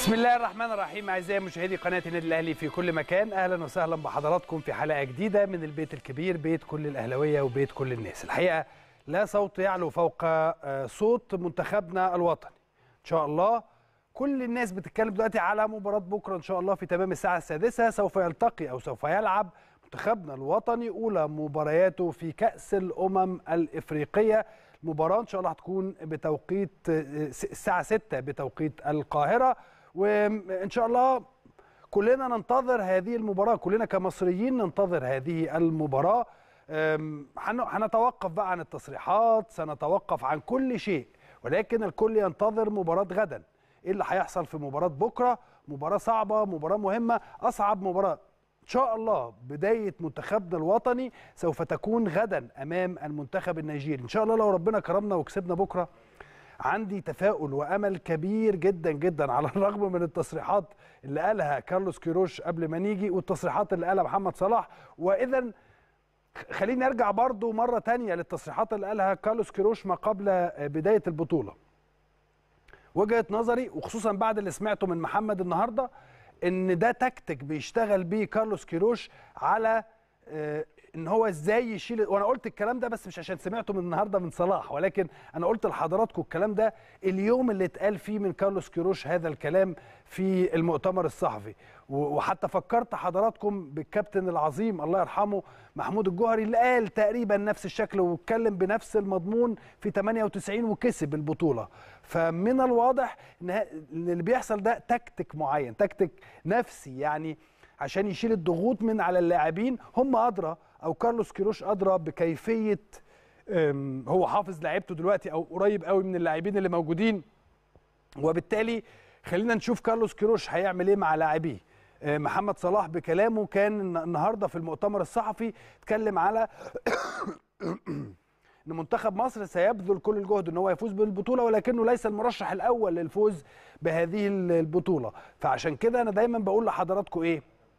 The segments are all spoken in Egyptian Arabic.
بسم الله الرحمن الرحيم اعزائي مشاهدي قناه النادي الاهلي في كل مكان اهلا وسهلا بحضراتكم في حلقه جديده من البيت الكبير بيت كل الاهلاويه وبيت كل الناس الحقيقه لا صوت يعلو فوق آه، صوت منتخبنا الوطني ان شاء الله كل الناس بتتكلم دلوقتي على مباراه بكره ان شاء الله في تمام الساعه السادسه سوف يلتقي او سوف يلعب منتخبنا الوطني اولى مبارياته في كاس الامم الافريقيه المباراه ان شاء الله هتكون بتوقيت آه، الساعه 6 بتوقيت القاهره وان شاء الله كلنا ننتظر هذه المباراه كلنا كمصريين ننتظر هذه المباراه أم، هن- هنتوقف بقى عن التصريحات سنتوقف عن كل شيء ولكن الكل ينتظر مباراه غدا ايه اللي هيحصل في مباراه بكره مباراه صعبه مباراه مهمه اصعب مباراه ان شاء الله بدايه منتخبنا الوطني سوف تكون غدا امام المنتخب النيجيري ان شاء الله لو ربنا كرمنا وكسبنا بكره عندي تفاؤل وامل كبير جدا جدا على الرغم من التصريحات اللي قالها كارلوس كيروش قبل ما نيجي والتصريحات اللي قالها محمد صلاح واذا خليني ارجع برضو مره تانية للتصريحات اللي قالها كارلوس كيروش ما قبل بدايه البطوله وجهه نظري وخصوصا بعد اللي سمعته من محمد النهارده ان ده تكتيك بيشتغل بيه كارلوس كيروش على آه، ان هو ازاي يشيل وانا قلت الكلام ده بس مش عشان سمعته من النهارده من صلاح ولكن انا قلت لحضراتكم الكلام ده اليوم اللي اتقال فيه من كارلوس كيروش هذا الكلام في المؤتمر الصحفي و- وحتى فكرت حضراتكم بالكابتن العظيم الله يرحمه محمود الجوهري اللي قال تقريبا نفس الشكل واتكلم بنفس المضمون في 98 وكسب البطوله فمن الواضح ان ه- إن اللي بيحصل ده تكتيك معين تكتيك نفسي يعني عشان يشيل الضغوط من على اللاعبين هم ادرى او كارلوس كيروش ادرى بكيفيه أم، هو حافظ لعيبته دلوقتي او قريب قوي من اللاعبين اللي موجودين وبالتالي خلينا نشوف كارلوس كيروش هيعمل ايه مع لاعبيه آه، محمد صلاح بكلامه كان الن- النهارده في المؤتمر الصحفي اتكلم على ان منتخب مصر سيبذل كل الجهد ان هو يفوز بالبطوله ولكنه ليس المرشح الاول للفوز بهذه ال- البطوله فعشان كده انا دايما بقول لحضراتكم ايه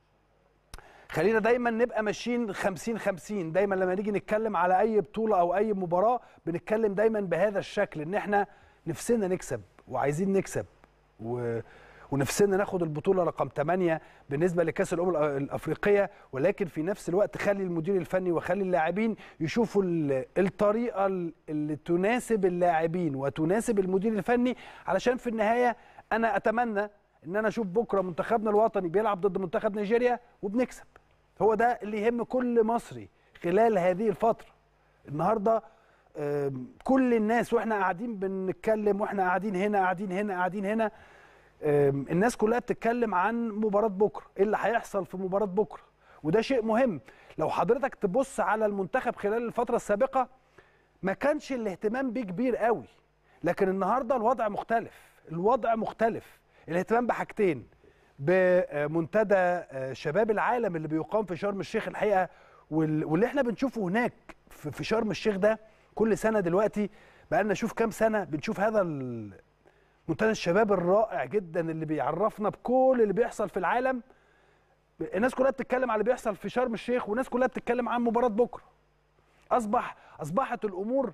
خلينا دايما نبقى ماشيين 50 50 دايما لما نيجي نتكلم على اي بطوله او اي مباراه بنتكلم دايما بهذا الشكل ان احنا نفسنا نكسب وعايزين نكسب و... ونفسنا ناخد البطوله رقم 8 بالنسبه لكاس الامم الأ- الافريقيه ولكن في نفس الوقت خلي المدير الفني وخلي اللاعبين يشوفوا ال- الطريقه ال- اللي تناسب اللاعبين وتناسب المدير الفني علشان في النهايه انا اتمنى ان انا اشوف بكره منتخبنا الوطني بيلعب ضد منتخب نيجيريا وبنكسب هو ده اللي يهم كل مصري خلال هذه الفتره النهارده آم، كل الناس واحنا قاعدين بنتكلم واحنا قاعدين هنا قاعدين هنا قاعدين هنا آم، الناس كلها بتتكلم عن مباراة بكرة ايه اللي هيحصل في مباراة بكرة وده شيء مهم لو حضرتك تبص على المنتخب خلال الفترة السابقة ما كانش الاهتمام بيه كبير قوي لكن النهارده الوضع مختلف الوضع مختلف الاهتمام بحاجتين بمنتدى آه، شباب العالم اللي بيقام في شرم الشيخ الحقيقه وال- واللي احنا بنشوفه هناك في في شرم الشيخ ده كل سنه دلوقتي بقى لنا شوف كام سنه بنشوف هذا ال- منتدى الشباب الرائع جدا اللي بيعرفنا بكل اللي بيحصل في العالم الناس كلها بتتكلم على اللي بيحصل في شرم الشيخ والناس كلها بتتكلم عن مباراه بكره اصبح اصبحت الامور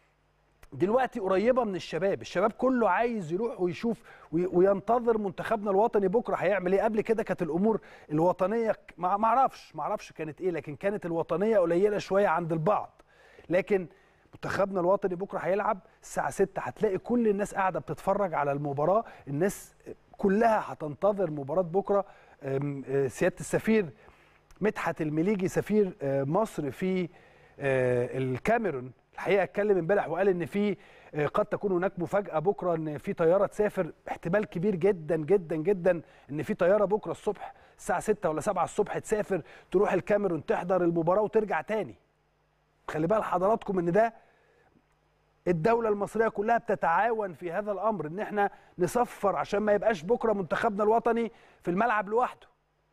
دلوقتي قريبه من الشباب الشباب كله عايز يروح ويشوف وي- وينتظر منتخبنا الوطني بكره هيعمل ايه قبل كده كانت الامور الوطنيه ك- ما ما اعرفش ما اعرفش كانت ايه لكن كانت الوطنيه قليله شويه عند البعض لكن منتخبنا الوطني بكره هيلعب الساعه 6 هتلاقي كل الناس قاعده بتتفرج على المباراه الناس كلها هتنتظر مباراه بكره أم، أه، سياده السفير مدحت المليجي سفير آه، مصر في آه، الكاميرون الحقيقه اتكلم امبارح وقال ان في آه، قد تكون هناك مفاجاه بكره ان في طياره تسافر احتمال كبير جدا جدا جدا ان في طياره بكره الصبح الساعه 6 ولا 7 الصبح تسافر تروح الكاميرون تحضر المباراه وترجع تاني خلي بال حضراتكم ان ده الدولة المصرية كلها بتتعاون في هذا الأمر إن إحنا نصفر عشان ما يبقاش بكرة منتخبنا الوطني في الملعب لوحده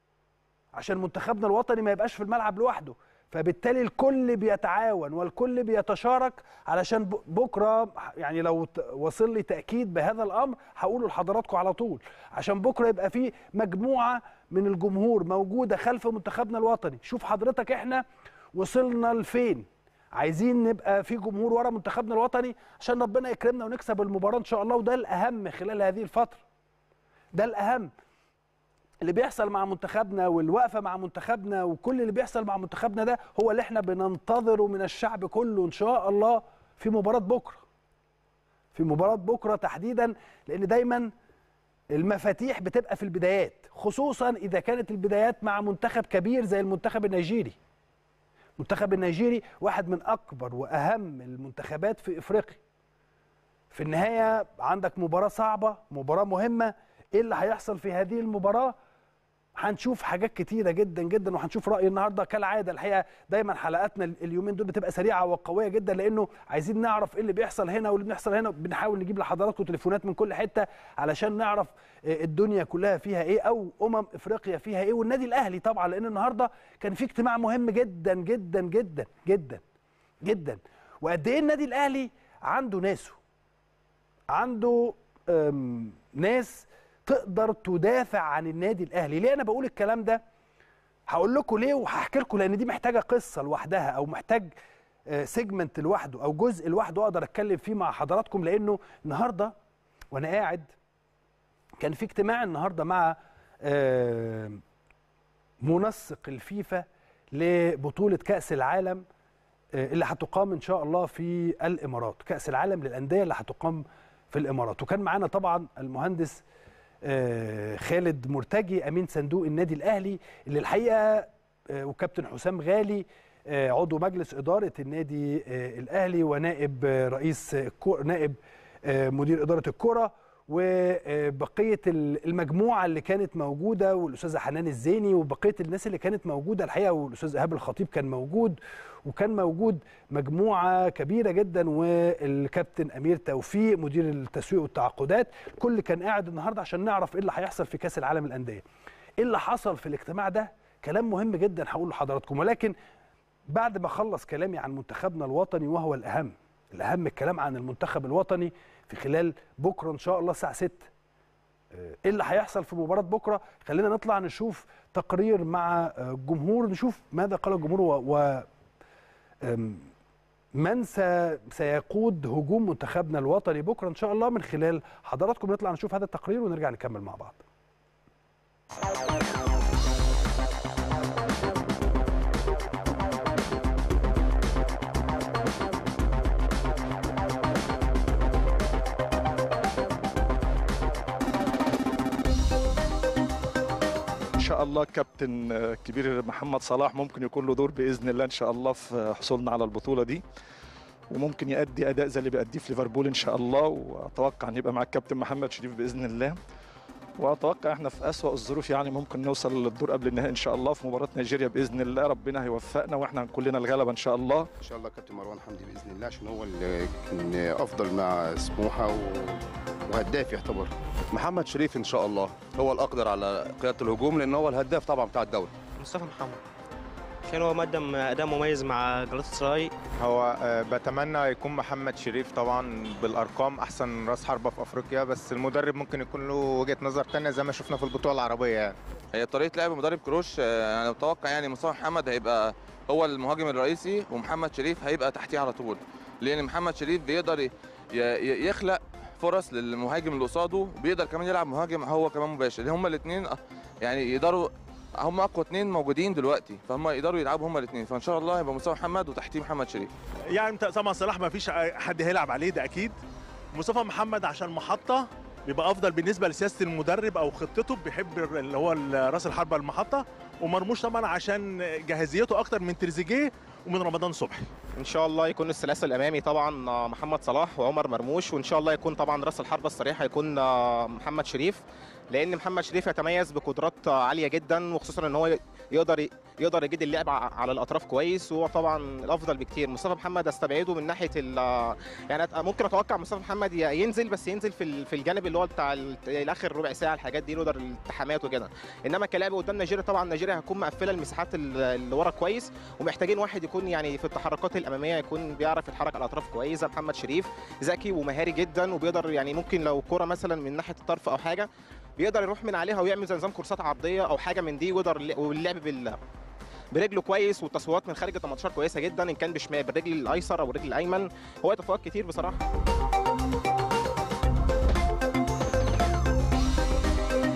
عشان منتخبنا الوطني ما يبقاش في الملعب لوحده فبالتالي الكل بيتعاون والكل بيتشارك علشان ب- بكره يعني لو ت- وصل لي تاكيد بهذا الامر هقوله لحضراتكم على طول عشان بكره يبقى في مجموعه من الجمهور موجوده خلف منتخبنا الوطني شوف حضرتك احنا وصلنا لفين عايزين نبقى في جمهور ورا منتخبنا الوطني عشان ربنا يكرمنا ونكسب المباراه ان شاء الله وده الاهم خلال هذه الفتره ده الاهم اللي بيحصل مع منتخبنا والوقفه مع منتخبنا وكل اللي بيحصل مع منتخبنا ده هو اللي احنا بننتظره من الشعب كله ان شاء الله في مباراه بكره في مباراه بكره تحديدا لان دايما المفاتيح بتبقى في البدايات خصوصا اذا كانت البدايات مع منتخب كبير زي المنتخب النيجيري المنتخب النيجيري واحد من اكبر واهم المنتخبات في افريقيا في النهايه عندك مباراه صعبه مباراه مهمه ايه اللي هيحصل في هذه المباراه هنشوف حاجات كتيرة جدا جدا وهنشوف رأي النهارده كالعادة الحقيقة دايما حلقاتنا اليومين دول بتبقى سريعة وقوية جدا لأنه عايزين نعرف ايه اللي بيحصل هنا واللي بيحصل هنا بنحاول نجيب لحضراتكم تليفونات من كل حتة علشان نعرف الدنيا كلها فيها ايه أو أمم إفريقيا فيها ايه والنادي الأهلي طبعا لأن النهارده كان في اجتماع مهم جدا جدا جدا جدا جدا وقد ايه النادي الأهلي عنده ناسه عنده ناس تقدر تدافع عن النادي الاهلي ليه انا بقول الكلام ده هقول لكم ليه وهحكي لكم لان دي محتاجه قصه لوحدها او محتاج سيجمنت لوحده او جزء لوحده اقدر اتكلم فيه مع حضراتكم لانه النهارده وانا قاعد كان في اجتماع النهارده مع منسق الفيفا لبطوله كاس العالم اللي هتقام ان شاء الله في الامارات كاس العالم للانديه اللي هتقام في الامارات وكان معانا طبعا المهندس خالد مرتجي امين صندوق النادي الاهلي اللي الحقيقه وكابتن حسام غالي عضو مجلس اداره النادي الاهلي ونائب رئيس نائب مدير اداره الكره وبقيه المجموعه اللي كانت موجوده والاستاذه حنان الزيني وبقيه الناس اللي كانت موجوده الحقيقه والاستاذ ايهاب الخطيب كان موجود وكان موجود مجموعه كبيره جدا والكابتن امير توفيق مدير التسويق والتعاقدات الكل كان قاعد النهارده عشان نعرف ايه اللي هيحصل في كاس العالم للانديه ايه اللي حصل في الاجتماع ده كلام مهم جدا هقول لحضراتكم ولكن بعد ما اخلص كلامي عن منتخبنا الوطني وهو الاهم الاهم الكلام عن المنتخب الوطني في خلال بكره ان شاء الله الساعه 6 ايه اللي هيحصل في مباراه بكره خلينا نطلع نشوف تقرير مع الجمهور نشوف ماذا قال الجمهور و, و... من سيقود هجوم منتخبنا الوطني بكره ان شاء الله من خلال حضراتكم نطلع نشوف هذا التقرير ونرجع نكمل مع بعض شاء الله كابتن كبير محمد صلاح ممكن يكون له دور باذن الله ان شاء الله في حصولنا على البطوله دي وممكن يؤدي اداء زي اللي بيأديه في ليفربول ان شاء الله واتوقع ان يبقى مع الكابتن محمد شريف باذن الله واتوقع احنا في اسوأ الظروف يعني ممكن نوصل للدور قبل النهائي ان شاء الله في مباراه نيجيريا باذن الله ربنا هيوفقنا واحنا كلنا الغلبه ان شاء الله ان شاء الله كابتن مروان حمدي باذن الله عشان هو اللي كان افضل مع سموحه و... وهداف يعتبر محمد شريف ان شاء الله هو الاقدر على قياده الهجوم لان هو الهداف طبعا بتاع الدوري مصطفى محمد عشان هو مقدم اداء مميز مع جلاله سراي هو بتمنى يكون محمد شريف طبعا بالارقام احسن راس حربه في افريقيا بس المدرب ممكن يكون له وجهه نظر ثانيه زي ما شفنا في البطوله العربيه يعني هي طريقه لعب مدرب كروش انا متوقع يعني مصطفى محمد هيبقى هو المهاجم الرئيسي ومحمد شريف هيبقى تحتيه على طول لان محمد شريف بيقدر يخلق فرص للمهاجم اللي قصاده وبيقدر كمان يلعب مهاجم هو كمان مباشر هما الاثنين يعني يقدروا هم اقوى اثنين موجودين دلوقتي فهم يقدروا يلعبوا هم الاثنين فان شاء الله هيبقى مصطفى محمد وتحتيه محمد شريف يعني طبعا صلاح ما فيش حد هيلعب عليه ده اكيد مصطفى محمد عشان محطه بيبقى افضل بالنسبه لسياسه المدرب او خطته بيحب اللي هو راس الحربه المحطه ومرموش طبعا عشان جاهزيته اكتر من تريزيجيه ومن رمضان صبحي ان شاء الله يكون الثلاثي الامامي طبعا محمد صلاح وعمر مرموش وان شاء الله يكون طبعا راس الحربه الصريح هيكون محمد شريف لان محمد شريف يتميز بقدرات عاليه جدا وخصوصا ان هو يقدر يقدر يجيد اللعب على الاطراف كويس وهو طبعا الافضل بكتير مصطفى محمد استبعده من ناحيه يعني ممكن اتوقع مصطفى محمد ينزل بس ينزل في في الجانب اللي هو بتاع الاخر ربع ساعه الحاجات دي يقدر الالتحامات وكده انما كلاعب قدام نيجيريا طبعا نيجيريا هتكون مقفله المساحات اللي ورا كويس ومحتاجين واحد يكون يعني في التحركات الاماميه يكون بيعرف يتحرك على الاطراف كويس زي محمد شريف ذكي ومهاري جدا وبيقدر يعني ممكن لو كره مثلا من ناحيه الطرف او حاجه بيقدر يروح من عليها ويعمل زي نظام كورسات عرضيه او حاجه من دي ويقدر واللعب بال برجله كويس والتصويرات من خارج ال 18 كويسه جدا ان كان بشمال بالرجل الايسر او الرجل الايمن هو تفوق كتير بصراحه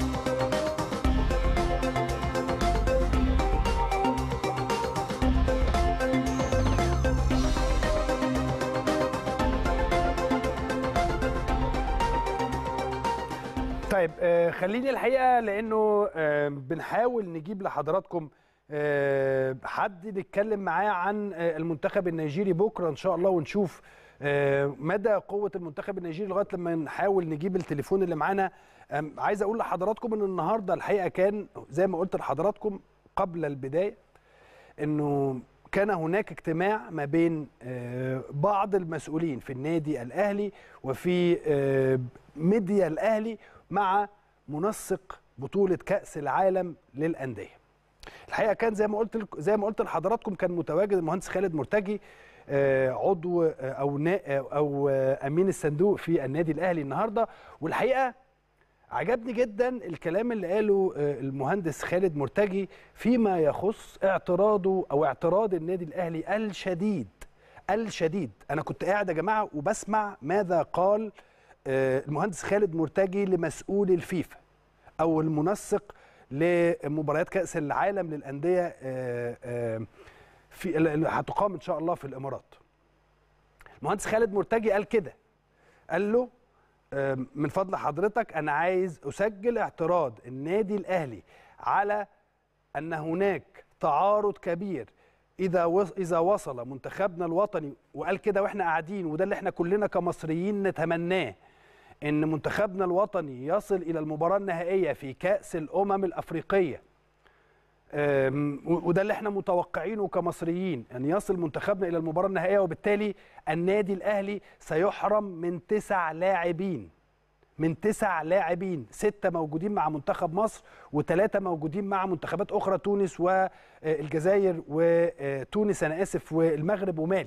طيب آه خليني الحقيقه لانه آه بنحاول نجيب لحضراتكم آه حد نتكلم معاه عن آه المنتخب النيجيري بكره ان شاء الله ونشوف آه مدى قوه المنتخب النيجيري لغايه لما نحاول نجيب التليفون اللي معانا آه عايز اقول لحضراتكم ان النهارده الحقيقه كان زي ما قلت لحضراتكم قبل البدايه انه كان هناك اجتماع ما بين آه، بعض المسؤولين في النادي الاهلي وفي آه، ميديا الاهلي مع منسق بطوله كاس العالم للانديه. الحقيقه كان زي ما قلت لك- زي ما قلت لحضراتكم كان متواجد المهندس خالد مرتجي آه، عضو آه، او نا- او آه، امين الصندوق في النادي الاهلي النهارده والحقيقه عجبني جدا الكلام اللي قاله آه، المهندس خالد مرتجي فيما يخص اعتراضه او اعتراض النادي الاهلي الشديد الشديد انا كنت قاعد يا جماعه وبسمع ماذا قال آه، المهندس خالد مرتجي لمسؤول الفيفا او المنسق لمباريات كاس العالم للانديه آه، آه، في اللي هتقام ان شاء الله في الامارات المهندس خالد مرتجي قال كده قال له آم، من فضل حضرتك انا عايز اسجل اعتراض النادي الاهلي على ان هناك تعارض كبير اذا وص- اذا وصل منتخبنا الوطني وقال كده واحنا قاعدين وده اللي احنا كلنا كمصريين نتمناه ان منتخبنا الوطني يصل الى المباراه النهائيه في كاس الامم الافريقيه أم، و- وده اللي احنا متوقعينه كمصريين ان يصل منتخبنا الى المباراه النهائيه وبالتالي النادي الاهلي سيحرم من تسع لاعبين من تسع لاعبين ستة موجودين مع منتخب مصر وثلاثة موجودين مع منتخبات أخرى تونس والجزائر وتونس أنا آسف والمغرب ومالي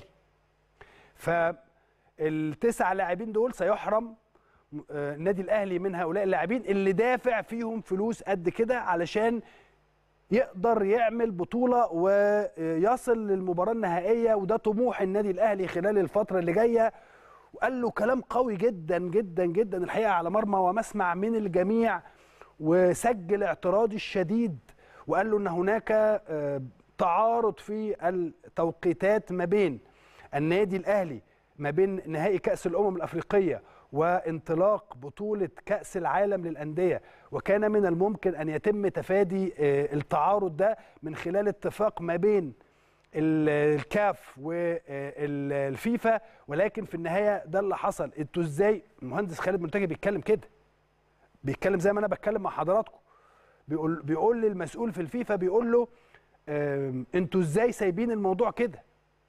فالتسع لاعبين دول سيحرم آه، النادي الأهلي من هؤلاء اللاعبين اللي دافع فيهم فلوس قد كده علشان يقدر يعمل بطولة ويصل للمباراة النهائية وده طموح النادي الأهلي خلال الفترة اللي جاية وقال له كلام قوي جدا جدا جدا الحقيقة على مرمى ومسمع من الجميع وسجل اعتراضي الشديد وقال له ان هناك آه، تعارض في التوقيتات ما بين النادي الاهلي ما بين نهائي كاس الامم الافريقيه وانطلاق بطوله كاس العالم للانديه وكان من الممكن ان يتم تفادي آه، التعارض ده من خلال اتفاق ما بين ال- الكاف والفيفا ولكن في النهايه ده اللي حصل انتوا ازاي المهندس خالد منتجي بيتكلم كده بيتكلم زي ما انا بتكلم مع حضراتكم بيقول بيقول للمسؤول في الفيفا بيقول له آم، انتوا ازاي سايبين الموضوع كده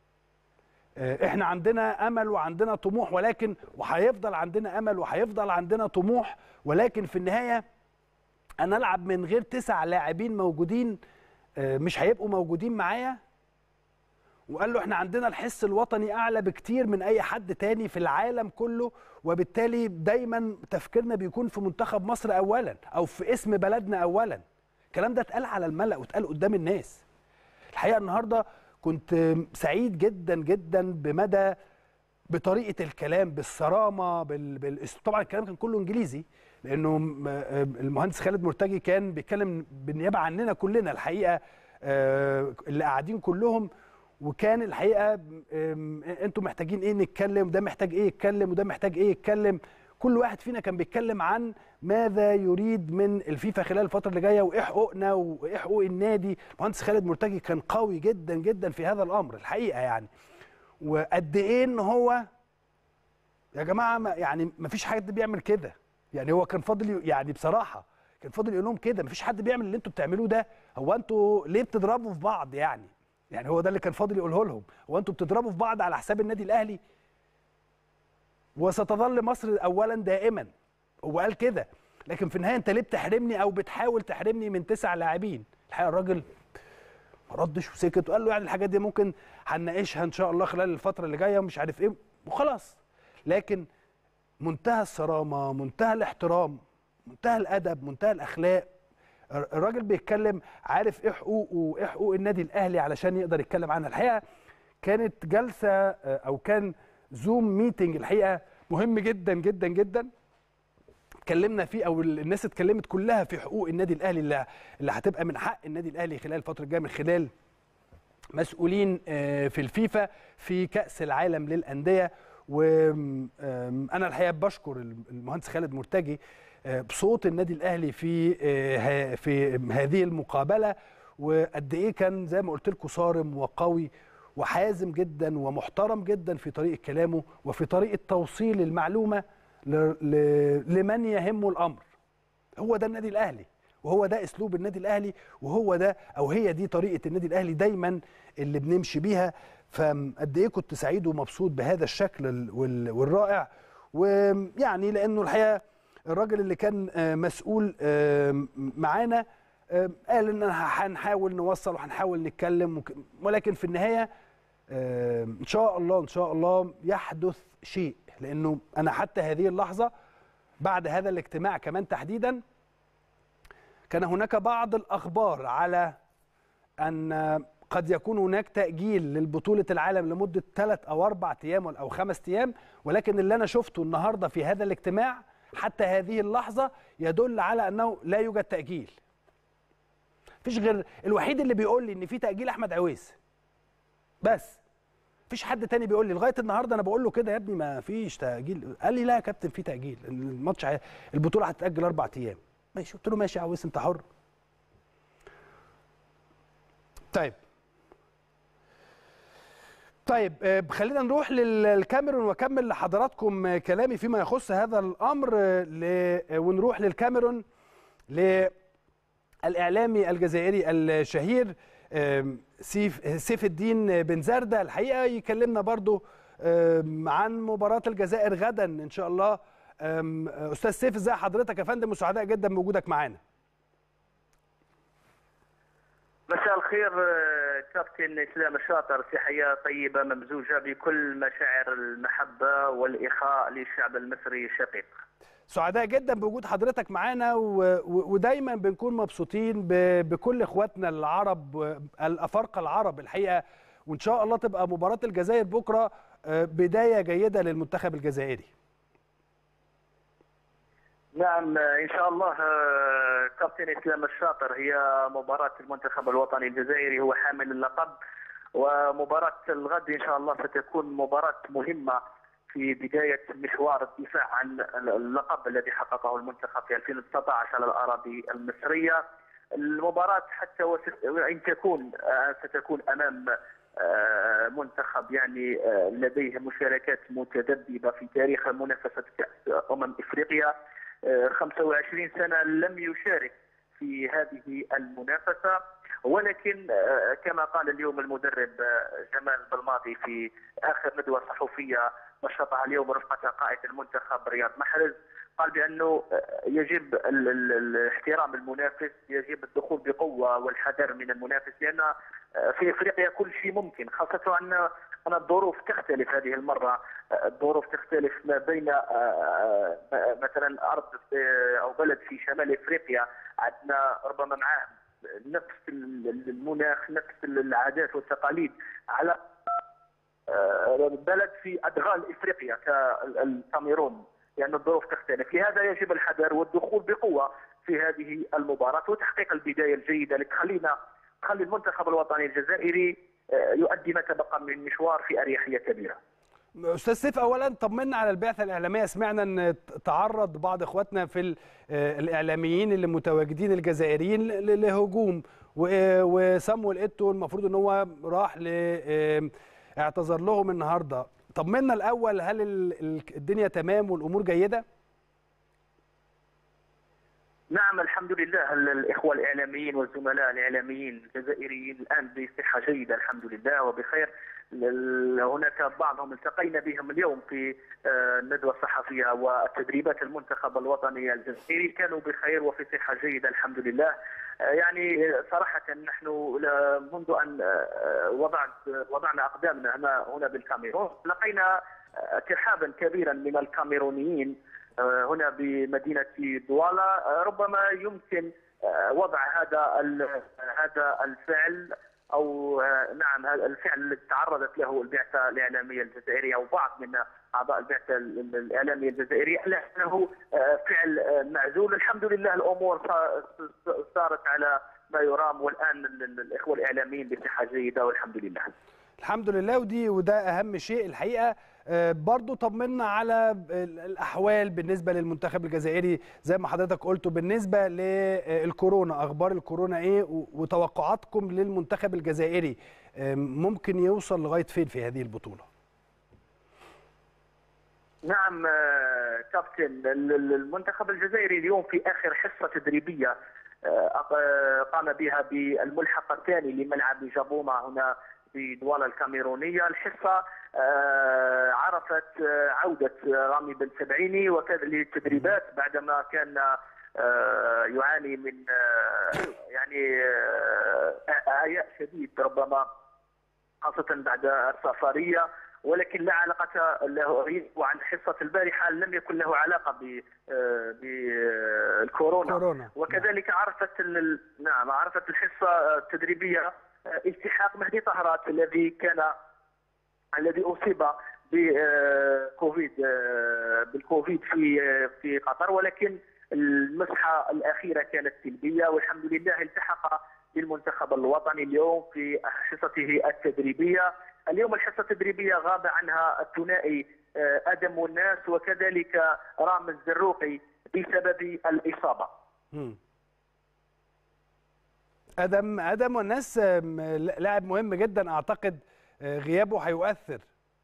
آه، احنا عندنا امل وعندنا طموح ولكن وهيفضل عندنا امل وهيفضل عندنا طموح ولكن في النهايه انا العب من غير تسع لاعبين موجودين آه، مش هيبقوا موجودين معايا وقال له احنا عندنا الحس الوطني اعلى بكتير من اي حد تاني في العالم كله وبالتالي دايما تفكيرنا بيكون في منتخب مصر اولا او في اسم بلدنا اولا الكلام ده اتقال على الملأ واتقال قدام الناس الحقيقه النهارده كنت سعيد جدا جدا بمدى بطريقه الكلام بالصرامه بال... بال... طبعا الكلام كان كله انجليزي لانه م- المهندس خالد مرتجي كان بيتكلم بالنيابه عننا كلنا الحقيقه آه، اللي قاعدين كلهم وكان الحقيقه آم، انتوا محتاجين ايه نتكلم وده محتاج ايه يتكلم وده محتاج ايه يتكلم كل واحد فينا كان بيتكلم عن ماذا يريد من الفيفا خلال الفتره اللي جايه وايه حقوقنا وايه حقوق النادي المهندس خالد مرتجي كان قوي جدا جدا في هذا الامر الحقيقه يعني وقد ايه ان هو يا جماعه ما يعني ما فيش حد بيعمل كده يعني هو كان فاضل ي- يعني بصراحه كان فاضل يقول لهم كده ما فيش حد بيعمل اللي انتوا بتعملوه ده هو انتوا ليه بتضربوا في بعض يعني يعني هو ده اللي كان فاضل يقوله لهم هو انتوا بتضربوا في بعض على حساب النادي الاهلي وستظل مصر اولا دائما هو قال كده لكن في النهايه انت ليه بتحرمني او بتحاول تحرمني من تسع لاعبين الحقيقه الراجل ما ردش وسكت وقال له يعني الحاجات دي ممكن هنناقشها ان شاء الله خلال الفتره اللي جايه ومش عارف ايه وخلاص لكن منتهى الصرامه منتهى الاحترام منتهى الادب منتهى الاخلاق الراجل بيتكلم عارف ايه حقوقه وايه حقوق النادي الاهلي علشان يقدر يتكلم عنها الحقيقه كانت جلسه آه، او كان زوم ميتنج الحقيقه مهم جدا جدا جدا اتكلمنا فيه او الناس اتكلمت كلها في حقوق النادي الاهلي اللي, اللي هتبقى من حق النادي الاهلي خلال الفتره الجايه من خلال مسؤولين آه، في الفيفا في كاس العالم للانديه وانا الحقيقه بشكر المهندس خالد مرتجي آه، بصوت النادي الاهلي في آه، ه- في هذه المقابله وقد ايه كان زي ما قلت لكم صارم وقوي وحازم جدا ومحترم جدا في طريقه كلامه وفي طريقه توصيل المعلومه ل- ل- لمن يهمه الامر هو ده النادي الاهلي وهو ده اسلوب النادي الاهلي وهو ده او هي دي طريقه النادي الاهلي دايما اللي بنمشي بيها فقد ايه كنت سعيد ومبسوط بهذا الشكل ال- وال- والرائع ويعني لانه الحقيقه الراجل اللي كان آه، مسؤول آه، معانا آه، قال ان هنحاول نوصل وهنحاول نتكلم وك- ولكن في النهايه آه، ان شاء الله ان شاء الله يحدث شيء لانه انا حتى هذه اللحظه بعد هذا الاجتماع كمان تحديدا كان هناك بعض الاخبار على ان قد يكون هناك تاجيل للبطوله العالم لمده ثلاث او اربع ايام او خمس ايام ولكن اللي انا شفته النهارده في هذا الاجتماع حتى هذه اللحظه يدل على انه لا يوجد تاجيل مفيش غير الوحيد اللي بيقول لي ان في تاجيل احمد عويس بس مفيش حد تاني بيقول لي لغايه النهارده انا بقول له كده يا ابني ما فيش تاجيل قال لي لا يا كابتن في تاجيل الماتش ه- البطوله هتتاجل اربع ايام ماشي قلت له ماشي يا عويس انت حر طيب طيب آه، خلينا نروح للكاميرون واكمل لحضراتكم آه، كلامي فيما يخص هذا الامر آه، ل- آه، ونروح للكاميرون للاعلامي الجزائري الشهير آم، سيف سيف الدين بن زردة الحقيقه يكلمنا برضو آم، عن مباراه الجزائر غدا ان شاء الله آم، استاذ سيف ازي حضرتك يا فندم وسعداء جدا بوجودك معانا مساء الخير آه، كابتن اسلام الشاطر تحيه طيبه ممزوجه بكل مشاعر المحبه والاخاء للشعب المصري الشقيق. سعداء جدا بوجود حضرتك معانا و... و... ودايما بنكون مبسوطين ب... بكل اخواتنا العرب و- الافارقه العرب الحقيقه وان شاء الله تبقى مباراه الجزائر بكره آه، بدايه جيده للمنتخب الجزائري نعم آه، ان شاء الله آه، كابتن اسلام الشاطر هي مباراه المنتخب الوطني الجزائري هو حامل اللقب ومباراه الغد ان شاء الله ستكون مباراه مهمه في بدايه مشوار الدفاع عن اللقب الذي حققه المنتخب في 2019 على الاراضي المصريه. المباراه حتى وست- وان تكون آه، ستكون امام آه، منتخب يعني آه، لديه مشاركات متذبذبه في تاريخ منافسه كاس امم افريقيا آه، 25 سنه لم يشارك في هذه المنافسه ولكن آه، كما قال اليوم المدرب آه، جمال بالماضي في اخر ندوه صحفيه نشطها اليوم رفقه قائد المنتخب رياض محرز قال بانه آه، يجب ال- ال- ال- احترام المنافس يجب الدخول بقوه والحذر من المنافس لان آه، في افريقيا كل شيء ممكن خاصه ان ان الظروف تختلف هذه المره آه، الظروف تختلف ما بين آه، آه، مثلا ارض آه، او بلد في شمال افريقيا عندنا ربما معاه نفس ال- المناخ نفس العادات والتقاليد على آه، بلد في ادغال افريقيا كالكاميرون لان الظروف تختلف لهذا يجب الحذر والدخول بقوه في هذه المباراه وتحقيق البدايه الجيده اللي تخلينا تخلي المنتخب الوطني الجزائري آه، يؤدي ما تبقى من مشوار في اريحيه كبيره استاذ سيف اولا طمنا على البعثه الاعلاميه سمعنا ان تعرض بعض اخواتنا في ال- آه، الاعلاميين اللي متواجدين الجزائريين ل- لهجوم و- وسامويل ايتو المفروض ان هو راح ل آه، اعتذر لهم النهارده طمنا الاول هل ال- ال- الدنيا تمام والامور جيده نعم الحمد لله ال- الإخوة الإعلاميين والزملاء الإعلاميين الجزائريين الآن بصحة جيدة الحمد لله وبخير ال- هناك بعضهم التقينا بهم اليوم في آه، الندوة الصحفية وتدريبات المنتخب الوطني الجزائري كانوا بخير وفي صحة جيدة الحمد لله آه، يعني صراحة نحن ل- منذ أن آه، وضعت وضعنا أقدامنا هنا هنا بالكاميرون لقينا آه، ترحابا كبيرا من الكاميرونيين آه، هنا بمدينة دوالا آه، ربما يمكن آه، وضع هذا ال- هذا الفعل او آه، نعم هذا الفعل الذي تعرضت له البعثه الاعلاميه الجزائريه او بعض من اعضاء البعثه ال- ال- الاعلاميه الجزائريه على انه آه، فعل آه، معزول الحمد لله الامور صا- ص- صارت على ما يرام والان ال- ال- الاخوه الاعلاميين بصحه جيده والحمد لله. الحمد لله ودي وده اهم شيء الحقيقه آه، برضو طمنا على ال- الاحوال بالنسبه للمنتخب الجزائري زي ما حضرتك قلت بالنسبه للكورونا اخبار الكورونا ايه و- وتوقعاتكم للمنتخب الجزائري آه، ممكن يوصل لغايه فين في هذه البطوله نعم آه، كابتن ال- ال- المنتخب الجزائري اليوم في اخر حصه تدريبيه آه، أق- قام بها بالملحق الثاني لملعب جابوما هنا في دوالا الكاميرونيه الحصه آه، عرفت آه، عوده رامي بن سبعيني وكذا للتدريبات بعدما كان آه، يعاني من آه، يعني آه، اعياء شديد ربما خاصة بعد السفرية ولكن لا علاقة له وعن حصة البارحة لم يكن له علاقة ب آه، بالكورونا كورونا. وكذلك عرفت ال- نعم عرفت الحصة التدريبية آه، التحاق مهدي طهرات الذي كان الذي اصيب بكوفيد بالكوفيد في آه، في قطر ولكن المسحه الاخيره كانت سلبيه والحمد لله التحق بالمنتخب الوطني اليوم في حصته التدريبيه اليوم الحصه التدريبيه غاب عنها الثنائي آه، ادم والناس وكذلك رامز الزروقي بسبب الاصابه مم. ادم ادم والناس آم، لاعب مهم جدا اعتقد آه، غيابه هيؤثر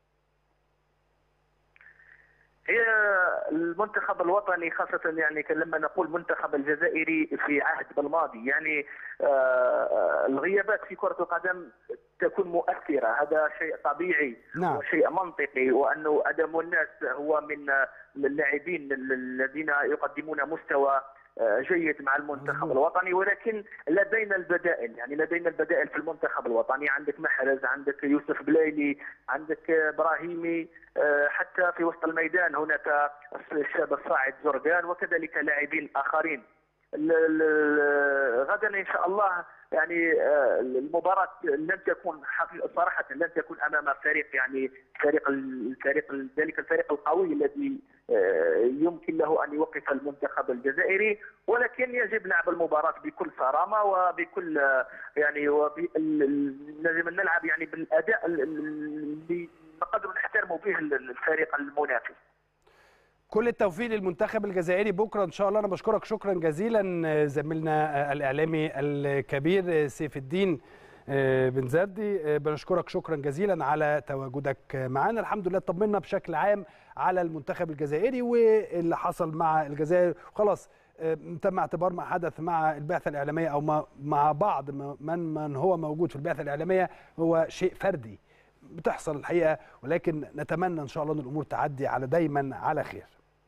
هي المنتخب الوطني خاصة يعني لما نقول منتخب الجزائري في عهد بالماضي يعني آه، الغيابات في كرة القدم تكون مؤثرة هذا شيء طبيعي نعم. وشيء منطقي وأنه أدم الناس هو من اللاعبين الذين يقدمون مستوى آه، جيد مع المنتخب الوطني ولكن لدينا البدائل يعني لدينا البدائل في المنتخب الوطني عندك محرز عندك يوسف بلايلي عندك ابراهيمي آه، حتى في وسط الميدان هناك الشاب الصاعد زرقان وكذلك لاعبين اخرين ال- ال- غدا ان شاء الله يعني آه، المباراه لن تكون حقيقة صراحه لن تكون امام فريق يعني فريق الفريق ذلك الفريق القوي الذي آه، يمكن له ان يوقف المنتخب الجزائري ولكن يجب لعب المباراه بكل صرامه وبكل آه، يعني وب- ال- ال- لازم نلعب يعني بالاداء ال- ال- اللي نقدر نحترموا به ال- الفريق المنافس كل التوفيق للمنتخب الجزائري بكره ان شاء الله انا بشكرك شكرا جزيلا آه، زميلنا آه، الاعلامي الكبير آه، سيف الدين آه، بن زردي آه، بنشكرك شكرا جزيلا على تواجدك معنا الحمد لله طمنا بشكل عام على المنتخب الجزائري واللي حصل مع الجزائر خلاص آه، تم اعتبار ما حدث مع البعثه الاعلاميه او ما- مع بعض من من هو موجود في البعثه الاعلاميه هو شيء فردي بتحصل الحقيقه ولكن نتمنى ان شاء الله ان الامور تعدي على دايما على خير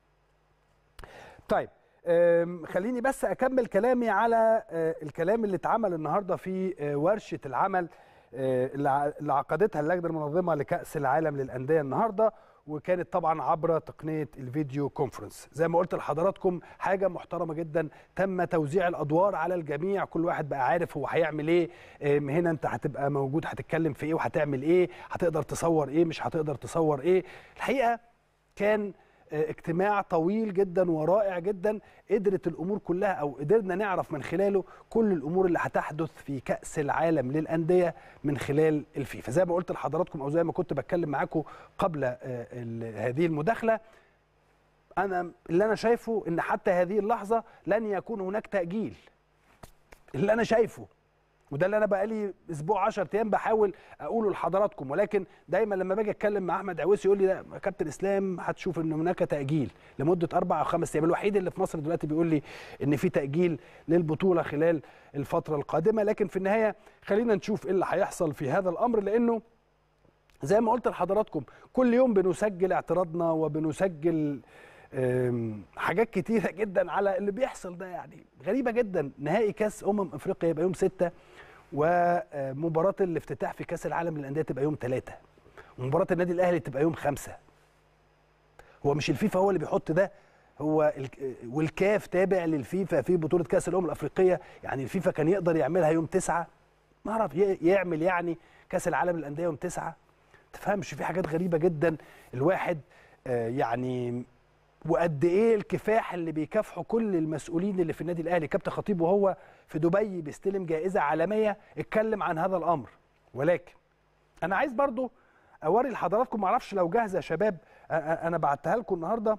طيب أم، خليني بس اكمل كلامي على آه، الكلام اللي اتعمل النهارده في آه، ورشه العمل آه، اللي ع- اللي عقدتها اللجنه المنظمه لكاس العالم للانديه النهارده وكانت طبعا عبر تقنيه الفيديو كونفرنس زي ما قلت لحضراتكم حاجه محترمه جدا تم توزيع الادوار على الجميع كل واحد بقى عارف هو هيعمل ايه أم، هنا انت هتبقى موجود هتتكلم في ايه وهتعمل ايه هتقدر تصور ايه مش هتقدر تصور ايه الحقيقه كان آه، اجتماع طويل جدا ورائع جدا قدرت الامور كلها او قدرنا نعرف من خلاله كل الامور اللي هتحدث في كاس العالم للانديه من خلال الفيفا زي ما قلت لحضراتكم او زي ما كنت بتكلم معاكم قبل آه، ال- هذه المداخله انا اللي انا شايفه ان حتى هذه اللحظه لن يكون هناك تاجيل اللي انا شايفه وده اللي انا بقالي اسبوع 10 ايام بحاول اقوله لحضراتكم ولكن دايما لما باجي اتكلم مع احمد عويسي يقول لي لا يا كابتن اسلام هتشوف ان هناك تاجيل لمده اربع او خمس ايام الوحيد اللي في مصر دلوقتي بيقول لي ان في تاجيل للبطوله خلال الفتره القادمه لكن في النهايه خلينا نشوف ايه اللي هيحصل في هذا الامر لانه زي ما قلت لحضراتكم كل يوم بنسجل اعتراضنا وبنسجل أم، حاجات كتيرة جدا على اللي بيحصل ده يعني غريبة جدا نهائي كاس أمم أفريقيا يبقى يوم ستة ومباراة الافتتاح في كاس العالم للأندية تبقى يوم ثلاثة ومباراة النادي الأهلي تبقى يوم خمسة هو مش الفيفا هو اللي بيحط ده هو ال- والكاف تابع للفيفا في بطولة كاس الأمم الأفريقية يعني الفيفا كان يقدر يعملها يوم تسعة ما اعرف ي- يعمل يعني كاس العالم للأندية يوم تسعة تفهمش في حاجات غريبة جدا الواحد آه، يعني وقد ايه الكفاح اللي بيكافحوا كل المسؤولين اللي في النادي الاهلي كابتن خطيب وهو في دبي بيستلم جائزه عالميه اتكلم عن هذا الامر ولكن انا عايز برضو اوري لحضراتكم معرفش لو جاهزه يا شباب أ- أ- انا بعتها لكم النهارده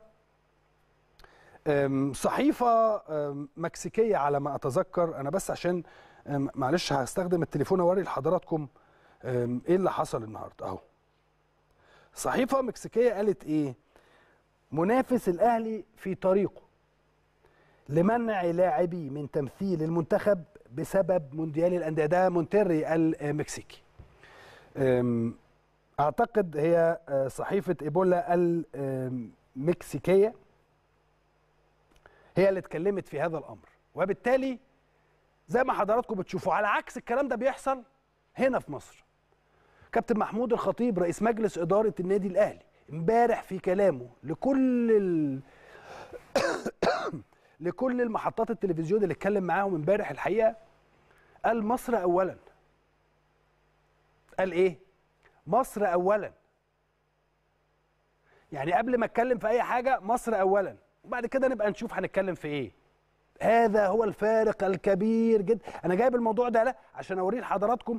أم، صحيفه أم، مكسيكيه على ما اتذكر انا بس عشان أم، معلش هستخدم التليفون اوري لحضراتكم أم، ايه اللي حصل النهارده اهو صحيفه مكسيكيه قالت ايه منافس الاهلي في طريقه لمنع لاعبي من تمثيل المنتخب بسبب مونديال الانديه ده مونتيري المكسيكي أم، اعتقد هي آه، صحيفه ايبولا المكسيكيه هي اللي اتكلمت في هذا الامر وبالتالي زي ما حضراتكم بتشوفوا على عكس الكلام ده بيحصل هنا في مصر كابتن محمود الخطيب رئيس مجلس اداره النادي الاهلي امبارح في كلامه لكل ال... لكل المحطات التلفزيون اللي اتكلم معاهم امبارح الحقيقه قال مصر اولا قال ايه مصر اولا يعني قبل ما اتكلم في اي حاجه مصر اولا وبعد كده نبقى نشوف هنتكلم في ايه هذا هو الفارق الكبير جدا انا جايب الموضوع ده لا عشان اوريه لحضراتكم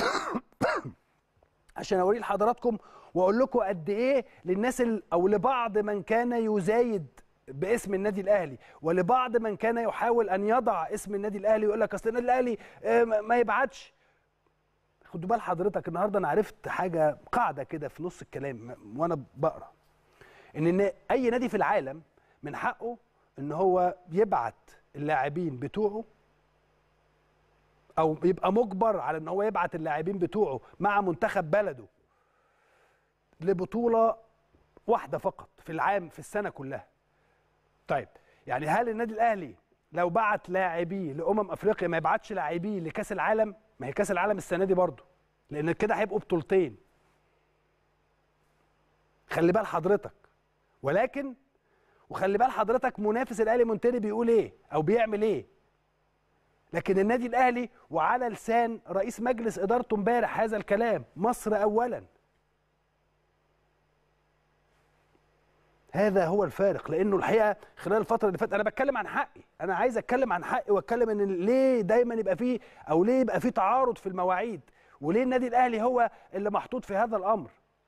عشان اوريه لحضراتكم واقول لكم قد ايه للناس ال... او لبعض من كان يزايد باسم النادي الاهلي ولبعض من كان يحاول ان يضع اسم النادي الاهلي ويقول لك اصل النادي الاهلي آه، ما ما يبعتش خدوا بال حضرتك النهارده انا عرفت حاجه قاعده كده في نص الكلام وانا بقرا ان إن اي نادي في العالم من حقه ان هو يبعت اللاعبين بتوعه او يبقى مجبر على ان هو يبعت اللاعبين بتوعه مع منتخب بلده لبطوله واحده فقط في العام في السنه كلها طيب يعني هل النادي الاهلي لو بعت لاعبيه لامم افريقيا ما يبعتش لاعبيه لكاس العالم ما هي كاس العالم السنه دي برضه لان كده هيبقوا بطولتين خلي بال حضرتك ولكن وخلي بال حضرتك منافس الاهلي مونتيري بيقول ايه او بيعمل ايه لكن النادي الاهلي وعلى لسان رئيس مجلس ادارته امبارح هذا الكلام مصر اولا هذا هو الفارق لانه الحقيقه خلال الفتره اللي فاتت انا بتكلم عن حقي انا عايز اتكلم عن حقي واتكلم ان ليه دايما يبقى فيه او ليه يبقى فيه تعارض في المواعيد وليه النادي الاهلي هو اللي محطوط في هذا الامر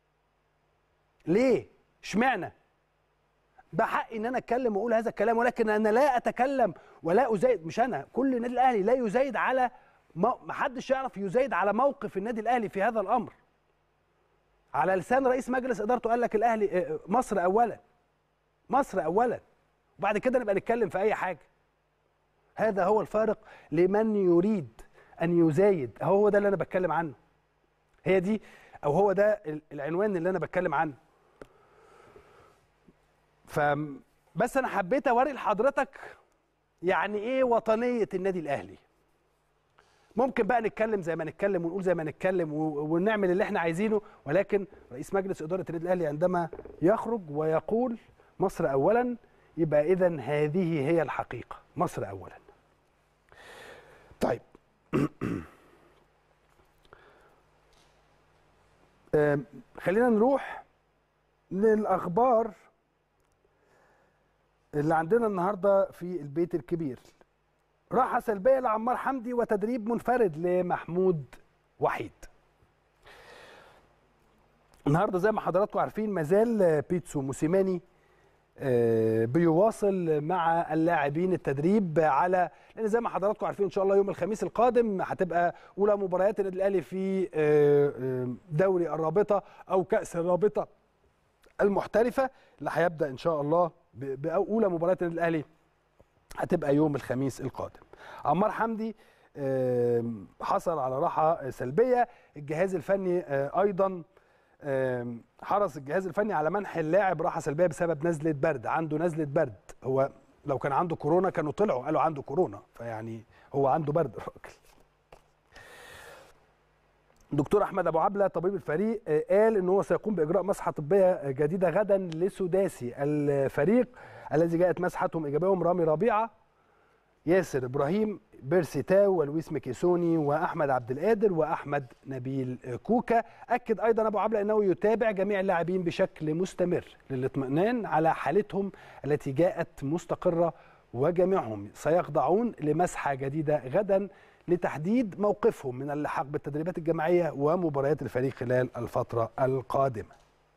ليه اشمعنى ده حقي ان انا اتكلم واقول هذا الكلام ولكن انا لا اتكلم ولا ازايد مش انا كل النادي الاهلي لا يزايد على ما حدش يعرف يزايد على موقف النادي الاهلي في هذا الامر على لسان رئيس مجلس ادارته قال لك الاهلي اه، مصر اولا مصر اولا وبعد كده نبقى نتكلم في اي حاجه هذا هو الفارق لمن يريد ان يزايد هو ده اللي انا بتكلم عنه هي دي او هو ده ال- العنوان اللي انا بتكلم عنه ف بس انا حبيت اوري لحضرتك يعني ايه وطنيه النادي الاهلي ممكن بقى نتكلم زي ما نتكلم ونقول زي ما نتكلم و- ونعمل اللي احنا عايزينه ولكن رئيس مجلس اداره النادي الاهلي عندما يخرج ويقول مصر اولا يبقى اذا هذه هي الحقيقه مصر اولا طيب آم، خلينا نروح للاخبار اللي عندنا النهارده في البيت الكبير راحه سلبيه لعمار حمدي وتدريب منفرد لمحمود وحيد النهارده زي ما حضراتكم عارفين مازال بيتسو موسيماني آه، بيواصل مع اللاعبين التدريب على لان زي ما حضراتكم عارفين ان شاء الله يوم الخميس القادم هتبقى اولى مباريات النادي الاهلي في آه، آه، دوري الرابطه او كاس الرابطه المحترفه اللي هيبدا ان شاء الله ب- باولى مباريات النادي الاهلي هتبقى يوم الخميس القادم عمار حمدي آم، حصل على راحه سلبيه الجهاز الفني آه، ايضا آم، حرص الجهاز الفني على منح اللاعب راحه سلبيه بسبب نزله برد عنده نزله برد هو لو كان عنده كورونا كانوا طلعوا قالوا عنده كورونا فيعني هو عنده برد الراجل دكتور احمد ابو عبله طبيب الفريق آه، قال ان هو سيقوم باجراء مسحه طبيه آه، جديده غدا لسداسي الفريق الذي جاءت مسحتهم ايجابيهم رامي ربيعه ياسر ابراهيم بيرسي تاو ولويس ميكيسوني واحمد عبد القادر واحمد نبيل كوكا اكد ايضا ابو عبله انه يتابع جميع اللاعبين بشكل مستمر للاطمئنان على حالتهم التي جاءت مستقره وجميعهم سيخضعون لمسحة جديدة غدا لتحديد موقفهم من اللحاق بالتدريبات الجماعية ومباريات الفريق خلال الفترة القادمة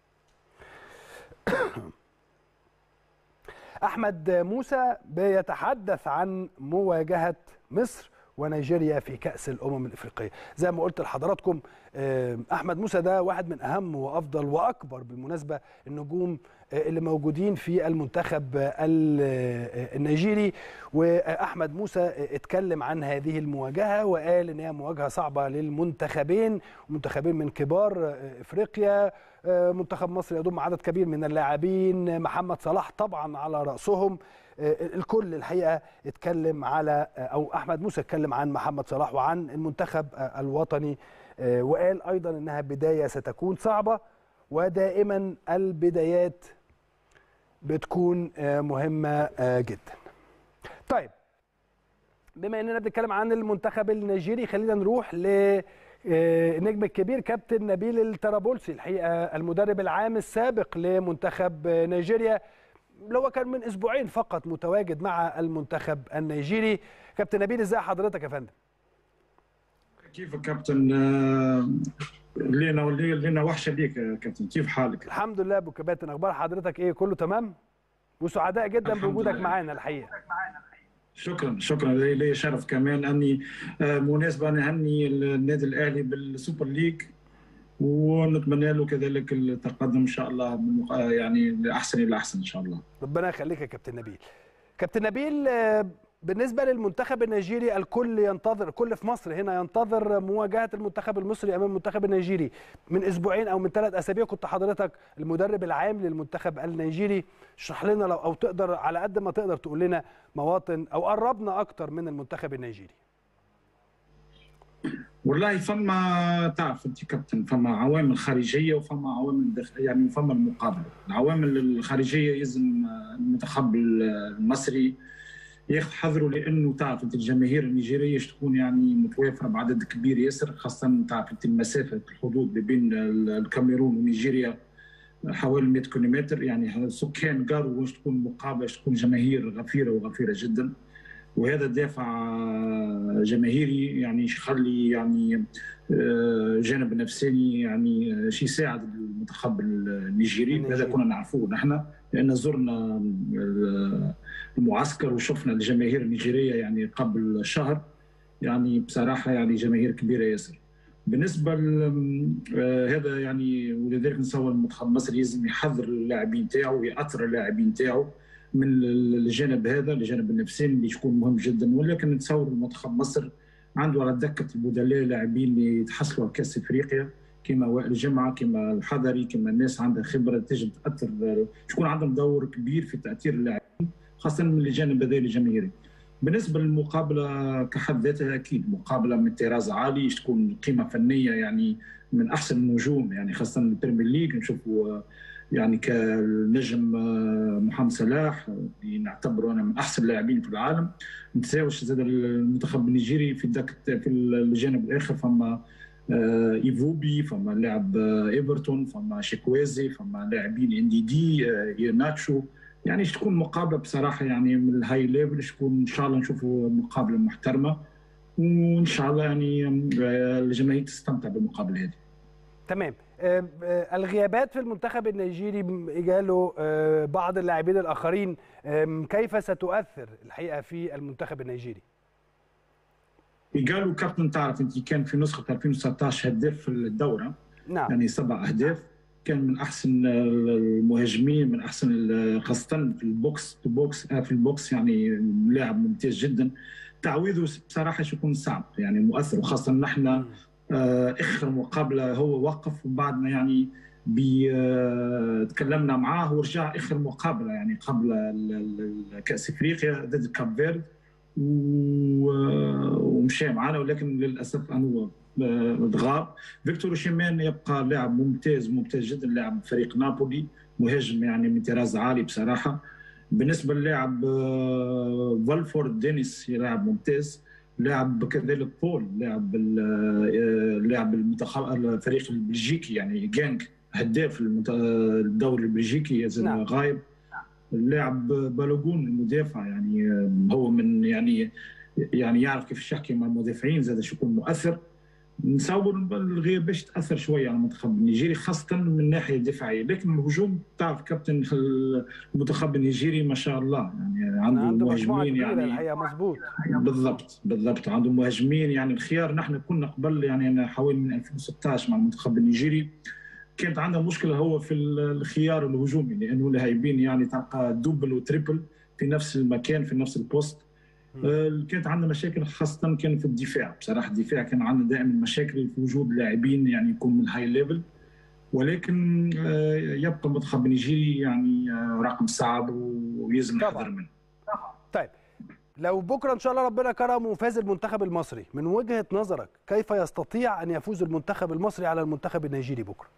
أحمد موسى بيتحدث عن مواجهة مصر ونيجيريا في كأس الأمم الإفريقية زي ما قلت لحضراتكم آه، أحمد موسى ده واحد من أهم وأفضل وأكبر بالمناسبة النجوم آه، اللي موجودين في المنتخب ال- آه، النيجيري وأحمد موسى اتكلم عن هذه المواجهة وقال إن هي مواجهة صعبة للمنتخبين منتخبين من كبار آه، إفريقيا آه، منتخب مصر يضم عدد كبير من اللاعبين محمد صلاح طبعا على رأسهم آه، الكل الحقيقه اتكلم على آه، او احمد موسى اتكلم عن محمد صلاح وعن المنتخب آه، الوطني آه، وقال ايضا انها بدايه ستكون صعبه ودائما البدايات بتكون آه، مهمه آه، جدا. طيب بما اننا بنتكلم عن المنتخب النيجيري خلينا نروح ل آه، النجم الكبير كابتن نبيل الترابلسي الحقيقه المدرب العام السابق لمنتخب آه، نيجيريا اللي هو كان من اسبوعين فقط متواجد مع المنتخب النيجيري كابتن نبيل ازاي حضرتك يا فندم كيف كابتن آه، لينا لينا وحشه بيك يا كابتن كيف حالك؟ الحمد لله ابو كباتن اخبار حضرتك ايه كله تمام وسعداء جدا الحمد بوجودك لله. معانا الحقيقه شكرا شكرا لي لي شرف كمان اني آه، مناسبه نهني النادي الاهلي بالسوبر ليج ونتمنى له كذلك التقدم ان شاء الله بالمق- آه، يعني لاحسن الى احسن ان شاء الله. ربنا يخليك يا كابتن نبيل كابتن نبيل آه، بالنسبه للمنتخب النيجيري الكل ينتظر الكل في مصر هنا ينتظر مواجهه المنتخب المصري امام المنتخب النيجيري من اسبوعين او من ثلاث اسابيع كنت حضرتك المدرب العام للمنتخب النيجيري اشرح لنا لو او تقدر على قد ما تقدر تقول لنا مواطن او قربنا اكتر من المنتخب النيجيري والله فما تعرف انت كابتن فما عوامل خارجيه وفما عوامل داخل يعني فما المقابله، العوامل الخارجيه يلزم المنتخب المصري ياخذ حذره لانه تعرف انت الجماهير النيجيريه تكون يعني متوافره بعدد كبير ياسر خاصه تعرف انت المسافه الحدود ما بين الكاميرون ونيجيريا حوالي 100 كيلومتر يعني سكان قاروا واش تكون مقابله واش تكون جماهير غفيره وغفيره جدا وهذا دافع جماهيري يعني يخلي يعني آه، جانب نفساني يعني آه، شيء يساعد المنتخب النيجيري هذا كنا نعرفوه نحن لان زرنا آه، المعسكر وشفنا الجماهير النيجيريه يعني قبل شهر يعني بصراحه يعني جماهير كبيره ياسر بالنسبه ل- آه، هذا يعني ولذلك نصور المنتخب المصري لازم يحضر اللاعبين تاعو ويأثر اللاعبين تاعو من الجانب هذا الجانب النفساني اللي يكون مهم جدا ولكن نتصور المنتخب مصر عنده على دكه البدلاء لاعبين اللي يتحصلوا على كاس افريقيا كما وائل جمعه كما الحضري كما الناس عندها خبره تجم تاثر تكون عندهم دور كبير في تاثير اللاعبين خاصه من الجانب هذا الجماهيري بالنسبه للمقابله كحد ذاتها اكيد مقابله من طراز عالي تكون قيمه فنيه يعني من احسن النجوم يعني خاصه البريمير ليج نشوفوا يعني كالنجم آه، محمد صلاح اللي نعتبره انا من احسن اللاعبين في العالم ما ننساوش زاد المنتخب النيجيري في داك في الجانب الاخر فما آه، ايفوبي فما لاعب آه، ايفرتون فما شيكويزي فما لاعبين ان دي دي آه، ناتشو يعني تكون مقابله بصراحه يعني من الهاي ليفل تكون ان شاء الله نشوفوا مقابله محترمه وان شاء الله يعني آه، الجماهير تستمتع بالمقابله هذه تمام آه، آه، الغيابات في المنتخب النيجيري م- جاله آه، بعض اللاعبين الاخرين آم، كيف ستؤثر الحقيقه في المنتخب النيجيري قالوا كابتن تعرف انت كان في نسخه 2019 هداف في الدوره نعم يعني سبع اهداف كان من احسن المهاجمين من احسن ال- خاصه في البوكس في البوكس آه، في البوكس يعني لاعب ممتاز جدا تعويضه بصراحه يكون صعب يعني مؤثر وخاصه نحن آه، اخر مقابله هو وقف وبعدنا يعني بي آه، تكلمنا معاه ورجع اخر مقابله يعني قبل ال- ال- ال- كاس افريقيا ضد كاب فيرد و- ومشى معنا ولكن للاسف انه آه، تغاب فيكتور شيمان يبقى لاعب ممتاز ممتاز جدا لاعب فريق نابولي مهاجم يعني من طراز عالي بصراحه بالنسبه للاعب آه، فالفورد دينيس لاعب ممتاز لاعب كذلك بول لاعب ال- آه، لاعب المنتخب الفريق البلجيكي يعني جانك هداف المنت- الدوري البلجيكي يزال نعم. غايب اللاعب بالوجون المدافع يعني آه، هو من يعني يعني يعرف كيف يحكي مع المدافعين زاد شو يكون مؤثر نصور الغياب باش تاثر شويه على المنتخب النيجيري خاصه من الناحيه الدفاعيه لكن الهجوم تعرف كابتن المنتخب النيجيري ما شاء الله يعني عنده, عنده مجموعه مهاجمين كبيره يعني الحقيقه مظبوط بالضبط بالضبط عنده مهاجمين يعني الخيار نحن كنا قبل يعني انا حوالي من 2016 مع المنتخب النيجيري كانت عندنا مشكله هو في الخيار الهجومي لانه اللاعبين يعني تلقى دوبل وتريبل في نفس المكان في نفس البوست آه، كانت عندنا مشاكل خاصه كان في الدفاع بصراحه الدفاع كان عندنا دائما مشاكل في وجود لاعبين يعني يكون من الهاي ليفل ولكن آه، يبقى المنتخب النيجيري يعني آه، رقم صعب ويلزم نحذر منه طيب لو بكره ان شاء الله ربنا كرم وفاز المنتخب المصري من وجهه نظرك كيف يستطيع ان يفوز المنتخب المصري على المنتخب النيجيري بكره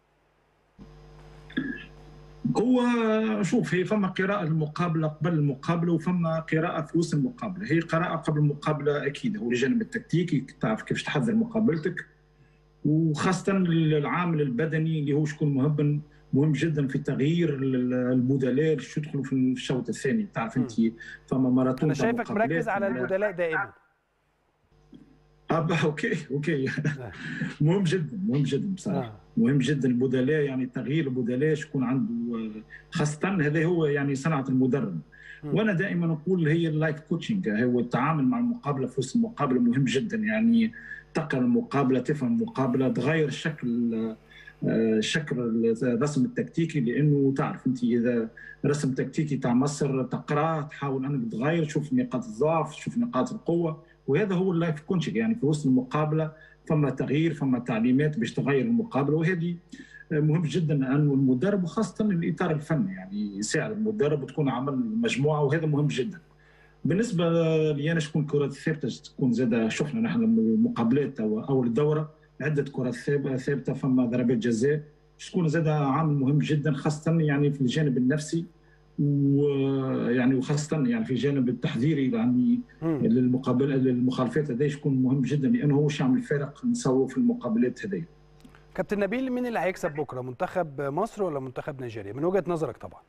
هو شوف هي فما قراءة المقابلة قبل المقابلة وفما قراءة في وسط المقابلة هي قراءة قبل المقابلة أكيد هو الجانب التكتيكي تعرف كيفاش تحضر مقابلتك وخاصة العامل البدني اللي هو شكون مهم مهم جدا في تغيير البدلاء باش يدخلوا في الشوط الثاني تعرف انت فما ماراثون انا شايفك مركز على البدلاء دائما اه اوكي اوكي مهم جدا مهم جدا بصراحه مهم جدا البدلاء يعني تغيير البدلاء شكون عنده خاصه هذا هو يعني صنعه المدرب وانا دائما اقول هي اللايف كوتشنج هو التعامل مع المقابله في وسط المقابله مهم جدا يعني تقرا المقابله تفهم المقابله تغير شكل شكل الرسم التكتيكي لانه تعرف انت اذا رسم تكتيكي تاع مصر تقراه تحاول انك تغير تشوف نقاط الضعف تشوف نقاط القوه وهذا هو اللايف كوتشنج يعني في وسط المقابله فما تغيير فما تعليمات باش تغير المقابله وهذه مهم جدا انه المدرب وخاصه الاطار الفني يعني يساعد المدرب وتكون عمل مجموعه وهذا مهم جدا. بالنسبه لي انا شكون كرات ثابته تكون زاد شفنا نحن المقابلات او اول الدوره عده كرات ثابته فما ضربات جزاء تكون زاد عامل مهم جدا خاصه يعني في الجانب النفسي ويعني وخاصه يعني في الجانب التحذيري يعني للمقابل للمخالفات هذا يكون مهم جدا لانه هو يعمل فارق نسوي في المقابلات هذه. كابتن نبيل مين اللي هيكسب بكره منتخب مصر ولا منتخب نيجيريا من وجهه نظرك طبعا؟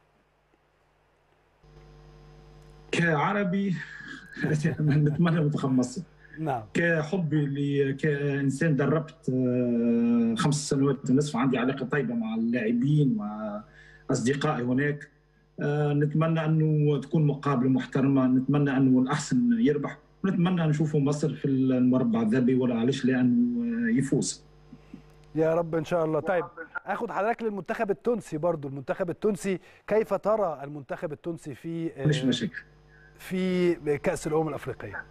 كعربي نتمنى منتخب مصر. نعم كحبي ل كانسان دربت خمس سنوات ونصف عندي علاقه طيبه مع اللاعبين مع اصدقائي هناك نتمنى انه تكون مقابله محترمه نتمنى انه الاحسن يربح ونتمنى نشوفوا مصر في المربع الذهبي ولا علاش لانه يفوز يا رب ان شاء الله طيب اخد حضرتك للمنتخب التونسي برضو المنتخب التونسي كيف ترى المنتخب التونسي في مش مشاكل في كاس الامم الافريقيه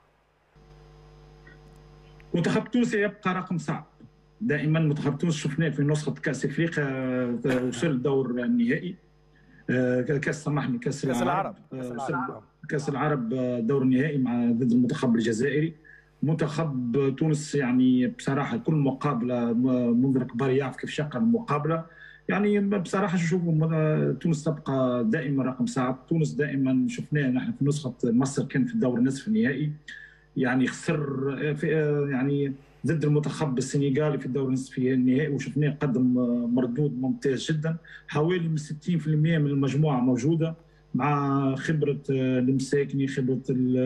منتخب تونس يبقى رقم صعب دائما منتخب تونس شفناه في نسخه كاس افريقيا وصل الدور النهائي كاس سامحني كاس, كاس العرب العرب كاس العرب دور النهائي مع ضد المنتخب الجزائري منتخب تونس يعني بصراحه كل مقابله منذر كبار يعرف كيف شق المقابله يعني بصراحه نشوف تونس تبقى دائما رقم صعب تونس دائما شفناه نحن في نسخه مصر كان في الدور النصف النهائي يعني خسر في يعني ضد المنتخب السنغالي في الدور النصفي النهائي وشفناه قدم مردود ممتاز جدا حوالي من 60% من المجموعه موجوده مع خبره المساكني خبره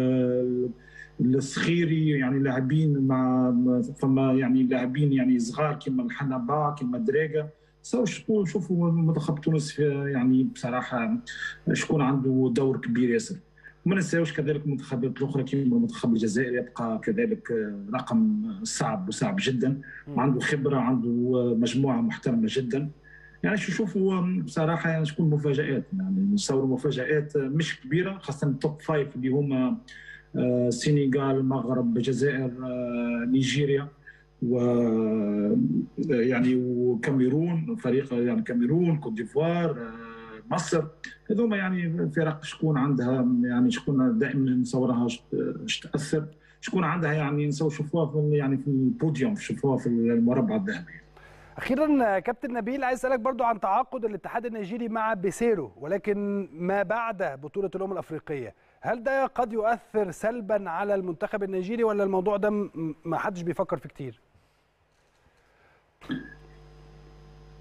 الصخيري يعني لاعبين مع فما يعني لاعبين يعني صغار كما الحنبا كما دراجه سو شوفوا منتخب تونس يعني بصراحه شكون عنده دور كبير ياسر وما ننساوش كذلك المنتخبات الاخرى كما المنتخب الجزائري يبقى كذلك رقم صعب وصعب جدا وعنده خبره عنده مجموعه محترمه جدا يعني شو شوفوا بصراحه يعني شكون مفاجات يعني نصور مفاجات مش كبيره خاصه التوب فايف اللي هما السنغال المغرب الجزائر نيجيريا و يعني وكاميرون فريق يعني كاميرون كوت ديفوار مصر هذوما يعني فرق شكون عندها يعني شكون دائما نصورها تاثر شكون عندها يعني نسوي شوفوها في يعني في البوديوم شوفوها في المربع الذهبي اخيرا كابتن نبيل عايز اسالك برضو عن تعاقد الاتحاد النيجيري مع بيسيرو ولكن ما بعد بطوله الامم الافريقيه هل ده قد يؤثر سلبا على المنتخب النيجيري ولا الموضوع ده ما حدش بيفكر فيه كتير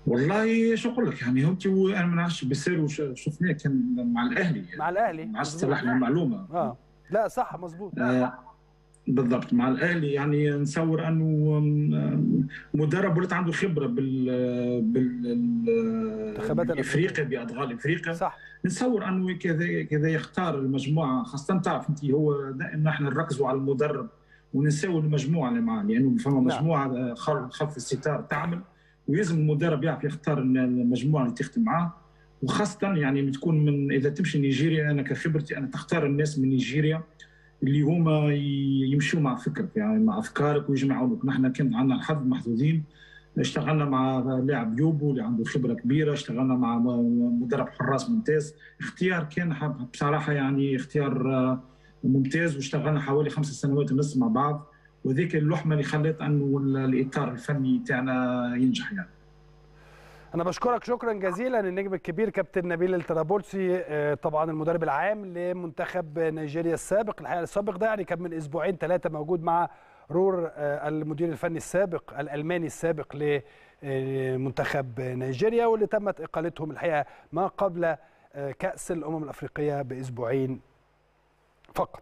والله شو اقول لك يعني انت انا ما نعرفش بيصير شفناه كان مع الاهلي يعني. مع الاهلي ما عادش صلاح له معلومه اه لا صح مظبوط آه بالضبط مع الاهلي يعني نصور انه آم، مدرب ولات عنده خبره بال انتخابات بال افريقيا بادغال افريقيا صح نتصور انه كذا كذا يختار المجموعه خاصه تعرف انت هو دائما احنا نركزوا على المدرب ونساوي المجموعه اللي معاه لانه فما نعم. مجموعه خل- خلف الستار تعمل ويلزم المدرب يعرف يختار المجموعه اللي تخدم معاه وخاصه يعني تكون من اذا تمشي نيجيريا انا كخبرتي انا تختار الناس من نيجيريا اللي هما ي- يمشوا مع فكرك يعني مع افكارك ويجمعونك نحن كان عندنا الحظ محظوظين اشتغلنا مع لاعب يوبو اللي عنده خبره كبيره اشتغلنا مع م- مدرب حراس ممتاز اختيار كان ح- بصراحه يعني اختيار آه، ممتاز واشتغلنا حوالي خمس سنوات ونص مع بعض وذيك اللحمه اللي خلت انه ال- الاطار الفني تاعنا ينجح يعني انا بشكرك شكرا جزيلا النجم الكبير كابتن نبيل الترابلسي آه، طبعا المدرب العام لمنتخب نيجيريا السابق الحقيقه السابق ده يعني كان من اسبوعين ثلاثه موجود مع رور آه، المدير الفني السابق الالماني السابق لمنتخب نيجيريا واللي تمت اقالتهم الحقيقه ما قبل آه، كاس الامم الافريقيه باسبوعين فقط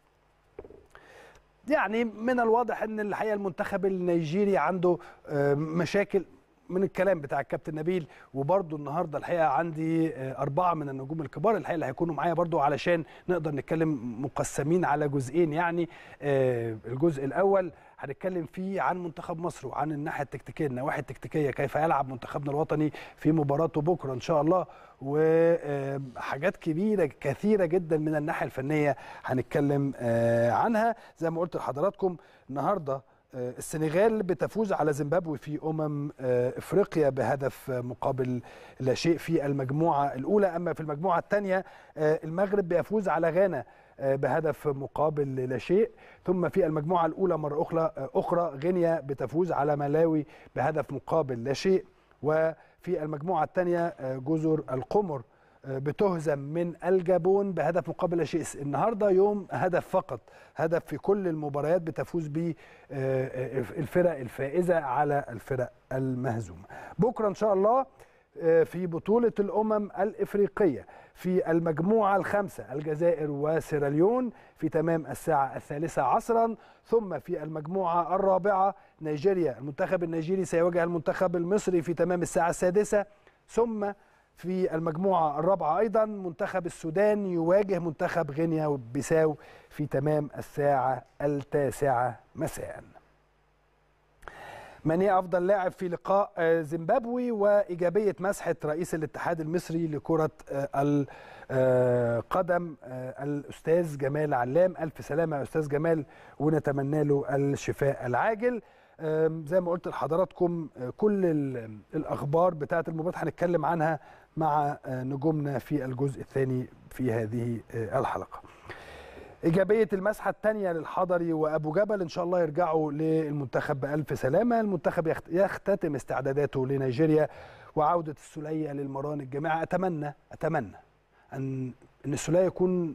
يعني من الواضح ان الحقيقه المنتخب النيجيري عنده آه، مشاكل من الكلام بتاع الكابتن نبيل وبرده النهارده الحقيقه عندي آه، اربعه من النجوم الكبار الحقيقه اللي هيكونوا معايا برده علشان نقدر نتكلم مقسمين على جزئين يعني آه، الجزء الاول هنتكلم فيه عن منتخب مصر وعن الناحيه التكتيكيه النواحي التكتيكيه كيف يلعب منتخبنا الوطني في مباراته بكره ان شاء الله وحاجات كبيره كثيره جدا من الناحيه الفنيه هنتكلم آه، عنها زي ما قلت لحضراتكم النهارده آه، السنغال بتفوز على زيمبابوي في امم آه، افريقيا بهدف آه، مقابل لا شيء في المجموعه الاولى اما في المجموعه الثانيه المغرب بيفوز على غانا آه، بهدف مقابل لا شيء ثم في المجموعه الاولى مره اخرى آه، اخرى غينيا بتفوز على ملاوي بهدف مقابل لا شيء وفي المجموعه الثانيه آه، جزر القمر آه، بتهزم من الجابون بهدف مقابل لا شيء النهارده يوم هدف فقط هدف في كل المباريات بتفوز به آه، آه، الفرق الفائزه على الفرق المهزومه بكره ان شاء الله آه، في بطوله الامم الافريقيه في المجموعه الخامسه الجزائر وسيراليون في تمام الساعه الثالثه عصرا ثم في المجموعه الرابعه نيجيريا المنتخب النيجيري سيواجه المنتخب المصري في تمام الساعه السادسه ثم في المجموعة الرابعة أيضا منتخب السودان يواجه منتخب غينيا بيساو في تمام الساعة التاسعة مساء من هي أفضل لاعب في لقاء آه، زيمبابوي وإيجابية مسحة رئيس الاتحاد المصري لكرة آه، القدم آه، الأستاذ جمال علام ألف سلامة يا أستاذ جمال ونتمنى له الشفاء العاجل آم، زي ما قلت لحضراتكم آه، كل ال- الأخبار بتاعة المباراة هنتكلم عنها مع آه، نجومنا في الجزء الثاني في هذه آه، الحلقة إيجابية المسحة الثانية للحضري وأبو جبل إن شاء الله يرجعوا للمنتخب بألف سلامة المنتخب يخت- يختتم استعداداته لنيجيريا وعودة السولية للمران الجماعة أتمنى أتمنى أن أن السولية يكون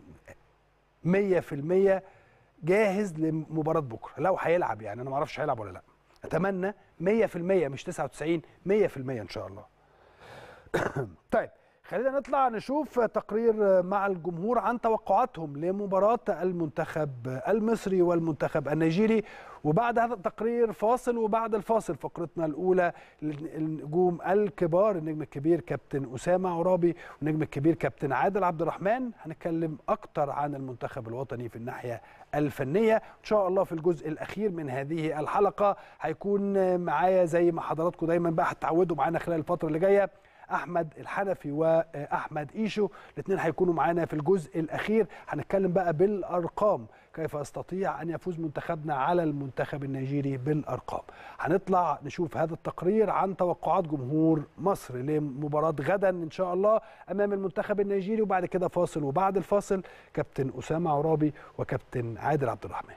100% جاهز لمباراة بكرة لو هيلعب يعني أنا ما أعرفش هيلعب ولا لا أتمنى 100% مش 99 100% إن شاء الله طيب خلينا نطلع نشوف تقرير مع الجمهور عن توقعاتهم لمباراة المنتخب المصري والمنتخب النيجيري وبعد هذا التقرير فاصل وبعد الفاصل فقرتنا الأولى النجوم الكبار النجم الكبير كابتن أسامة عرابي والنجم الكبير كابتن عادل عبد الرحمن هنتكلم أكتر عن المنتخب الوطني في الناحية الفنية إن شاء الله في الجزء الأخير من هذه الحلقة هيكون معايا زي ما حضراتكم دايما بقى هتعودوا معانا خلال الفترة اللي جاية احمد الحنفي واحمد ايشو الاثنين هيكونوا معانا في الجزء الاخير هنتكلم بقى بالارقام كيف يستطيع ان يفوز منتخبنا على المنتخب النيجيري بالارقام هنطلع نشوف هذا التقرير عن توقعات جمهور مصر لمباراه غدا ان شاء الله امام المنتخب النيجيري وبعد كده فاصل وبعد الفاصل كابتن اسامه عرابي وكابتن عادل عبد الرحمن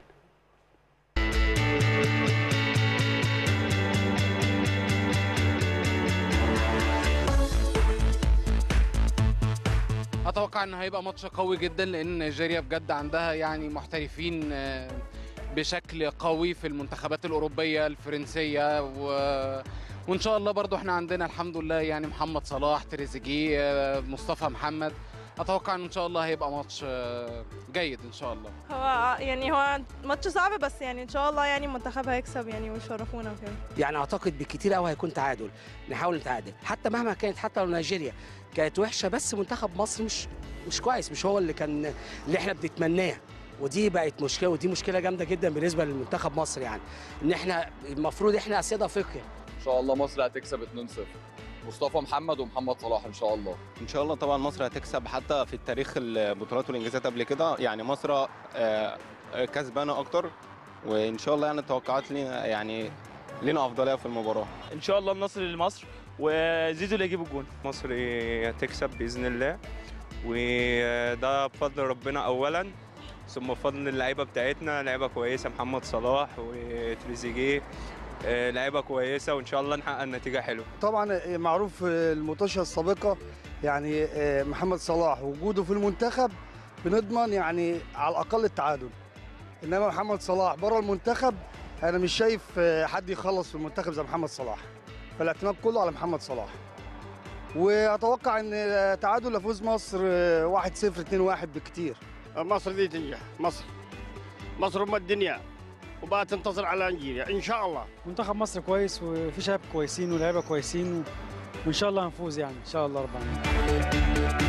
اتوقع ان هيبقى ماتش قوي جدا لان نيجيريا بجد عندها يعني محترفين آه، بشكل قوي في المنتخبات الاوروبيه الفرنسيه و وان شاء الله برضو احنا عندنا الحمد لله يعني محمد صلاح تريزيجيه آه، مصطفى محمد اتوقع ان ان شاء الله هيبقى ماتش آه، جيد ان شاء الله هو يعني هو ماتش صعب بس يعني ان شاء الله يعني المنتخب هيكسب يعني ويشرفونا وكده يعني اعتقد بالكتير قوي هيكون تعادل نحاول نتعادل حتى مهما كانت حتى لو نيجيريا كانت وحشه بس منتخب مصر مش مش كويس مش هو اللي كان اللي احنا بنتمناه ودي بقت مشكله ودي مشكله جامده جدا بالنسبه للمنتخب مصر يعني ان احنا المفروض احنا اسياد افريقيا ان شاء الله مصر هتكسب 2-0 مصطفى محمد ومحمد صلاح ان شاء الله ان شاء الله طبعا مصر هتكسب حتى في التاريخ البطولات والانجازات قبل كده يعني مصر آه، آه، كسبانه اكتر وان شاء الله يعني التوقعات لينا يعني لينا افضليه في المباراه ان شاء الله النصر لمصر وزيزو اللي يجيب الجون مصر هتكسب باذن الله وده بفضل ربنا اولا ثم بفضل اللعيبه بتاعتنا لعيبه كويسه محمد صلاح وتريزيجيه آه، لعيبه كويسه وان شاء الله نحقق نتيجه حلوه طبعا معروف المطوشه السابقه يعني محمد صلاح وجوده في المنتخب بنضمن يعني على الاقل التعادل انما محمد صلاح بره المنتخب انا مش شايف حد يخلص في المنتخب زي محمد صلاح فالاعتماد كله على محمد صلاح واتوقع ان تعادل لفوز مصر 1-0 2-1 بكتير مصر دي تنجح مصر مصر ام الدنيا وبقى تنتصر على نيجيريا ان شاء الله منتخب مصر كويس وفي شباب كويسين ولاعيبه كويسين وان شاء الله هنفوز يعني ان شاء الله رب العالمين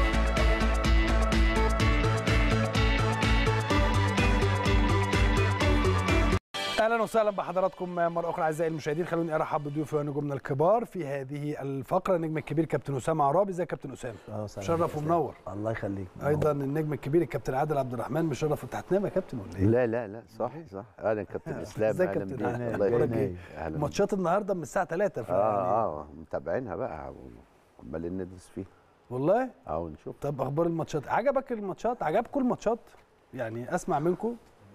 اهلا وسهلا بحضراتكم مره اخرى اعزائي المشاهدين خلوني ارحب بضيوفي ونجومنا الكبار في هذه الفقره النجم الكبير كابتن اسامه عرابي ازيك يا كابتن اسامه مشرف ومنور الله يخليك ايضا النجم الكبير الكابتن عادل عبد الرحمن مشرف انت هتنام يا كابتن ولا ايه لا لا لا صح صح اهلا كابتن اسلام ازيك اهلا كابتن بيك عادل؟ الله أخبارك يخليك إيه؟ اهلا ماتشات النهارده من الساعه 3 ف اه اه متابعينها بقى عمالين ندرس فيها والله اه ونشوف طب اخبار الماتشات عجبك الماتشات عجبكم الماتشات يعني اسمع منكم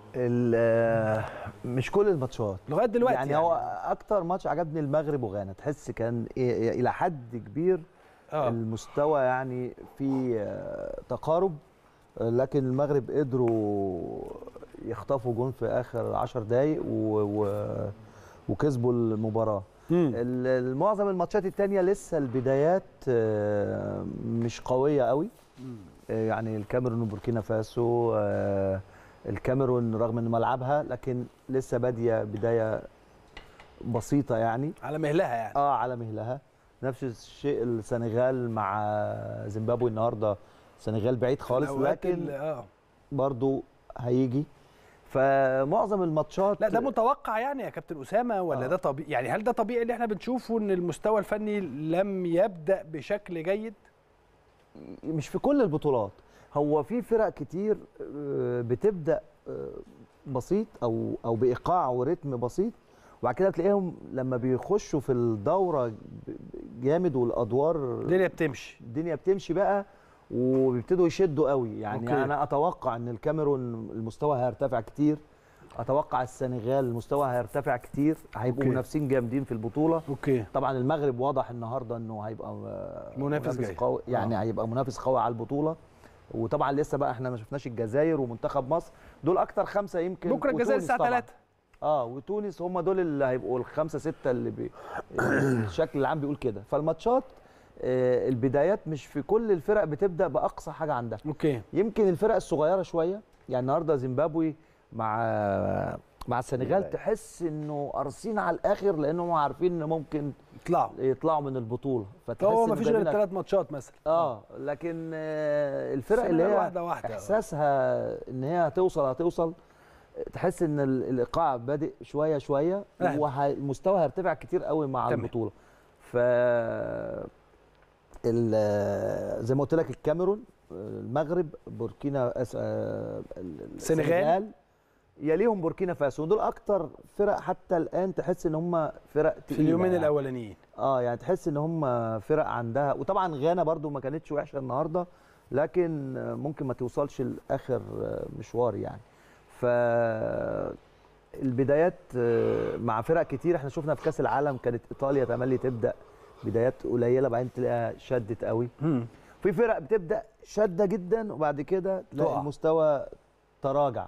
ال- مش كل الماتشات لغايه دلوقتي يعني, يعني. هو اكتر ماتش عجبني المغرب وغانا تحس كان إيه الى حد كبير آه. المستوى يعني في آه، تقارب آه، لكن المغرب قدروا يخطفوا جون في اخر 10 دقايق و... و... وكسبوا المباراه ال- ال- معظم الماتشات التانية لسه البدايات آه، مش قوية قوي آه، يعني الكاميرون وبوركينا فاسو آه، الكاميرون رغم ان ملعبها لكن لسه باديه بدايه بسيطه يعني على مهلها يعني اه على مهلها نفس الشيء السنغال مع زيمبابوي النهارده السنغال بعيد خالص الأوقات لكن ال- اه برضو هيجي فمعظم الماتشات لا ده متوقع يعني يا كابتن اسامه ولا ده طبيعي يعني هل ده طبيعي اللي احنا بنشوفه ان المستوى الفني لم يبدا بشكل جيد مش في كل البطولات هو في فرق كتير آه، بتبدا آه، بسيط او او بايقاع ورتم بسيط وبعد كده تلاقيهم لما بيخشوا في الدوره ب- ب- جامد والادوار الدنيا بتمشي الدنيا بتمشي بقى وبيبتدوا يشدوا قوي يعني أوكي. أوكي. انا اتوقع ان الكاميرون المستوى هيرتفع كتير اتوقع السنغال المستوى هيرتفع كتير هيبقوا أوكي. منافسين جامدين في البطوله اوكي طبعا المغرب واضح النهارده انه هيبقى آه، منافس جاي. قوي يعني آه. هيبقى منافس قوي على البطوله وطبعا لسه بقى احنا ما شفناش الجزائر ومنتخب مصر دول اكتر خمسه يمكن بكره الجزائر وتونس الساعه طبعاً. 3 اه وتونس هم دول اللي هيبقوا الخمسه سته اللي بي... الشكل العام بيقول كده فالماتشات آه، البدايات مش في كل الفرق بتبدا باقصى حاجه عندها اوكي يمكن الفرق الصغيره شويه يعني النهارده زيمبابوي مع مع السنغال تحس انه قارصين على الاخر لانهم عارفين ان ممكن يطلعوا يطلعوا من البطوله فتحس هو إن ما فيش غير جايبين أك- الثلاث ماتشات مثلا اه لكن آه، الفرق اللي السنغال هي واحدة واحدة. احساسها ان هي هتوصل هتوصل تحس ان ال- الايقاع بادئ شويه شويه أهدى. والمستوى هيرتفع كتير قوي مع تمام. البطوله ف ال- زي ما قلت لك الكاميرون المغرب بوركينا أس- آه، السنغال. يليهم بوركينا فاسو دول اكتر فرق حتى الان تحس ان هم فرق في تقيلة اليومين يعني. الاولانيين اه يعني تحس ان هم فرق عندها وطبعا غانا برضو ما كانتش وحشه النهارده لكن ممكن ما توصلش لاخر مشوار يعني ف البدايات مع فرق كتير احنا شفنا في كاس العالم كانت ايطاليا تملي تبدا بدايات قليله بعدين تلاقيها شدت قوي في فرق بتبدا شاده جدا وبعد كده تلاقي تقع. المستوى تراجع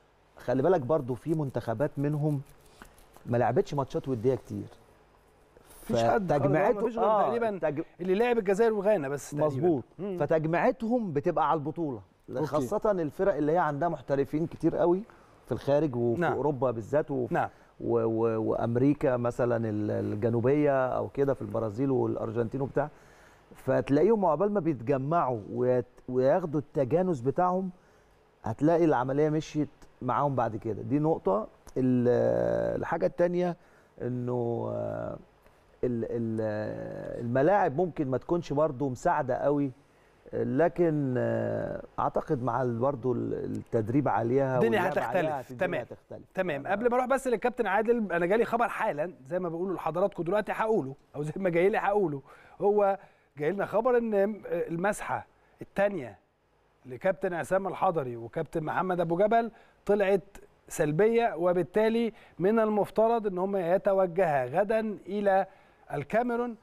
خلي بالك برضو في منتخبات منهم ما لعبتش ماتشات وديه كتير مفيش حد خالص، هو فتجميعته- مفيش غير آه، تقريبا تج- اللي لعب الجزائر وغانا بس تقريبا. مظبوط مم. فتجميعتهم بتبقى على البطوله أوكي. خاصه الفرق اللي هي عندها محترفين كتير قوي في الخارج وفي نعم. اوروبا بالذات وفي نعم. و و وامريكا مثلا ال- الجنوبيه او كده في البرازيل والارجنتين وبتاع فتلاقيهم عقبال ما بيتجمعوا ويت- وياخدوا التجانس بتاعهم هتلاقي العمليه مشيت معاهم بعد كده دي نقطه ال- الحاجه الثانيه انه آه، ال- ال- آه، الملاعب ممكن ما تكونش برضو مساعده قوي لكن آه، اعتقد مع ال- برضو ال- التدريب عليها الدنيا واللعب عليها هتختلف الدنيا تمام هتختلف تمام قبل ما اروح بس للكابتن عادل انا جالي خبر حالا زي ما بقولوا لحضراتكم دلوقتي هقوله او زي ما جاي لي هقوله هو جاي لنا خبر ان المسحه الثانيه لكابتن عصام الحضري وكابتن محمد ابو جبل طلعت سلبيه وبالتالي من المفترض ان هم يتوجها غدا الى الكاميرون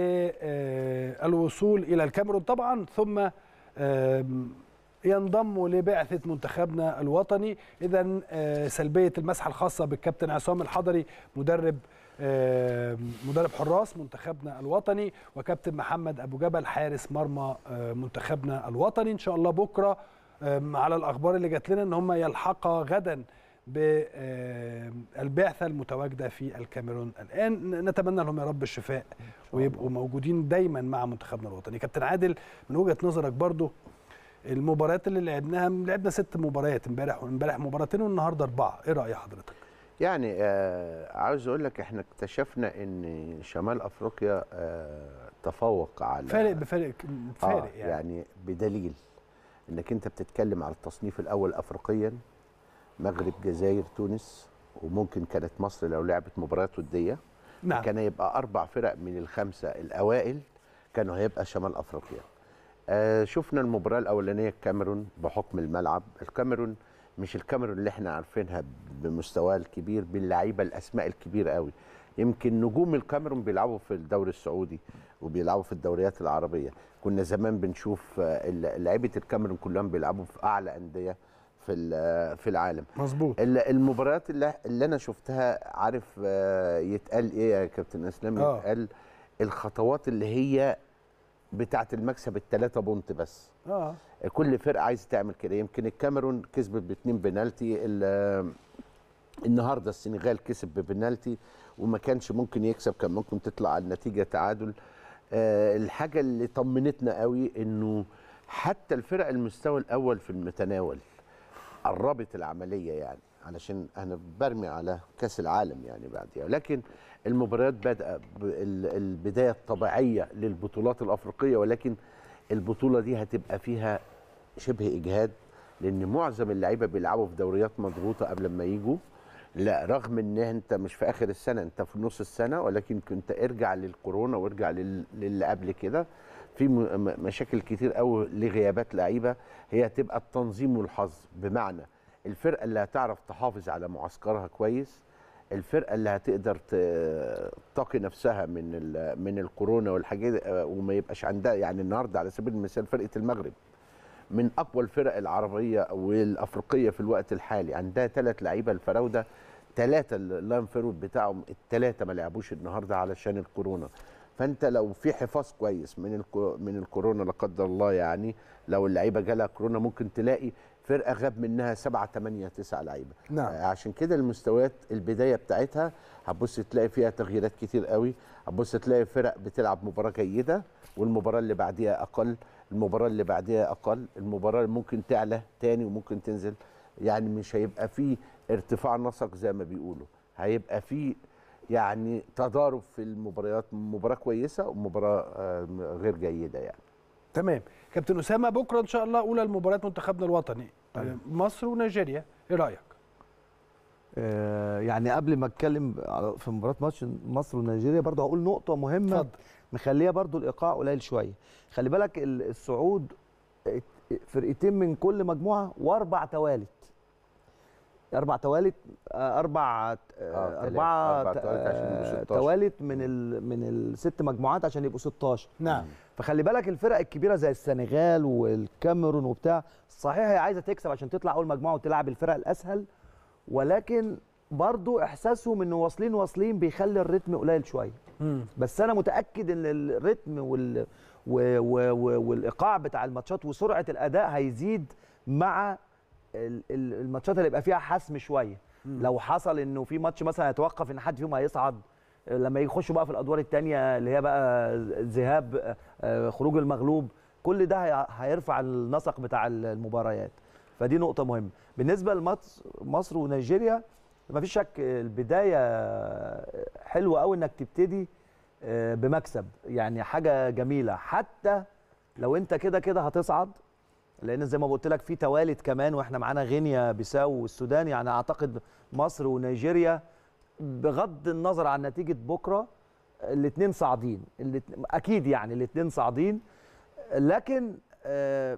للوصول الى الكاميرون طبعا ثم آم، ينضموا لبعثه منتخبنا الوطني اذا سلبيه المسحه الخاصه بالكابتن عصام الحضري مدرب آم، مدرب حراس منتخبنا الوطني وكابتن محمد ابو جبل حارس مرمى آه، منتخبنا الوطني ان شاء الله بكره آم، على الاخبار اللي جات لنا ان هم يلحقا غدا بالبعثه المتواجده في الكاميرون الان نتمنى لهم يا رب الشفاء ويبقوا موجودين دايما مع منتخبنا الوطني كابتن عادل من وجهه نظرك برضو المباريات اللي لعبناها لعبنا ست مباريات امبارح وامبارح مباراتين والنهارده اربعه ايه راي حضرتك يعني آه عاوز اقول لك احنا اكتشفنا ان شمال افريقيا آه تفوق على فارق بفارق فارق آه يعني, يعني بدليل انك انت بتتكلم على التصنيف الاول افريقيا مغرب جزائر تونس وممكن كانت مصر لو لعبت مباريات وديه نعم. كان يبقى اربع فرق من الخمسه الاوائل كانوا هيبقى شمال افريقيا آه شفنا المباراه الاولانيه الكاميرون بحكم الملعب الكاميرون مش الكاميرون اللي احنا عارفينها بمستواها الكبير باللعيبه الاسماء الكبيره قوي يمكن نجوم الكاميرون بيلعبوا في الدوري السعودي وبيلعبوا في الدوريات العربيه كنا زمان بنشوف آه، لعيبه الكاميرون كلهم بيلعبوا في اعلى انديه في ال- في العالم مظبوط ال- المباريات اللي, اللي انا شفتها عارف آه، يتقال ايه يا كابتن اسلام آه. يتقال الخطوات اللي هي بتاعه المكسب الثلاثه بونت بس اه كل فرقه عايزه تعمل كده يمكن الكاميرون كسبت باثنين بنالتي ال- النهارده السنغال كسب ببنالتي وما كانش ممكن يكسب كان ممكن تطلع على النتيجه تعادل آه، الحاجه اللي طمنتنا قوي انه حتى الفرق المستوى الاول في المتناول قربت العمليه يعني علشان انا برمي على كاس العالم يعني بعديها لكن المباريات بدأ بال- البدايه الطبيعيه للبطولات الافريقيه ولكن البطوله دي هتبقى فيها شبه اجهاد لان معظم اللعيبه بيلعبوا في دوريات مضغوطه قبل ما يجوا لا رغم ان انت مش في اخر السنه انت في نص السنه ولكن كنت ارجع للكورونا وارجع لل- للي قبل كده في م- م- مشاكل كتير قوي لغيابات لعيبه هي هتبقى التنظيم والحظ بمعنى الفرقه اللي هتعرف تحافظ على معسكرها كويس الفرقه اللي هتقدر ت- تقي نفسها من ال- من الكورونا والحاجات آه، وما يبقاش عندها يعني النهارده على سبيل المثال فرقه المغرب من اقوى الفرق العربيه والافريقيه في الوقت الحالي عندها ثلاث لعيبه الفراوده ثلاثه اللاين فيرود بتاعهم الثلاثه ما لعبوش النهارده علشان الكورونا فانت لو في حفاظ كويس من الكو من الكورونا لا قدر الله يعني لو اللعيبه جالها كورونا ممكن تلاقي فرقه غاب منها سبعة ثمانية تسعة لعيبه نعم. آه، عشان كده المستويات البدايه بتاعتها هتبص تلاقي فيها تغييرات كتير قوي هتبص تلاقي فرق بتلعب مباراه جيده والمباراه اللي بعديها اقل المباراه اللي بعديها اقل المباراه اللي ممكن تعلى تاني وممكن تنزل يعني مش هيبقى فيه ارتفاع نسق زي ما بيقولوا هيبقى فيه يعني تضارب في المباريات مباراه كويسه ومباراه آه، غير جيده يعني تمام كابتن اسامه بكره ان شاء الله اولى المباريات منتخبنا الوطني آه، مصر ونيجيريا ايه رايك آه، يعني قبل ما اتكلم على- في مباراه ماتش مصر ونيجيريا برضه هقول نقطه مهمه اتفضل. مخليه برضه الايقاع قليل شويه خلي بالك ال- الصعود ات- فرقتين من كل مجموعه واربع توالت اربع توالت آه، اربع آه، آه، تلات- اربعه أربع توالت عشان يبقوا آه، 16. توالت من ال من الست مجموعات عشان يبقوا 16 نعم فخلي بالك الفرق الكبيره زي السنغال والكاميرون وبتاع صحيح هي عايزه تكسب عشان تطلع اول مجموعه وتلعب الفرق الاسهل ولكن برضو احساسهم انه واصلين واصلين بيخلي الريتم قليل شويه مم. بس انا متاكد ان الريتم وال و و و والايقاع بتاع الماتشات وسرعه الاداء هيزيد مع ال- ال- الماتشات اللي يبقى فيها حسم شويه مم. لو حصل انه في ماتش مثلا هيتوقف ان حد فيهم هيصعد لما يخشوا بقى في الادوار الثانيه اللي هي بقى ذهاب آه، خروج المغلوب كل ده هي- هيرفع النسق بتاع المباريات فدي نقطه مهمه بالنسبه لمصر مصر ونيجيريا مفيش شك البدايه حلوه قوي انك تبتدي آه، بمكسب يعني حاجه جميله حتى لو انت كده كده هتصعد لان زي ما قلت لك في توالد كمان واحنا معانا غينيا بيساو والسودان يعني اعتقد مصر ونيجيريا بغض النظر عن نتيجه بكره الاثنين صاعدين الاتنين- اكيد يعني الاثنين صاعدين لكن آه،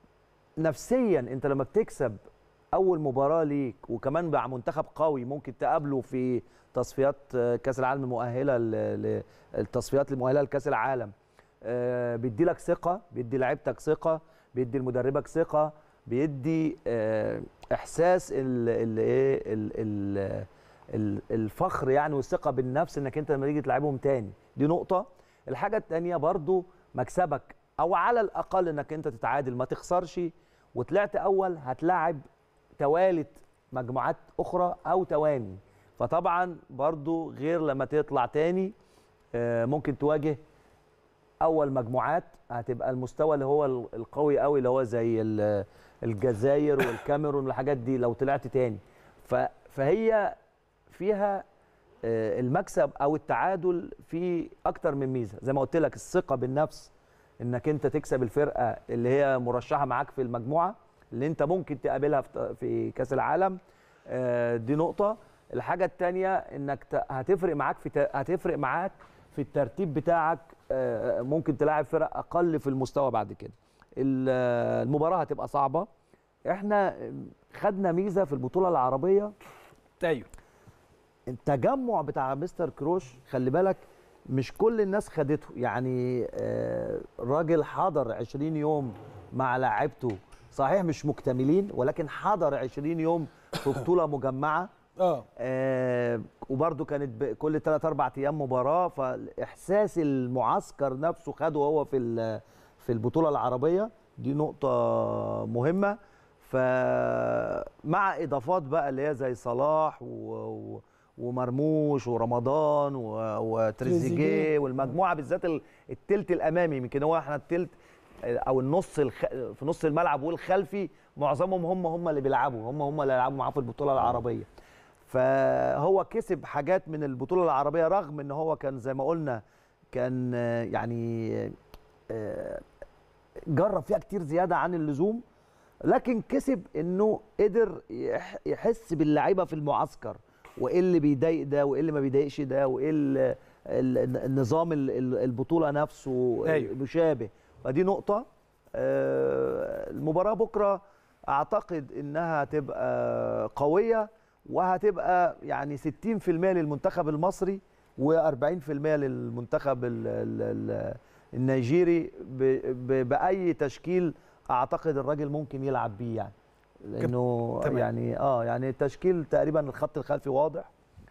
نفسيا انت لما بتكسب اول مباراه ليك وكمان مع منتخب قوي ممكن تقابله في تصفيات آه، كاس العالم المؤهله ل- ل- التصفيات المؤهله لكاس العالم آه، بيدي لك ثقه بيدي لعيبتك ثقه بيدي لمدربك ثقه بيدي آه، احساس ال ال ايه ال- ال- ال- الفخر يعني والثقه بالنفس انك انت لما تيجي تلعبهم تاني دي نقطه الحاجه الثانيه برضو مكسبك او على الاقل انك انت تتعادل ما تخسرش وطلعت اول هتلاعب توالت مجموعات اخرى او تواني فطبعا برضو غير لما تطلع تاني آه، ممكن تواجه اول مجموعات هتبقى المستوى اللي هو ال- القوي قوي اللي هو زي ال- الجزائر والكاميرون والحاجات دي لو طلعت تاني ف- فهي فيها آه، المكسب او التعادل في اكتر من ميزه زي ما قلت لك الثقه بالنفس انك انت تكسب الفرقه اللي هي مرشحه معاك في المجموعه اللي انت ممكن تقابلها في- في كاس العالم آه، دي نقطه الحاجه الثانيه انك ت- هتفرق معاك في ت- هتفرق معاك في الترتيب بتاعك آه، ممكن تلاعب فرق اقل في المستوى بعد كده ال- آه، المباراه هتبقى صعبه احنا خدنا ميزه في البطوله العربيه ايوه التجمع بتاع مستر كروش خلي بالك مش كل الناس خدته يعني آه، راجل حضر 20 يوم مع لاعيبته صحيح مش مكتملين ولكن حضر 20 يوم في بطوله مجمعه اه آه وبرده كانت ب- كل 3 4 ايام مباراه فاحساس المعسكر نفسه خده هو في ال- في البطوله العربيه دي نقطه مهمه فمع اضافات بقى اللي هي زي صلاح و... و... ومرموش ورمضان و... وتريزيجيه تريزيجيه. والمجموعه بالذات ال- التلت الامامي يمكن هو احنا التلت او النص الخ... في نص الملعب والخلفي معظمهم هم هم اللي بيلعبوا هم هم اللي يلعبوا معاه في البطوله العربيه فهو كسب حاجات من البطوله العربيه رغم ان هو كان زي ما قلنا كان آه، يعني آه، جرب فيها كتير زياده عن اللزوم لكن كسب انه قدر يح- يحس باللعيبه في المعسكر وايه اللي بيضايق ده وايه اللي ما بيضايقش ده وايه ال- ال- النظام ال- ال- البطوله نفسه أيوه. مشابه فدي نقطه آه، المباراه بكره اعتقد انها هتبقى قويه وهتبقى يعني 60% للمنتخب المصري و40% للمنتخب ال ال ال النيجيري ب- ب- باي تشكيل اعتقد الراجل ممكن يلعب بيه يعني لانه تمام. يعني اه يعني التشكيل تقريبا الخط الخلفي واضح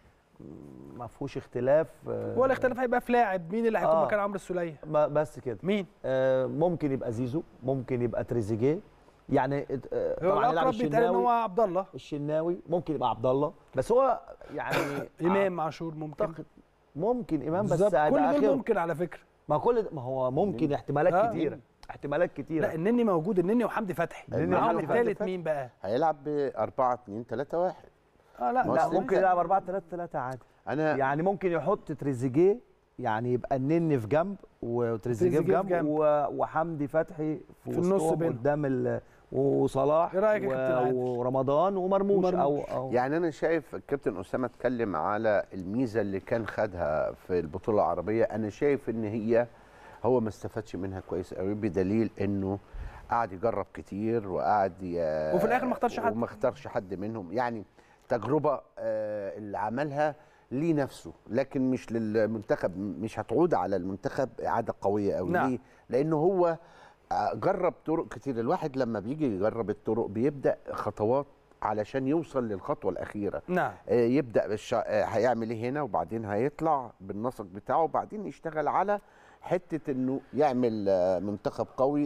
ما فيهوش اختلاف آه، هو الاختلاف هيبقى في لاعب مين اللي هيكون آه. مكان عمرو السوليه ما بس كده مين آه ممكن يبقى زيزو ممكن يبقى تريزيجيه يعني آه هو طبعا يلعب الاقرب بيتقال ان هو الشناوي عبد الله الشناوي ممكن يبقى عبد الله بس هو يعني امام عاشور ممكن أعتقد ممكن امام بس بالظبط هيبقى كل دول آخره. ممكن على فكره ما كل ده ما هو ممكن احتمالات آه. كتيره احتمالات كتيره لا النني موجود النني وحمدي فتحي النني معاهم وحمدي الثالث فتحي. مين بقى هيلعب ب 4 2 3 1 اه لا ما لا أصل ممكن أنت- يلعب 4 3 3 عادي انا يعني ممكن يحط تريزيجيه يعني يبقى النني في جنب وتريزيجيه في تريزيجيه في جنب جنب. و- وحمدي فتحي في, في النص وسطهم بينهم. قدام ال... وصلاح إيه رأيك يا و- كابتن عادل؟ ورمضان ومرموش, ومرموش. او او يعني انا شايف الكابتن اسامه اتكلم على الميزه اللي كان خدها في البطوله العربيه انا شايف ان هي هو ما استفادش منها كويس قوي بدليل انه قعد يجرب كتير وقعد ي... وفي الآخر ما اختارش حد. وما اختارش حد منهم يعني تجربه آه، اللي عملها ليه نفسه لكن مش للمنتخب مش هتعود على المنتخب اعاده قويه قوي نعم. ليه لانه هو آه، جرب طرق كتير الواحد لما بيجي يجرب الطرق بيبدا خطوات علشان يوصل للخطوه الاخيره نعم آه، يبدا بالش... آه، هيعمل ايه هنا وبعدين هيطلع بالنسق بتاعه وبعدين يشتغل على حته انه يعمل آه، منتخب قوي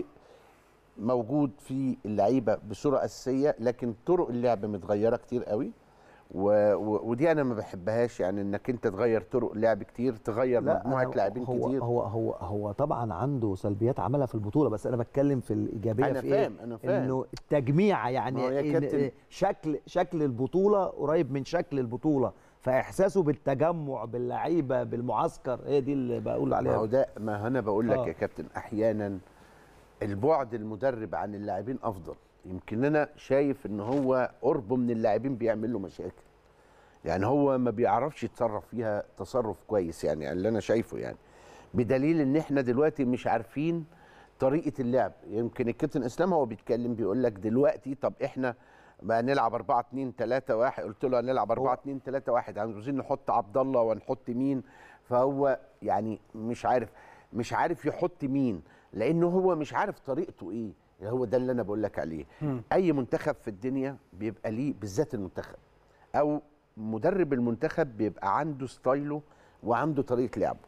موجود فيه اللعيبه بصوره اساسيه لكن طرق اللعب متغيره كتير قوي و... و... ودي انا ما بحبهاش يعني انك انت تغير طرق لعب كتير تغير لا مجموعه أنا- لاعبين هو كتير هو هو هو طبعا عنده سلبيات عملها في البطوله بس انا بتكلم في الايجابيه أنا في فاهم، ايه أنا فاهم. انه التجميع ما هو يعني يا إن كابتن- شكل شكل البطوله قريب من شكل البطوله فاحساسه بالتجمع باللعيبه بالمعسكر هي دي اللي بقول ما عليها هو ده ما انا بقول لك آه. يا كابتن احيانا البعد المدرب عن اللاعبين افضل يمكن انا شايف ان هو قربه من اللاعبين بيعمل له مشاكل يعني هو ما بيعرفش يتصرف فيها تصرف كويس يعني اللي انا شايفه يعني بدليل ان احنا دلوقتي مش عارفين طريقه اللعب يمكن الكابتن اسلام هو بيتكلم بيقول لك دلوقتي طب احنا بقى نلعب 4 2 3 1 قلت له هنلعب 4 2 3 1 عاوزين نحط عبد الله ونحط مين فهو يعني مش عارف مش عارف يحط مين لانه هو مش عارف طريقته ايه هو ده اللي انا بقول لك عليه مم. اي منتخب في الدنيا بيبقى ليه بالذات المنتخب او مدرب المنتخب بيبقى عنده ستايله وعنده طريقه لعبه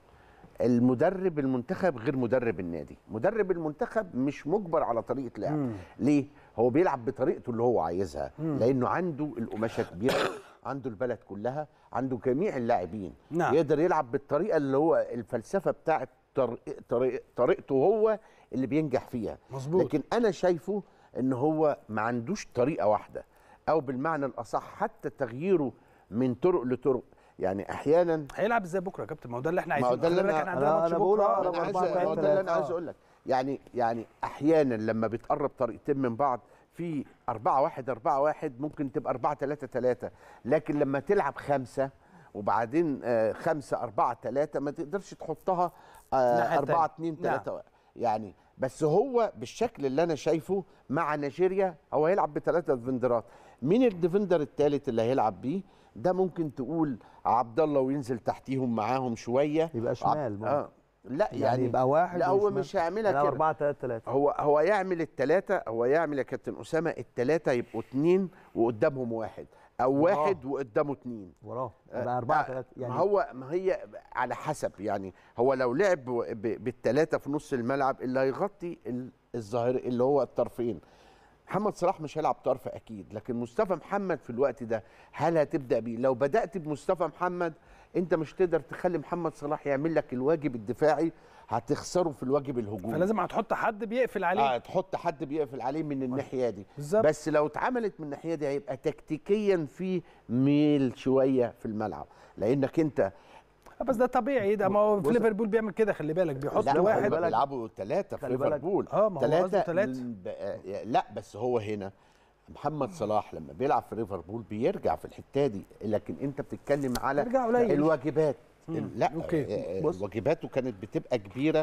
المدرب المنتخب غير مدرب النادي مدرب المنتخب مش مجبر على طريقه لعب مم. ليه هو بيلعب بطريقته اللي هو عايزها مم. لانه عنده القماشه كبيره عنده البلد كلها عنده جميع اللاعبين نعم. يقدر يلعب بالطريقه اللي هو الفلسفه بتاعت طريق طريق طريقته هو اللي بينجح فيها مظبوط. لكن انا شايفه ان هو ما عندوش طريقه واحده او بالمعنى الاصح حتى تغييره من طرق لطرق يعني احيانا هيلعب ازاي بكره يا كابتن ما هو ده اللي احنا ما هو عايزينه ده اللي خلي بالك انا احنا عندنا ماتش بكره أنا عايز ما هو ده اللي انا عايز اقول لك يعني يعني احيانا لما بتقرب طريقتين من بعض في 4 1 4 1 ممكن تبقى 4 3 3 لكن لما تلعب خمسه وبعدين آه، خمسة أربعة ثلاثة ما تقدرش تحطها الناحية آه، أربعة التانية. اتنين ثلاثة يعني بس هو بالشكل اللي أنا شايفه مع نيجيريا هو هيلعب بثلاثة ديفندرات مين الديفندر الثالث اللي هيلعب بيه ده ممكن تقول عبد الله وينزل تحتيهم معاهم شوية يبقى شمال ممكن. آه لا يعني يعني يبقى واحد لا هو وشمال. مش هيعملها يلعب كده 4 3 3 هو هو يعمل الثلاثة هو يعمل يا كابتن أسامة الثلاثة يبقوا اثنين وقدامهم واحد أو وراه. واحد وقدامه اثنين وراه آه، يبقى 4 آه، 3 يعني ما هو ما هي على حسب يعني هو لو لعب ب- بالثلاثة في نص الملعب اللي هيغطي ال- الظاهر اللي هو الطرفين محمد صلاح مش هيلعب طرف اكيد لكن مصطفى محمد في الوقت ده هل هتبدا بيه لو بدات بمصطفى محمد انت مش تقدر تخلي محمد صلاح يعمل لك الواجب الدفاعي هتخسره في الواجب الهجومي فلازم هتحط حد بيقفل عليه اه تحط حد بيقفل عليه من الناحيه دي بالظبط. بس لو اتعملت من الناحيه دي هيبقى تكتيكيا في ميل شويه في الملعب لانك انت آه، بس ده طبيعي ده ما هو في بص- ليفربول بيعمل كده خلي بالك بيحط لا واحد واحد بيلعبوا ثلاثة في خلي بالك. ليفربول اه ما هو قصده ثلاثة تلاتة. من ب- آه، لا بس هو هنا محمد صلاح لما بيلعب في ليفربول بيرجع في الحته دي لكن انت بتتكلم على بيرجع قليل. الواجبات مم. لا أوكي. آه، بص. واجباته كانت بتبقى كبيره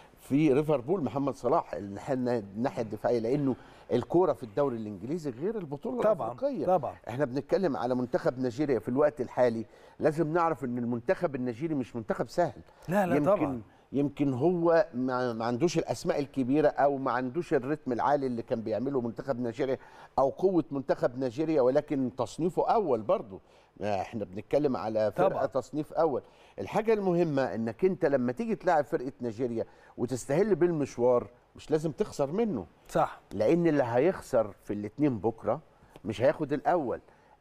في ليفربول محمد صلاح الناحيه الناحيه الدفاعيه لانه الكوره في الدوري الانجليزي غير البطوله طبعاً، الافريقيه طبعاً. احنا بنتكلم على منتخب نيجيريا في الوقت الحالي لازم نعرف ان المنتخب النيجيري مش منتخب سهل لا، لا، يمكن طبعاً. يمكن هو ما ما عندوش الاسماء الكبيره او ما عندوش الريتم العالي اللي كان بيعمله منتخب نيجيريا او قوه منتخب نيجيريا ولكن تصنيفه اول برضه احنا بنتكلم على فرقه طبعاً. تصنيف اول الحاجه المهمه انك انت لما تيجي تلاعب فرقه نيجيريا وتستهل بالمشوار مش لازم تخسر منه صح لان اللي هيخسر في الاثنين بكره مش هياخد الاول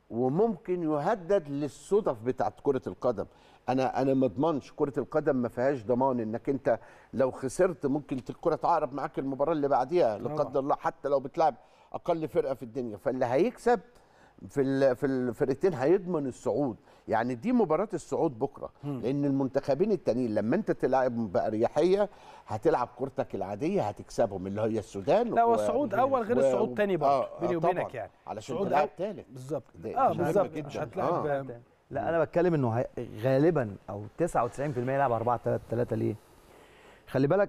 وممكن يهدد للصدف بتاعت كره القدم انا انا ما اضمنش كره القدم ما فيهاش ضمان انك انت لو خسرت ممكن الكره تعقرب معاك المباراه اللي بعديها لا طبعاً. قدر الله حتى لو بتلعب اقل فرقه في الدنيا فاللي هيكسب في ال- في الفرقتين هيضمن الصعود يعني دي مباراه الصعود بكره مم. لان المنتخبين التانيين لما انت تلعب باريحيه هتلعب كورتك العاديه هتكسبهم اللي هي السودان لا و- والصعود اول غير و- الصعود تاني برضه آه، بيني آه، وبينك طبعاً. يعني علشان صعود تلعب أول- تالت بالظبط دي اه مهمة بالظبط جداً. مش هتلاعب آه. لا انا بتكلم انه هي- غالبا او 99% يلعب 4 3 3 ليه؟ خلي بالك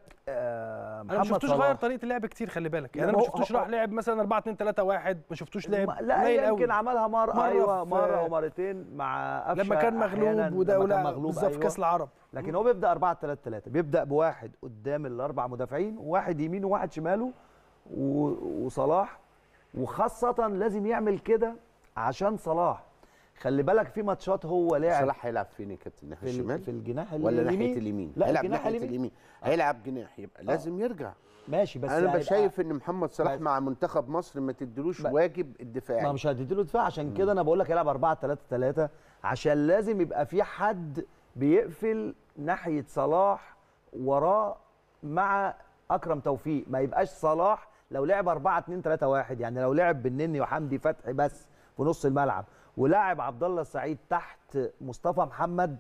آه انا ما محمد شفتوش صلاح غير طريقه اللعب كتير خلي بالك لا، يعني انا ما ما هو- شفتوش هو- راح لعب مثلا 4 2 3 1 ما شفتوش لعب ما- لا قليل يمكن قوي. عملها مره, مرة ايوه في- مره او مرتين مع قفشه لما كان مغلوب أحياناً وده لما ولا كان مغلوب بالظبط في كاس العرب لكن هو بيبدا 4 3 3 بيبدا بواحد قدام الاربع مدافعين وواحد يمين وواحد شماله و... وصلاح وخاصه لازم يعمل كده عشان صلاح خلي بالك في ماتشات هو لاعب صلاح هيلعب فين يا كابتن ناحيه في ال- الشمال في الجناح ولا اليمين؟ ناحيه اليمين لا، هيلعب الجناح ناحيه اليمين. اليمين هيلعب جناح يبقى لازم يرجع ماشي بس انا هيبقى- شايف ان محمد صلاح مع منتخب مصر ما تديلوش واجب الدفاعي ما مش هتديله دفاع عشان كده انا بقول لك يلعب 4 3 3 عشان لازم يبقى في حد بيقفل ناحيه صلاح وراه مع اكرم توفيق ما يبقاش صلاح لو لعب 4 2 3 1 يعني لو لعب بالنني وحمدي فتحي بس في نص الملعب ولاعب عبد الله السعيد تحت مصطفى محمد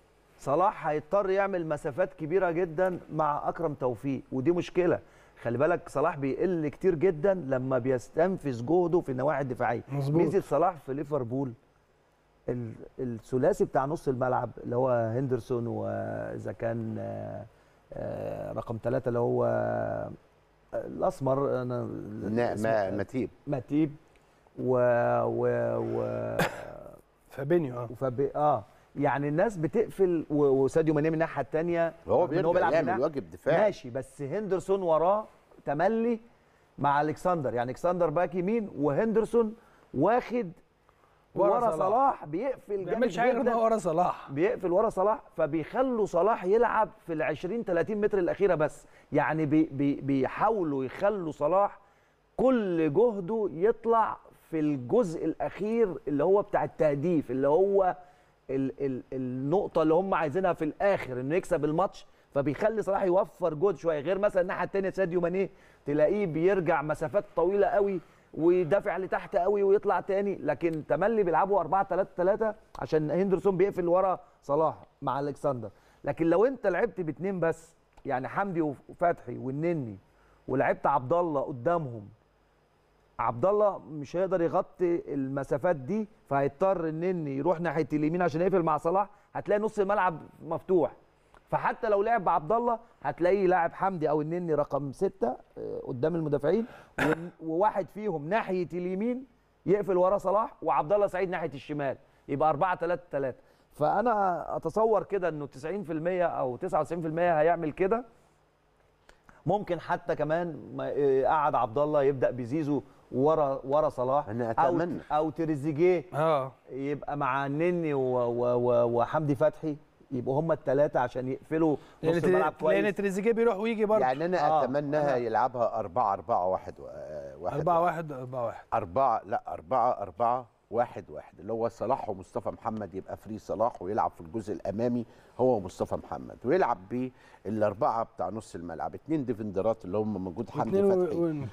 صلاح هيضطر يعمل مسافات كبيره جدا مع اكرم توفيق ودي مشكله خلي بالك صلاح بيقل كتير جدا لما بيستنفذ جهده في النواحي الدفاعيه مظبوط. ميزه صلاح في ليفربول ال- الثلاثي بتاع نص الملعب اللي هو هندرسون واذا كان آه، آه، رقم ثلاثة اللي هو آه، الاسمر انا نا- اسمه- ما- ماتيب. ماتيب و و و فابينيو اه وفابي اه يعني الناس بتقفل و- وساديو ماني من الناحيه الثانيه هو بيرجع يعمل واجب دفاعي. ماشي بس هندرسون وراه تملي مع الكسندر يعني الكسندر باك يمين وهندرسون واخد ورا ورا صلاح. صلاح بيقفل ما بيعملش جامد حاجه غير جدا. إن هو ورا صلاح بيقفل ورا صلاح فبيخلوا صلاح يلعب في ال 20 30 متر الاخيره بس يعني بي بي بيحاولوا يخلوا صلاح كل جهده يطلع في الجزء الاخير اللي هو بتاع التهديف اللي هو ال ال النقطه اللي هم عايزينها في الاخر انه يكسب الماتش فبيخلي صلاح يوفر جهد شويه غير مثلا الناحيه الثانيه ساديو ماني تلاقيه بيرجع مسافات طويله قوي ويدافع لتحت قوي ويطلع تاني لكن تملي بيلعبوا 4 3 3 عشان هندرسون بيقفل ورا صلاح مع الكسندر لكن لو انت لعبت باثنين بس يعني حمدي وفتحي والنني ولعبت عبد الله قدامهم عبد الله مش هيقدر يغطي المسافات دي فهيضطر النني يروح ناحيه اليمين عشان يقفل مع صلاح هتلاقي نص الملعب مفتوح فحتى لو لعب بعبد الله هتلاقيه لاعب حمدي او النني رقم ستة آه، قدام المدافعين وال- وواحد فيهم ناحيه اليمين يقفل ورا صلاح وعبد الله سعيد ناحيه الشمال يبقى 4 3 3 فانا اتصور كده انه 90% او 99% هيعمل كده ممكن حتى كمان ما- آه، قعد عبد الله يبدا بزيزو ورا ورا صلاح أنا او أتمنى. او تريزيجيه اه يبقى مع النني و- و- و- وحمدي فتحي يبقوا هم الثلاثه عشان يقفلوا نص لان الملعب تري- لان كويس تريزيجيه بيروح ويجي برضه يعني انا آه، اتمناها أنا- يلعبها 4 4 1 1 4 1 4 1 أربعة لا أربعة أربعة واحد واحد اللي هو صلاح ومصطفى محمد يبقى فري صلاح ويلعب في الجزء الأمامي هو ومصطفى محمد ويلعب بالأربعة بتاع نص الملعب اتنين ديفندرات اللي هم موجود حمدي واتنين و- فتحي وإنك.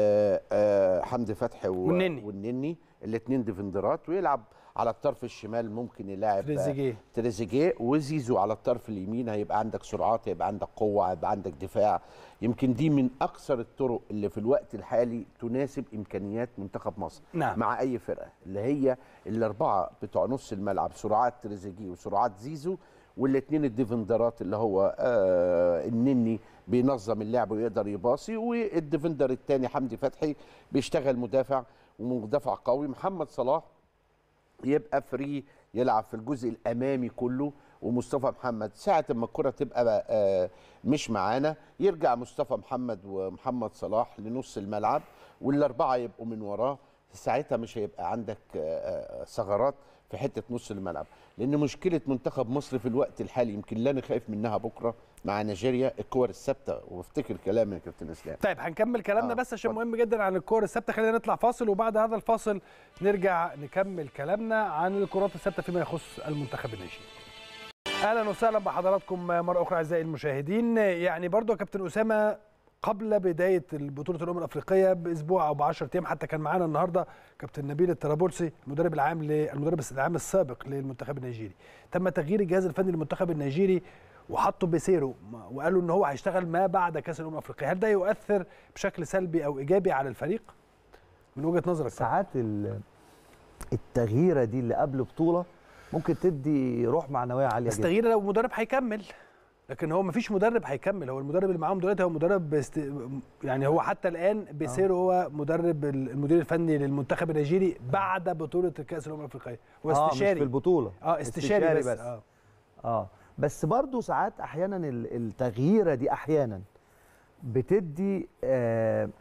وحمدي فتحي و- والنني. والنني الاثنين ديفندرات ويلعب على الطرف الشمال ممكن يلاعب تريزيجيه. تريزيجيه وزيزو على الطرف اليمين هيبقى عندك سرعات هيبقى عندك قوه هيبقى عندك دفاع يمكن دي من اكثر الطرق اللي في الوقت الحالي تناسب امكانيات منتخب مصر نعم. مع اي فرقه اللي هي الاربعه بتوع نص الملعب سرعات تريزيجيه وسرعات زيزو والاثنين الديفندرات اللي هو آه النني بينظم اللعب ويقدر يباصي والديفندر الثاني حمدي فتحي بيشتغل مدافع ومدافع قوي محمد صلاح يبقى فري يلعب في الجزء الامامي كله ومصطفى محمد ساعه ما الكره تبقى آه، مش معانا يرجع مصطفى محمد ومحمد صلاح لنص الملعب والاربعه يبقوا من وراه ساعتها مش هيبقى عندك آه، آه، ثغرات في حته نص الملعب لان مشكله منتخب مصر في الوقت الحالي يمكن لا انا خايف منها بكره مع نيجيريا الكور الثابته وافتكر كلامي يا كابتن اسلام طيب هنكمل كلامنا آه، بس عشان مهم جدا عن الكور الثابته خلينا نطلع فاصل وبعد هذا الفاصل نرجع نكمل كلامنا عن الكرات الثابته فيما يخص المنتخب النيجيري اهلا وسهلا بحضراتكم مره اخرى اعزائي المشاهدين يعني برضو يا كابتن اسامه قبل بدايه بطوله الامم الافريقيه باسبوع او ب 10 ايام حتى كان معانا النهارده كابتن نبيل الطرابلسي المدرب العام للمدرب العام السابق للمنتخب النيجيري تم تغيير الجهاز الفني للمنتخب النيجيري وحطوا بيسيرو وقالوا ان هو هيشتغل ما بعد كاس الامم الافريقيه هل ده يؤثر بشكل سلبي او ايجابي على الفريق من وجهه نظرك ساعات ال- التغييره دي اللي قبل بطوله ممكن تدي روح معنويه عاليه بس جدا تغيير لو مدرب هيكمل لكن هو مفيش مدرب هيكمل هو المدرب اللي معاهم دلوقتي هو مدرب بست... يعني هو حتى الان بيسيرو هو مدرب المدير الفني للمنتخب النيجيري بعد بطوله كاس الامم الافريقيه هو آه، مش استشاري في البطوله اه استشاري, بس, بس. اه اه بس برضو ساعات احيانا ال- التغييره دي احيانا بتدي آه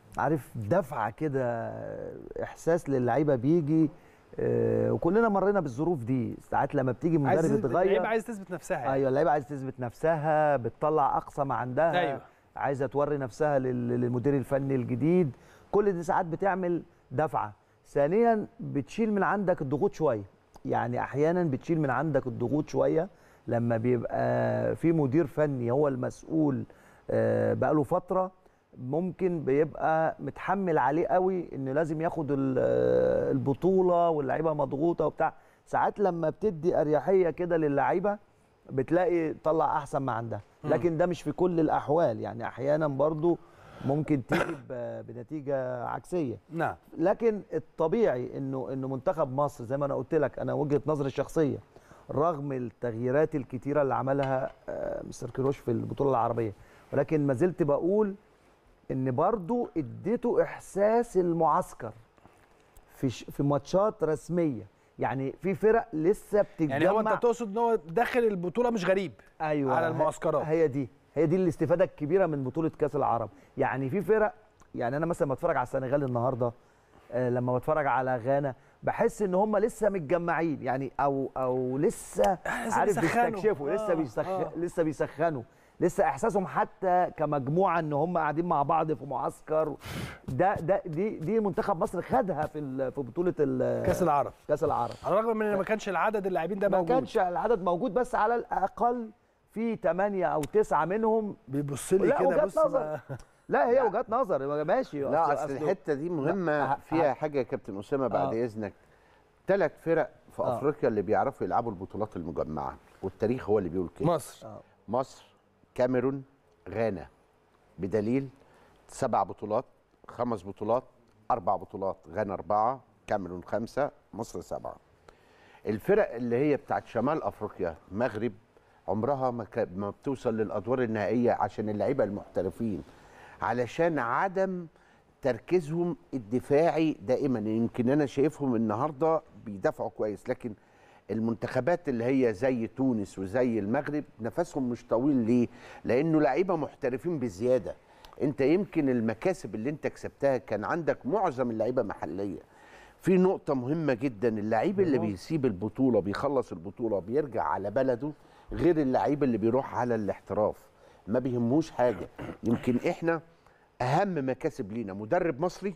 عارف دفعه كده احساس للعيبه بيجي آه، وكلنا مرينا بالظروف دي ساعات لما بتيجي عايز مدرب يتغير اللعيبه عايز تثبت نفسها يعني. ايوه اللعيبه عايزه تثبت نفسها بتطلع اقصى ما عندها أيوة. عايزه توري نفسها لل- للمدير الفني الجديد كل دي ساعات بتعمل دفعه ثانيا بتشيل من عندك الضغوط شويه يعني احيانا بتشيل من عندك الضغوط شويه لما بيبقى في مدير فني هو المسؤول آه، بقاله فتره ممكن بيبقى متحمل عليه قوي انه لازم ياخد ال- آه، البطوله واللعيبه مضغوطه وبتاع ساعات لما بتدي اريحيه كده للعيبه بتلاقي طلع احسن ما عندها مم. لكن ده مش في كل الاحوال يعني احيانا برضو ممكن تيجي ب- بنتيجه عكسيه نعم لكن الطبيعي انه انه منتخب مصر زي ما انا قلت لك انا وجهه نظري الشخصيه رغم التغييرات الكتيره اللي عملها آه، مستر كيروش في البطوله العربيه ولكن ما زلت بقول ان برضو اديته احساس المعسكر في ش- في ماتشات رسميه يعني في فرق لسه بتتجمع يعني هو انت تقصد ان هو داخل البطوله مش غريب ايوه على ه- المعسكرات هي دي هي دي الاستفاده الكبيره من بطوله كاس العرب يعني في فرق يعني انا مثلا بتفرج على السنغال النهارده آه، لما بتفرج على غانا بحس ان هم لسه متجمعين يعني او او لسه لسه عارف بيسخنوا. بيستكشفوا لسه آه، بيسخ... آه. لسه بيسخنوا لسه احساسهم حتى كمجموعه ان هم قاعدين مع بعض في معسكر ده ده دي دي منتخب مصر خدها في ال- في بطوله ال- كاس العرب كاس العرب على الرغم من ان ما كانش العدد اللاعبين ده ما موجود كانش العدد موجود بس على الاقل في 8 او 9 منهم بيبص لي لا كده وجهات بص نظر ما- لا هي وجهات نظر ماشي لا اصل الحته دي مهمه لا، فيها ه- حاجه يا كابتن اسامه بعد آه. اذنك ثلاث فرق في آه. افريقيا اللي بيعرفوا يلعبوا البطولات المجمعه والتاريخ هو اللي بيقول كده مصر مصر كاميرون غانا بدليل سبع بطولات خمس بطولات اربع بطولات غانا اربعه كاميرون خمسه مصر سبعه الفرق اللي هي بتاعت شمال افريقيا مغرب عمرها ما, كا- ما بتوصل للادوار النهائيه عشان اللعيبه المحترفين علشان عدم تركيزهم الدفاعي دائما يمكن انا شايفهم النهارده بيدافعوا كويس لكن المنتخبات اللي هي زي تونس وزي المغرب نفسهم مش طويل ليه؟ لانه لعيبه محترفين بزياده انت يمكن المكاسب اللي انت كسبتها كان عندك معظم اللعيبه محليه في نقطة مهمة جدا اللعيب اللي بيسيب البطولة بيخلص البطولة بيرجع على بلده غير اللعيب اللي بيروح على الاحتراف ما بيهموش حاجة يمكن احنا أهم مكاسب لينا مدرب مصري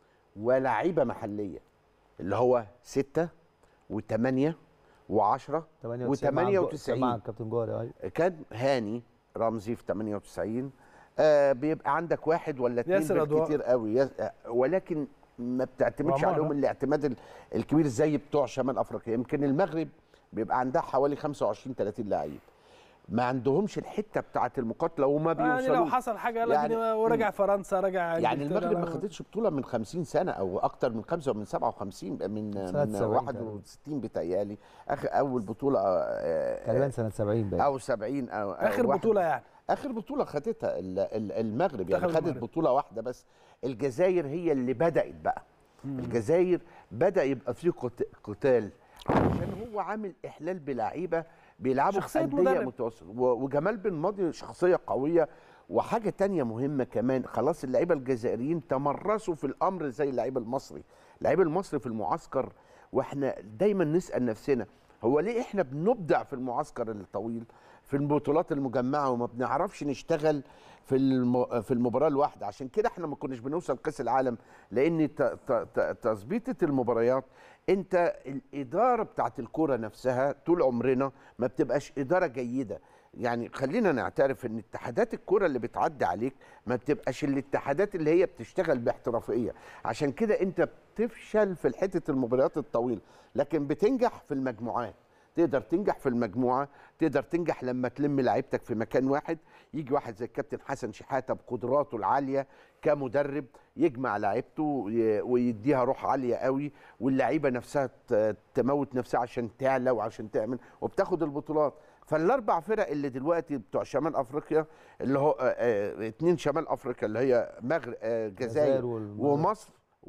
ولاعيبة محلية اللي هو ستة وثمانية وعشرة 98 و98 مع الكابتن جوهري ايوه كان هاني رمزي في 98 آه بيبقى عندك واحد ولا اتنين ياسر أدوار. بالكتير قوي يس- آه، ولكن ما بتعتمدش وعمارة. عليهم الاعتماد ال- الكبير زي بتوع شمال افريقيا يمكن المغرب بيبقى عندها حوالي 25 30 لعيب ما عندهمش الحته بتاعه المقاتله وما بيوصلوش يعني لو حصل حاجه يلا يعني- يعني ورجع فرنسا رجع يعني إنجلترا، المغرب ما لا. خدتش بطوله من 50 سنه او اكتر من خمسه من 57 من سنة من 70 61 بتهيألي اخر اول بطوله آه، تقريبا سنه 70 باين او 70 او أو اخر واحد- بطوله يعني اخر بطوله خدتها ال- ال- المغرب يعني منتخب خدت المغرب. بطوله واحده بس الجزائر هي اللي بدات بقى الجزائر بدا يبقى في قت- قتال عشان هو عامل احلال بلعيبه بيلعبوا في شخصية انديه مدرب. متوسطه و- وجمال بن ماضي شخصيه قويه وحاجه تانية مهمه كمان خلاص اللعيبه الجزائريين تمرسوا في الامر زي اللعيب المصري اللعيب المصري في المعسكر واحنا دايما نسال نفسنا هو ليه احنا بنبدع في المعسكر الطويل في البطولات المجمعه وما بنعرفش نشتغل في الم... في المباراه الواحده عشان كده احنا ما كناش بنوصل كاس العالم لان ت... ت... ت... تظبيطه المباريات انت الاداره بتاعت الكوره نفسها طول عمرنا ما بتبقاش اداره جيده يعني خلينا نعترف ان اتحادات الكوره اللي بتعدي عليك ما بتبقاش الاتحادات اللي هي بتشتغل باحترافيه عشان كده انت بتفشل في حته المباريات الطويله لكن بتنجح في المجموعات تقدر تنجح في المجموعه تقدر تنجح لما تلم لعيبتك في مكان واحد يجي واحد زي الكابتن حسن شحاته بقدراته العاليه كمدرب يجمع لعيبته وي- ويديها روح عاليه قوي واللعيبه نفسها ت- تموت نفسها عشان تعلى وعشان تعمل وبتاخد البطولات فالاربع فرق اللي دلوقتي بتوع شمال افريقيا اللي هو آه، آه، اتنين شمال افريقيا اللي هي مغرب الجزائر الجزائر والمغرب. ومصر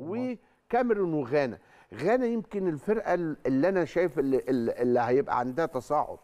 وكاميرون وغانا غانا يمكن الفرقه اللي انا شايف اللي, اللي هيبقى عندها تصاعد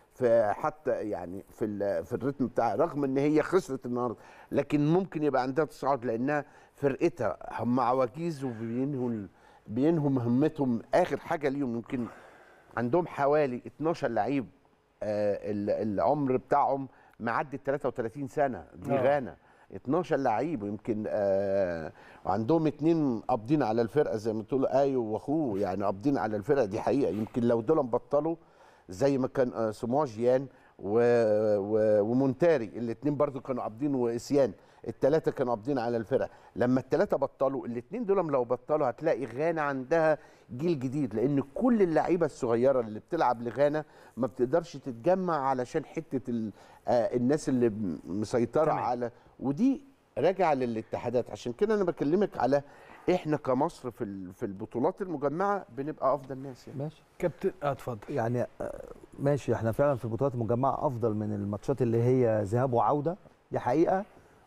في حتى يعني في ال- في الريتم بتاعها رغم ان هي خسرت النهارده لكن ممكن يبقى عندها تصاعد لانها فرقتها هم عواجيز وبينهوا ال- بينهوا مهمتهم اخر حاجه ليهم يمكن عندهم حوالي 12 لعيب آه، ال- العمر بتاعهم معدي ال 33 سنه دي آه. غانا 12 لعيب ويمكن آه وعندهم اتنين قابضين على الفرقه زي ما تقول ايو واخوه يعني قابضين على الفرقه دي حقيقه يمكن لو دول بطلوا زي ما كان آه سموه جيان و... و... ومونتاري الاثنين برضو كانوا قابضين واسيان الثلاثه كانوا قابضين على الفرقه لما الثلاثه بطلوا الاثنين دول لو بطلوا هتلاقي غانا عندها جيل جديد لان كل اللعيبه الصغيره اللي بتلعب لغانا ما بتقدرش تتجمع علشان حته ال... آه الناس اللي م- مسيطره تمام. على ودي راجعه للاتحادات عشان كده انا بكلمك على احنا كمصر في ال- في البطولات المجمعه بنبقى افضل ناس يعني ماشي كابتن اه اتفضل يعني آه، ماشي احنا فعلا في البطولات المجمعه افضل من الماتشات اللي هي ذهاب وعوده دي حقيقه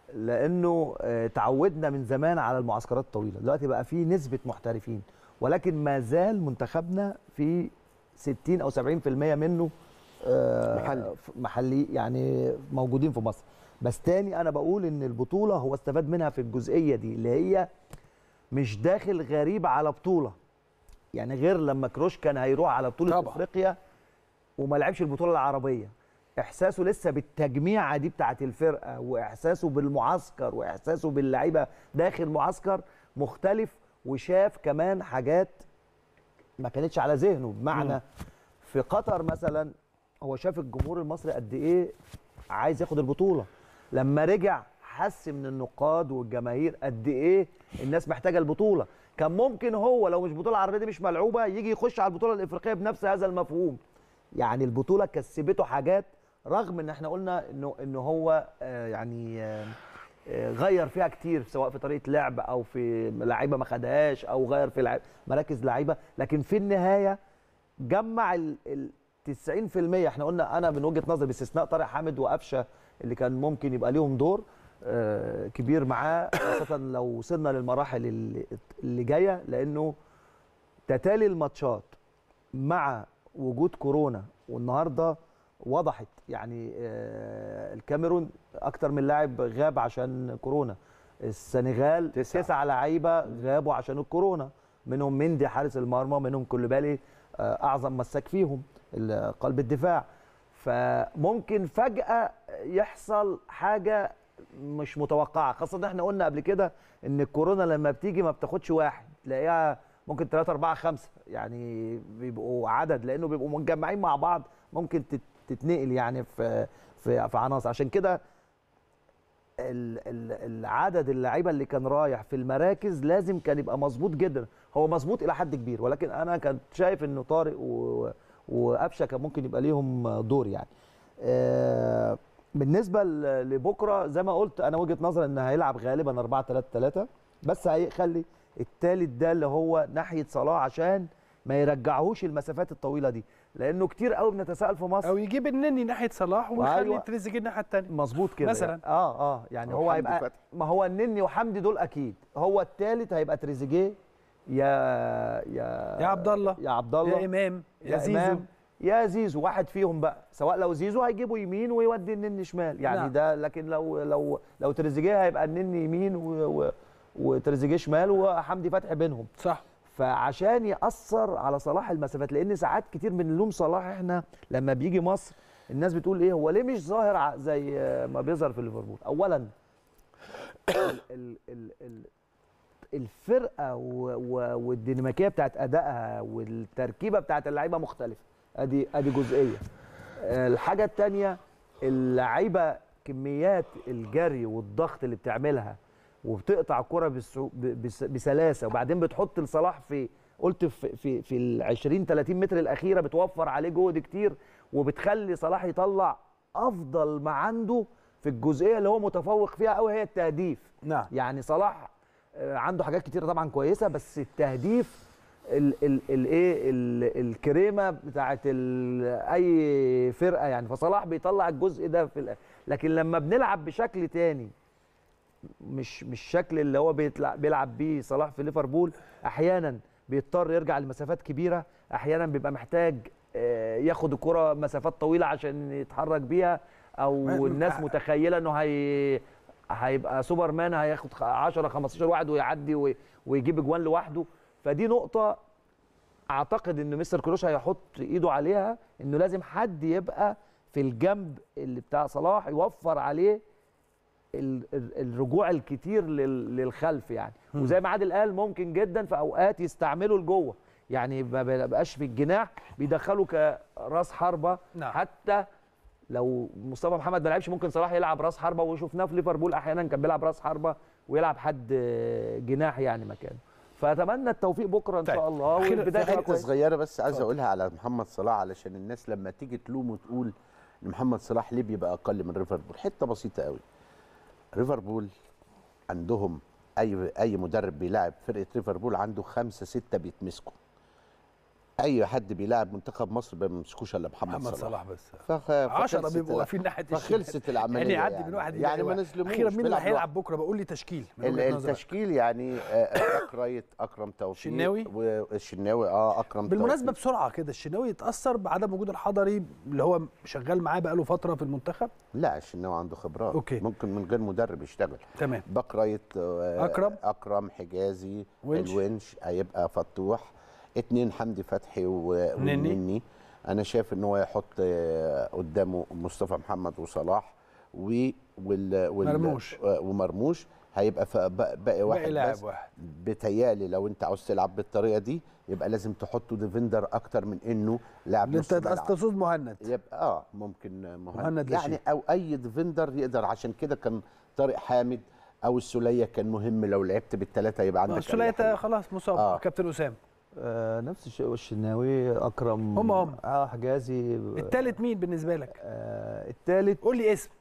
لانه آه، تعودنا من زمان على المعسكرات الطويله دلوقتي بقى في نسبه محترفين ولكن ما زال منتخبنا في 60 او 70% منه آه، محلي. ف- محلي يعني موجودين في مصر بس تاني انا بقول ان البطوله هو استفاد منها في الجزئيه دي اللي هي مش داخل غريب على بطوله يعني غير لما كروش كان هيروح على بطوله طبعا. طبعا. افريقيا وما لعبش البطوله العربيه احساسه لسه بالتجميعه دي بتاعه الفرقه واحساسه بالمعسكر واحساسه باللعيبه داخل معسكر مختلف وشاف كمان حاجات ما كانتش على ذهنه بمعنى مم. في قطر مثلا هو شاف الجمهور المصري قد ايه عايز ياخد البطوله لما رجع حس من النقاد والجماهير قد ايه الناس محتاجه البطوله كان ممكن هو لو مش بطوله عربيه دي مش ملعوبه يجي يخش على البطوله الافريقيه بنفس هذا المفهوم يعني البطوله كسبته حاجات رغم ان احنا قلنا انه انه هو آه، يعني آه، آه، غير فيها كتير سواء في طريقه لعب او في لعيبه ما خدهاش او غير في لعب مراكز لعيبه لكن في النهايه جمع ال ال 90% احنا قلنا انا من وجهه نظري باستثناء طارق حامد وقفشه اللي كان ممكن يبقى ليهم دور آه، كبير معاه خاصه لو وصلنا للمراحل اللي, اللي جايه لانه تتالي الماتشات مع وجود كورونا والنهارده وضحت يعني آه، الكاميرون اكتر من لاعب غاب عشان كورونا السنغال تسعة, تسعة لعيبه غابوا عشان الكورونا منهم مندي حارس المرمى منهم كوليبالي آه، اعظم مساك فيهم ال- قلب الدفاع فممكن فجاه يحصل حاجه مش متوقعه خاصه ان احنا قلنا قبل كده ان الكورونا لما بتيجي ما بتاخدش واحد تلاقيها ممكن 3 4 5 يعني بيبقوا عدد لانه بيبقوا متجمعين مع بعض ممكن تت- تتنقل يعني في في في عناصر عشان كده ال- ال- العدد اللعيبه اللي كان رايح في المراكز لازم كان يبقى مظبوط جدا هو مظبوط الى حد كبير ولكن انا كنت شايف انه طارق و- وقفشه كان ممكن يبقى ليهم دور يعني آه، بالنسبه ل- لبكره زي ما قلت انا وجهه نظري ان هيلعب غالبا 4 3 3 بس هيخلي التالت ده اللي هو ناحيه صلاح عشان ما يرجعهوش المسافات الطويله دي لانه كتير قوي بنتساءل في مصر او يجيب النني ناحيه صلاح ويخلي أيوة. تريزيجيه الناحيه الثانيه مظبوط كده مثلا. يعني. اه اه يعني أو هو حمدي هيبقى فتحي. ما هو النني وحمدي دول اكيد هو الثالث هيبقى تريزيجيه يا يا يا عبد الله يا عبد الله يا امام يا, يا زيزو إمام، يا زيزو واحد فيهم بقى سواء لو زيزو هيجيبه يمين ويودي النني شمال يعني نعم. نعم. ده لكن لو لو لو تريزيجيه هيبقى النني يمين و و وتريزيجيه شمال وحمدي فتحي بينهم صح فعشان ياثر على صلاح المسافات لان ساعات كتير بنلوم صلاح احنا لما بيجي مصر الناس بتقول ايه هو ليه مش ظاهر ع- زي ما بيظهر في ليفربول اولا ال ال ال ال الفرقه و- و- والديناميكيه بتاعت ادائها والتركيبه بتاعت اللعيبه مختلفه ادي ادي جزئيه الحاجه الثانيه اللعيبه كميات الجري والضغط اللي بتعملها وبتقطع كرة بسعو- ب- بس- بسلاسه وبعدين بتحط لصلاح في قلت في في في ال 20 30 متر الاخيره بتوفر عليه جهد كتير وبتخلي صلاح يطلع افضل ما عنده في الجزئيه اللي هو متفوق فيها قوي هي التهديف نعم يعني صلاح آه، عنده حاجات كتيره طبعا كويسه بس التهديف ال ال الايه ال- الكريمه بتاعت ال- اي فرقه يعني فصلاح بيطلع الجزء ده في الآ- لكن لما بنلعب بشكل تاني مش مش الشكل اللي هو بيطلع بيلعب بيه صلاح في ليفربول احيانا بيضطر يرجع لمسافات كبيره احيانا بيبقى محتاج آه، ياخد الكره مسافات طويله عشان يتحرك بيها او ما- الناس متخيله انه هي هيبقى سوبرمان هياخد 10 15 واحد ويعدي وي- ويجيب اجوان لوحده فدي نقطه اعتقد ان مستر كروش هيحط ايده عليها انه لازم حد يبقى في الجنب اللي بتاع صلاح يوفر عليه ال- ال- الرجوع الكتير لل- للخلف يعني مم. وزي ما عادل قال ممكن جدا في اوقات يستعمله لجوه يعني ما بقاش في الجناح بيدخله كراس حربه نعم. حتى لو مصطفى محمد ما لعبش ممكن صلاح يلعب راس حربه وشفناه في ليفربول احيانا كان بيلعب راس حربه ويلعب حد جناح يعني مكانه فاتمنى التوفيق بكره ان شاء الله في والبدايه تبقى حته كويسه صغيره بس عايز اتفضل. اقولها على محمد صلاح علشان الناس لما تيجي تلوم وتقول ان محمد صلاح ليه بيبقى اقل من ليفربول حته بسيطه قوي ليفربول عندهم اي اي مدرب بيلاعب فرقه ليفربول عنده خمسه سته بيتمسكوا اي حد بيلاعب منتخب مصر ما بيمسكوش الا محمد, محمد صلاح صلاح بس فخ... 10 فخلصت بيبقوا الع- واقفين ناحيه الشمال. فخلصت العمليه يعني يعدي من واحد يعني ما يلاقي نظلموش اخيرا مين اللي بيلعب هيلعب بكره بقول لي تشكيل من ال- وجهة نظرك. التشكيل يعني آه، باك رايت اكرم توفيق شناوي؟ والشناوي اه اكرم بالمناسبه توفيق. بسرعه كده الشناوي يتاثر بعدم وجود الحضري اللي هو شغال معاه بقاله فتره في المنتخب لا الشناوي عنده خبرات أوكي. ممكن من غير مدرب يشتغل تمام باك رايت آه، أكرم. اكرم حجازي ونش. الونش هيبقى فتوح اتنين حمدي فتحي و- نني. ونني انا شايف ان هو يحط آه، قدامه مصطفى محمد وصلاح و وال وال مرموش. آه، ومرموش هيبقى ف- بق- باقي واحد لاعب بس واحد. بتهيالي لو انت عاوز تلعب بالطريقه دي يبقى لازم تحطه ديفندر اكتر من انه لاعب اللي نص انت ملعب. تقصد مهند يبقى اه ممكن مهند, مهند يعني لاشين. او اي ديفندر يقدر عشان كده كان طارق حامد او السوليه كان مهم لو لعبت بالثلاثه يبقى عندك السولية أريحية. خلاص مصاب آه. كابتن اسامه آه نفس الشيء والشناوي اكرم هم هم. اه حجازي الثالث مين بالنسبه لك آه الثالث قول لي اسم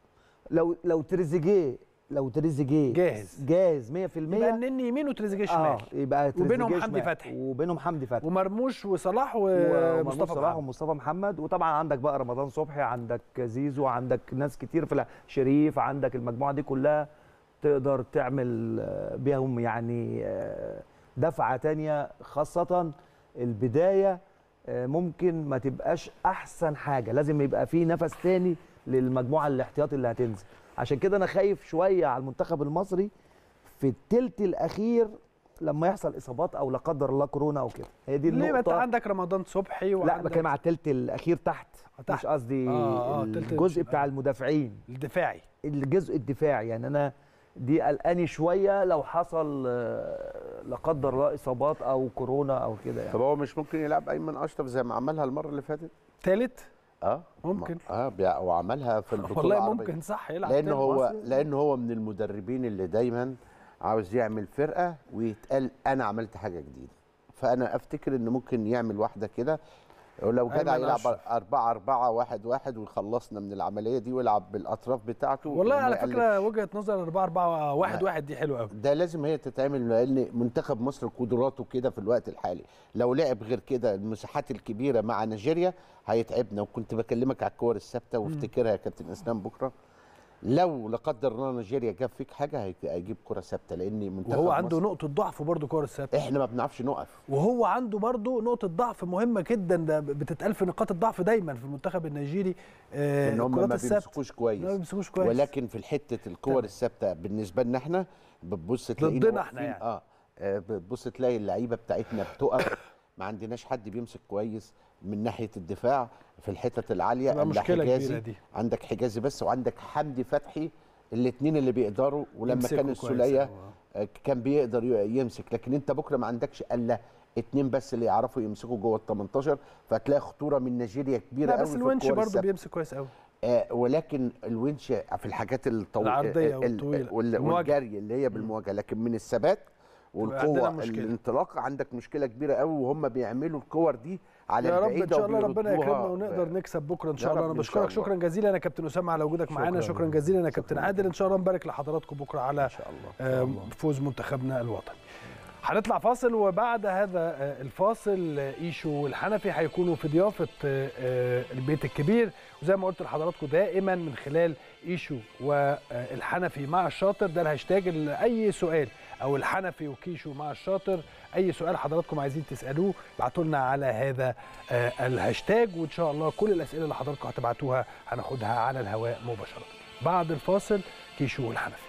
لو لو تريزيجيه لو تريزيجيه جاهز. جاهز 100% يبقى النني يمين وتريزيجيه شمال اه يبقى وبينهم تريزيجيه حمدي شمال. فتحي وبينهم حمدي فتحي ومرموش وصلاح ومصطفى ومصطفى صلاح محمد. ومصطفى محمد وطبعا عندك بقى رمضان صبحي عندك زيزو عندك ناس كتير في الع- شريف عندك المجموعه دي كلها تقدر تعمل آه، بيهم يعني آه، دفعه تانية خاصه البدايه آه، ممكن ما تبقاش احسن حاجه لازم يبقى في نفس تاني للمجموعه الاحتياطي اللي هتنزل عشان كده انا خايف شويه على المنتخب المصري في التلت الاخير لما يحصل اصابات او لا قدر الله كورونا او كده هي دي ليه ما انت النقطه عندك رمضان صبحي لا وعندك بتكلم على التلت الاخير تحت, تحت. مش قصدي آه، آه، التلت الجزء الش- بتاع المدافعين الدفاعي الجزء الدفاعي يعني انا دي قلقاني شويه لو حصل آه، لا قدر الله اصابات او كورونا او كده يعني طب هو مش ممكن يلعب ايمن اشرف زي ما عملها المره اللي فاتت ثالث اه ممكن. اه بيع- وعملها في البطوله والله العربية. ممكن صح يلعب لان تاني هو مصري. لان هو من المدربين اللي دايما عاوز يعمل فرقه ويتقال انا عملت حاجه جديده فانا افتكر ان ممكن يعمل واحده كده ولو أيمن جدع يلعب أشرف. 4 4 1 1 ويخلصنا من العمليه دي ويلعب بالاطراف بتاعته والله وما على يقلبش. فكره وجهه نظر 4 4 1 1 دي حلوه قوي ده لازم هي تتعمل لان منتخب مصر قدراته كده في الوقت الحالي لو لعب غير كده المساحات الكبيره مع نيجيريا هيتعبنا وكنت بكلمك على الكور الثابته وافتكرها يا كابتن اسلام بكره لو لا قدر الله نيجيريا جاب فيك حاجه هي- هيجيب كره ثابته لان منتخب وهو عنده مصر نقطه ضعف برضه كور الثابته احنا ما بنعرفش نقف وهو عنده برضه نقطه ضعف مهمه جدا ده بتتقال في نقاط الضعف دايما في المنتخب النيجيري آه ان هم الكرات ما الثابته بيمسكوش كويس ما بيمسكوش كويس ولكن في الحته الكور تمام. الثابته بالنسبه لنا احنا بتبص تلاقينا ضدنا احنا واقفين- يعني. اه آه، بتبص تلاقي اللعيبه بتاعتنا بتقف ما عندناش حد بيمسك كويس من ناحيه الدفاع في الحتت العاليه تبقى إلا مشكلة حجازي كبيرة دي. عندك حجازي بس وعندك حمدي فتحي الاثنين اللي بيقدروا ولما يمسكوا كان كويس السوليه أوي. آه، كان بيقدر ي- يمسك لكن انت بكره ما عندكش الا اتنين بس اللي يعرفوا يمسكوا جوه ال 18 فهتلاقي خطوره من نيجيريا كبيره لا قوي بس في الونش الكور برضه الثابتة. بيمسك كويس قوي آه ولكن الونش في الحاجات الطويله العرضية والطويلة. المواجهة. والجري اللي هي بالمواجهه لكن من الثبات عندنا والقوه مشكلة. الانطلاق عندك مشكله كبيره قوي وهم بيعملوا الكور دي على يا رب البعيده ان شاء الله ربنا وبيردوها يكرمنا ونقدر نكسب بكره ان شاء يا الله رب انا إن شاء بشكرك الله. شكرا جزيلا يا كابتن اسامه على وجودك معانا شكراً. شكرا جزيلا يا كابتن عادل ان شاء الله نبارك لحضراتكم بكره على آه، فوز منتخبنا الوطني هنطلع فاصل وبعد هذا آه، الفاصل آه، ايشو والحنفي هيكونوا في ضيافه آه، آه، البيت الكبير وزي ما قلت لحضراتكم دائما من خلال ايشو والحنفي مع الشاطر ده الهاشتاج اللي اي سؤال او الحنفي وكيشو مع الشاطر اي سؤال حضراتكم عايزين تسالوه ابعتوا لنا على هذا آه، الهاشتاج وان شاء الله كل الاسئله اللي حضراتكم هتبعتوها هناخدها على الهواء مباشره بعد الفاصل كيشو والحنفي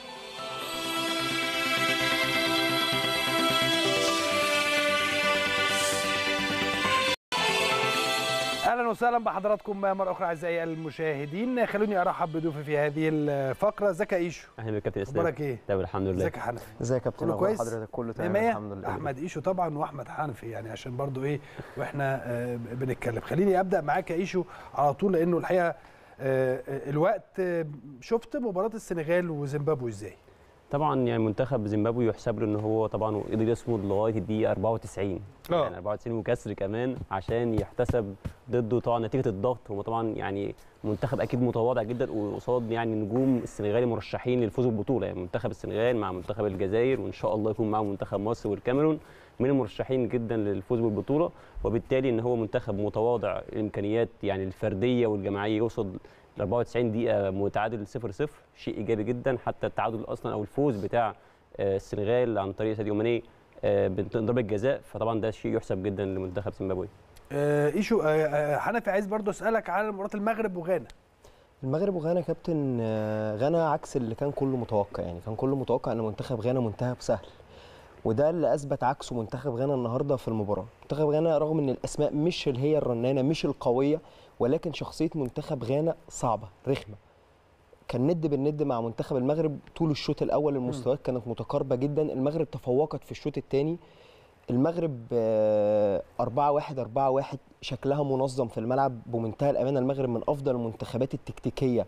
اهلا وسهلا بحضراتكم مره اخرى اعزائي المشاهدين خلوني ارحب بضيوفي في هذه الفقره زكا ايشو اهلا بك كابتن اسلام اخبارك ايه تمام الحمد لله ازيك يا حنفي ازيك يا كابتن كله أخبار كويس حضرتك كله تمام مية مية؟ الحمد لله احمد ايشو طبعا واحمد حنفي يعني عشان برضو ايه واحنا آه، بنتكلم خليني ابدا معاك يا ايشو على طول لانه الحقيقه آه، آه، الوقت آه، شفت مباراه السنغال وزيمبابوي ازاي طبعا يعني منتخب زيمبابوي يحسب له ان هو طبعا قدر يصمد لغايه الدقيقه 94 آه. يعني 94 وكسر كمان عشان يحتسب ضده طبعا نتيجه الضغط هو طبعا يعني منتخب اكيد متواضع جدا وقصاد يعني نجوم السنغال مرشحين للفوز بالبطوله يعني منتخب السنغال مع منتخب الجزائر وان شاء الله يكون معاهم منتخب مصر والكاميرون من المرشحين جدا للفوز بالبطوله وبالتالي ان هو منتخب متواضع الامكانيات يعني الفرديه والجماعيه يوصل ل 94 دقيقه متعادل 0 0 شيء ايجابي جدا حتى التعادل اصلا او الفوز بتاع آه، السنغال عن طريق ساديو ماني آه، بضربه جزاء فطبعا ده شيء يحسب جدا لمنتخب زيمبابوي آه، ايشو آه، آه، حنفي عايز برضو اسالك على مباراه المغرب وغانا المغرب وغانا كابتن آه، غانا عكس اللي كان كله متوقع يعني كان كله متوقع ان منتخب غانا منتخب سهل وده اللي اثبت عكسه منتخب غانا النهارده في المباراه منتخب غانا رغم ان الاسماء مش اللي هي الرنانه مش القويه ولكن شخصيه منتخب غانا صعبه رخمه كان ند بالند مع منتخب المغرب طول الشوط الاول المستويات كانت متقاربه جدا المغرب تفوقت في الشوط الثاني المغرب 4 1 4 1 شكلها منظم في الملعب بمنتهى الامانه المغرب من افضل المنتخبات التكتيكيه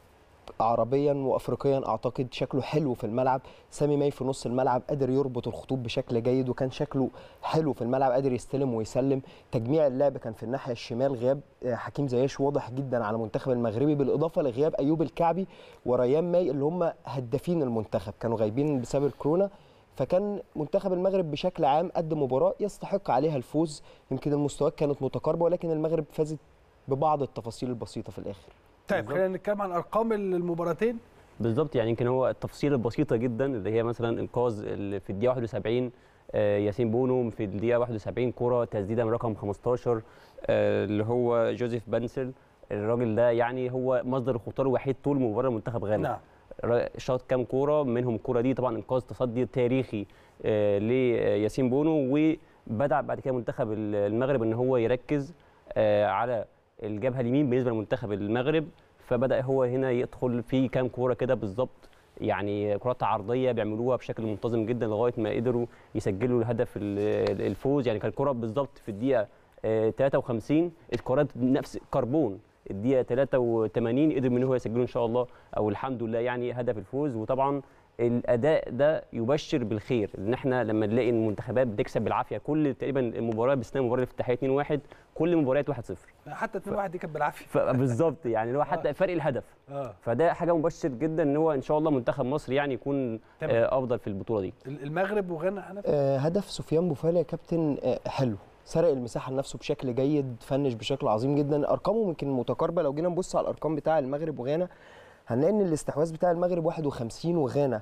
عربيا وافريقيا اعتقد شكله حلو في الملعب سامي ماي في نص الملعب قادر يربط الخطوط بشكل جيد وكان شكله حلو في الملعب قادر يستلم ويسلم تجميع اللعب كان في الناحيه الشمال غياب آه، حكيم زياش واضح جدا على المنتخب المغربي بالاضافه لغياب ايوب الكعبي وريان ماي اللي هم هدافين المنتخب كانوا غايبين بسبب الكورونا فكان منتخب المغرب بشكل عام قدم مباراه يستحق عليها الفوز يمكن المستويات كانت متقاربه ولكن المغرب فازت ببعض التفاصيل البسيطه في الاخر طيب خلينا نتكلم عن ارقام المباراتين بالظبط يعني يمكن هو التفصيل البسيطه جدا اللي هي مثلا انقاذ اللي في الدقيقه 71 آه، ياسين بونو في الدقيقه 71 كره تسديده من رقم 15 آه، اللي هو جوزيف بنسل الراجل ده يعني هو مصدر الخطوره الوحيد طول مباراه منتخب غانا نعم. را- شاط كام كوره منهم الكوره دي طبعا انقاذ تصدي تاريخي آه، لياسين بونو وبدا بعد كده منتخب ال- المغرب ان هو يركز آه، على الجبهه اليمين بالنسبه لمنتخب المغرب فبدا هو هنا يدخل في كام كوره كده بالظبط يعني كرات عرضيه بيعملوها بشكل منتظم جدا لغايه ما قدروا يسجلوا الهدف ال- الفوز يعني كان الكره بالظبط في الدقيقه آه، 53 الكرات نفس كربون الدقيقه 83 قدر ان هو يسجلوا ان شاء الله او الحمد لله يعني هدف الفوز وطبعا الاداء ده يبشر بالخير ان احنا لما نلاقي المنتخبات بتكسب بالعافيه كل تقريبا المباراه باستثناء المباراه الافتتاحيه 2-1 كل المباريات 1-0 حتى 2 1 دي كانت بالعافيه فبالظبط يعني اللي هو حتى فرق الهدف اه فده حاجه مبشر جدا ان هو ان شاء الله منتخب مصر يعني يكون تمام. آه، افضل في البطوله دي المغرب وغانا حنفي آه، هدف سفيان بوفال يا كابتن آه، حلو سرق المساحه لنفسه بشكل جيد فنش بشكل عظيم جدا ارقامه يمكن متقاربه لو جينا نبص على الارقام بتاع المغرب وغانا هنلاقي ان الاستحواذ بتاع المغرب 51 وغانا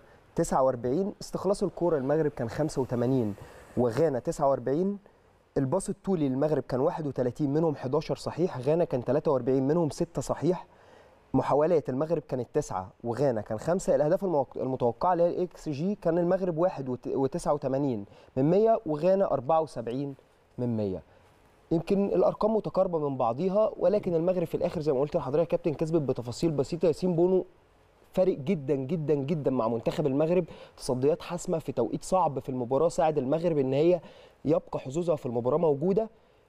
49 استخلاص الكوره المغرب كان 85 وغانا 49 الباص الطولي للمغرب كان 31 منهم 11 صحيح غانا كان 43 منهم 6 صحيح محاولات المغرب كانت تسعة وغانا كان خمسة الأهداف الموق- المتوقعة اللي هي الإكس جي كان المغرب واحد وت- وتسعة وتمانين من مية وغانا أربعة وسبعين من مية يمكن الأرقام متقاربة من بعضيها ولكن المغرب في الآخر زي ما قلت لحضرتك يا كابتن كسبت بتفاصيل بسيطة ياسين بونو فارق جدا جدا جدا مع منتخب المغرب تصديات حاسمه في توقيت صعب في المباراه ساعد المغرب ان هي يبقى حظوظها في المباراه موجوده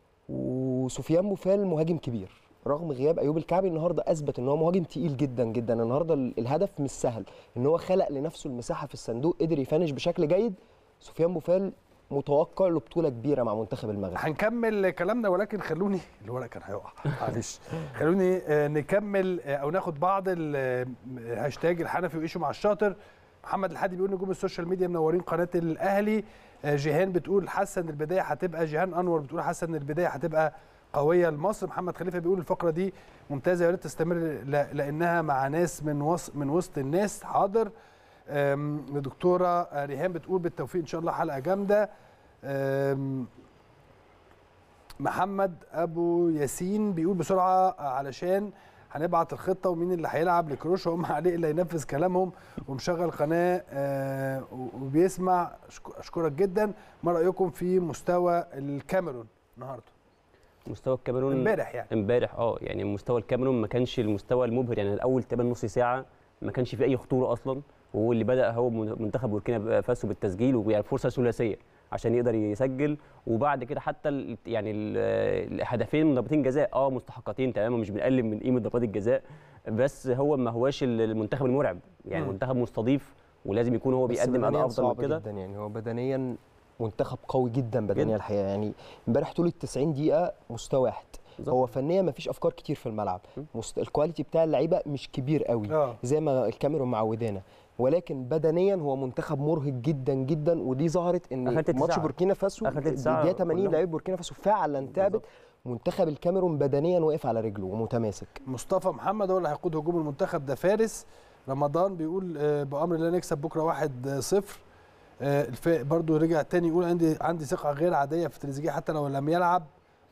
وسفيان بوفال مهاجم كبير رغم غياب ايوب الكعبي النهارده اثبت ان هو مهاجم تقيل جدا جدا النهارده ال- الهدف مش سهل ان هو خلق لنفسه المساحه في الصندوق قدر يفنش بشكل جيد سفيان بوفال متوقع له بطوله كبيره مع منتخب المغرب هنكمل كلامنا ولكن خلوني الورق كان هيقع معلش خلوني آه، نكمل آه، او ناخد بعض ال- آه، هاشتاج الحنفي وايشو مع الشاطر محمد الحادي بيقول نجوم السوشيال ميديا منورين قناه الاهلي آه، جيهان بتقول حاسه ان البدايه هتبقى جيهان انور بتقول حاسه ان البدايه هتبقى قويه لمصر محمد خليفه بيقول الفقره دي ممتازه يا ريت تستمر ل- لانها مع ناس من وسط من وسط الناس حاضر آم، الدكتوره آه، ريهام بتقول بالتوفيق ان شاء الله حلقه جامده آم، محمد ابو ياسين بيقول بسرعه علشان هنبعت الخطه ومين اللي هيلعب لكروش وهم عليه اللي هينفذ كلامهم ومشغل قناه آه، وبيسمع أشك- اشكرك جدا ما رايكم في مستوى الكاميرون النهارده مستوى الكاميرون امبارح يعني. امبارح اه يعني مستوى الكاميرون ما كانش المستوى المبهر يعني الاول تقريبا نص ساعه ما كانش في اي خطوره اصلا وهو اللي بدا هو من- منتخب بوركينا فاسو بالتسجيل ويعني فرصه ثلاثيه عشان يقدر يسجل وبعد كده حتى ال- يعني ال- الهدفين من ضربتين جزاء اه مستحقتين تماما مش بنقلل من قيمه ضربات الجزاء بس هو ما هواش ال- المنتخب المرعب يعني مم. منتخب مستضيف ولازم يكون هو بس بيقدم اداء بدنياً افضل من صعب كده جدا يعني هو بدنيا منتخب قوي جدا بدنيا جداً. الحقيقه يعني امبارح طول ال 90 دقيقه مستوى واحد هو فنيا ما فيش افكار كتير في الملعب مست... الكواليتي بتاع اللعيبه مش كبير قوي آه. زي ما الكاميرون معودانا ولكن بدنيا هو منتخب مرهق جدا جدا ودي ظهرت ان آخر تلت ماتش ساعة. بوركينا فاسو آخر تلت ساعة دقيقه 80 كلهم. لعيبه بوركينا فاسو فعلا تعبت منتخب الكاميرون بدنيا واقف على رجله ومتماسك مصطفى محمد هو اللي هيقود هجوم المنتخب ده فارس رمضان بيقول آه، بامر الله نكسب بكره 1-0 آه، الف- برضو رجع تاني يقول عندي عندي ثقه غير عاديه في تريزيجيه حتى لو لم يلعب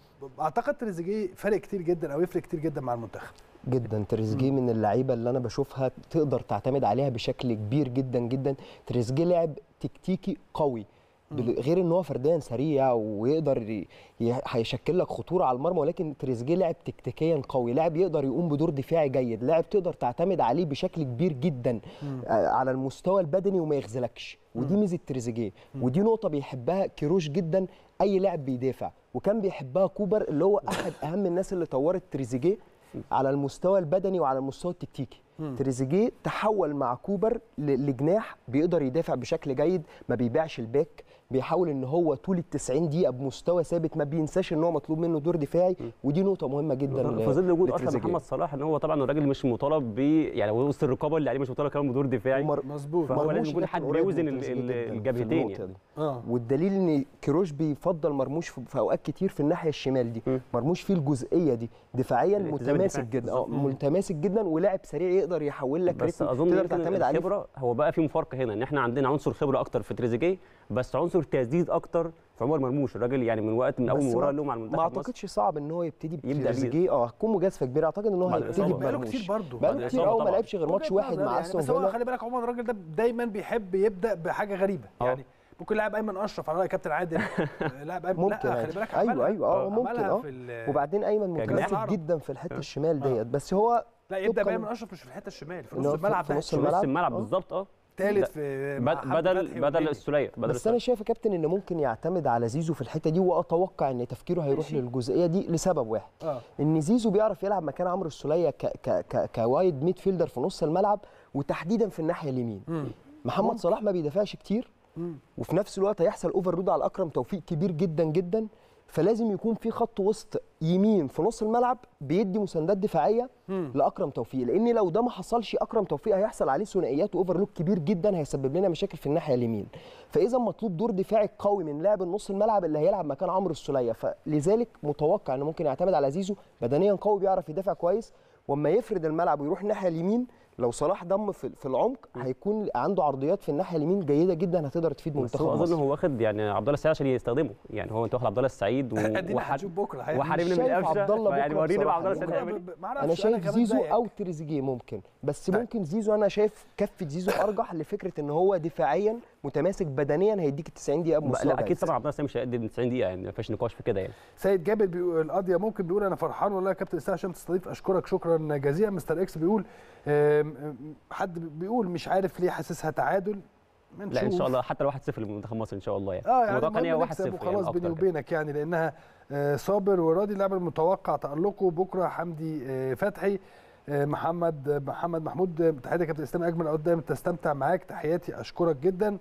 اعتقد تريزيجيه فارق كتير جدا او يفرق كتير جدا مع المنتخب جدا تريزيجيه من اللعيبه اللي انا بشوفها تقدر تعتمد عليها بشكل كبير جدا جدا تريزيجيه لاعب تكتيكي قوي بال- غير ان هو فرديا سريع ويقدر ي- ي- هيشكل لك خطوره على المرمى ولكن تريزيجيه لاعب تكتيكيا قوي لاعب يقدر يقوم بدور دفاعي جيد لاعب تقدر تعتمد عليه بشكل كبير جدا آه، على المستوى البدني وما يخذلكش ودي ميزه تريزيجيه ودي نقطه بيحبها كيروش جدا اي لاعب بيدافع وكان بيحبها كوبر اللي هو احد اهم الناس اللي طورت تريزيجيه على المستوى البدني وعلى المستوى التكتيكي مم. تريزيجيه تحول مع كوبر ل- لجناح بيقدر يدافع بشكل جيد ما بيبيعش الباك بيحاول ان هو طول ال 90 دقيقه بمستوى ثابت ما بينساش ان هو مطلوب منه دور دفاعي ودي نقطه مهمه جدا ل- في ظل وجود اصلا لتريزيجيه. محمد صلاح ان هو طبعا الراجل مش مطالب ب يعني وسط الرقابه اللي عليه مش مطالب كمان بدور دفاعي مظبوط فهو مرموش لازم يكون كان حد قريب من بيوزن ال- تريزيجيه ال- جداً في الجبهتين النقطة يعني دي. اه والدليل ان كيروش بيفضل مرموش في في اوقات كتير في الناحيه الشمال دي مرموش فيه الجزئيه دي دفاعيا الالتزام متماسك الدفاعي جدا اه بالظبط. متماسك جدا ولاعب سريع يقدر يحول لك بس رتم اظن تقدر يمكن تعتمد عليه في- الخبره هو بقى في مفارقه هنا ان احنا عندنا عنصر خبره اكتر في تريزيجيه بس عنصر تسديد اكتر في عمر مرموش الراجل يعني من وقت من اول بس مباراه ما- له مع المنتخب ما مصر. اعتقدش صعب ان هو يبتدي يبدأ بيه. بتريزيجيه اه هتكون مجازفه كبيره اعتقد ان هو بعد هيبتدي الإصابة بقاله بمرموش كتير برضه بقاله بعد كتير الإصابة قوي ما طبعاً. لعبش غير ماتش وجهة واحد نظر مع يعني استون بس هو فيلا خلي بالك عمر الراجل ده دايما بيحب يبدا بحاجه غريبه يعني ممكن لاعب ايمن اشرف على راي كابتن عادل آه، لاعب ايمن ممكن لا عادي. خلي بالك ايوه عملها. ايوه اه ممكن عملها اه في ال- وبعدين ايمن كأس متماسك العرب. جدا في الحته الشمال ديت بس هو لا يبدا طبقاً- بايمن اشرف مش في الحته الشمال في إن نص هو في- الملعب في ده نص في نص الملعب الملعب آه. بالظبط اه ثالث لا. في بد- مع حمدي بدل فتحي بدل والنني. السوليه بدل بس انا شايف يا كابتن ان ممكن يعتمد على زيزو في الحته دي واتوقع ان تفكيره هيروح للجزئيه دي لسبب واحد اه ان زيزو بيعرف يلعب مكان عمرو السوليه ك ك ك كوايد ميد فيلدر في نص الملعب وتحديدا في الناحيه اليمين مم. محمد صلاح ما بيدافعش كتير مم. وفي نفس الوقت هيحصل اوفرلود على اكرم توفيق كبير جدا جدا فلازم يكون في خط وسط يمين في نص الملعب بيدي مساندات دفاعيه مم. لاكرم توفيق لان لو ده ما حصلش اكرم توفيق هيحصل عليه ثنائيات واوفرلود كبير جدا هيسبب لنا مشاكل في الناحيه اليمين فاذا مطلوب دور دفاعي قوي من لاعب النص الملعب اللي هيلعب مكان عمرو السوليه فلذلك متوقع انه ممكن يعتمد على زيزو بدنيا قوي بيعرف يدافع كويس واما يفرد الملعب ويروح الناحيه اليمين لو صلاح ضم في في العمق هيكون عنده عرضيات في الناحيه اليمين جيده جدا هتقدر تفيد بس منتخب هو اظن مصر هو واخد يعني عبد الله السعيد عشان يستخدمه يعني هو انت واخد عبد الله السعيد و- ادينا وحد- هنشوف بكره هيعمل وحاربنا مش من شايف القفشه عبد الله يعني بكرة ورينا بقى بصراحة. عبد الله السعيد ممكن- هيعمل إيه. ما اعرفش انا شايف كمان زيزو زيك. او تريزيجيه ممكن بس طيب. ممكن زيزو انا شايف كفه زيزو ارجح لفكره ان هو دفاعيا متماسك بدنيا هيديك ال 90 دقيقه بمستوى لا اكيد جيد. طبعا عبد الله السعيد مش هيقدم 90 دقيقه يعني ما فيش نقاش في كده يعني سيد جابر بيقول القضيه ممكن بيقول انا فرحان والله يا كابتن اسامه عشان تستضيف اشكرك شكرا جزيلا مستر اكس بيقول آم، آم، حد بيقول مش عارف ليه حاسسها تعادل لا ان شاء الله حتى لو 1-0 لمنتخب مصر ان شاء الله يعني اه يعني متوقع ان هي المهم 1-0 نكسب يعني وخلاص أكتر بيني كده. وبينك يعني لانها آه، صابر وراضي اللاعب المتوقع تالقه بكره حمدي آه، فتحي آه، محمد آه، محمد محمود آه، تحياتي يا كابتن اسلام اجمل أوقات دايما تستمتع معاك تحياتي اشكرك جدا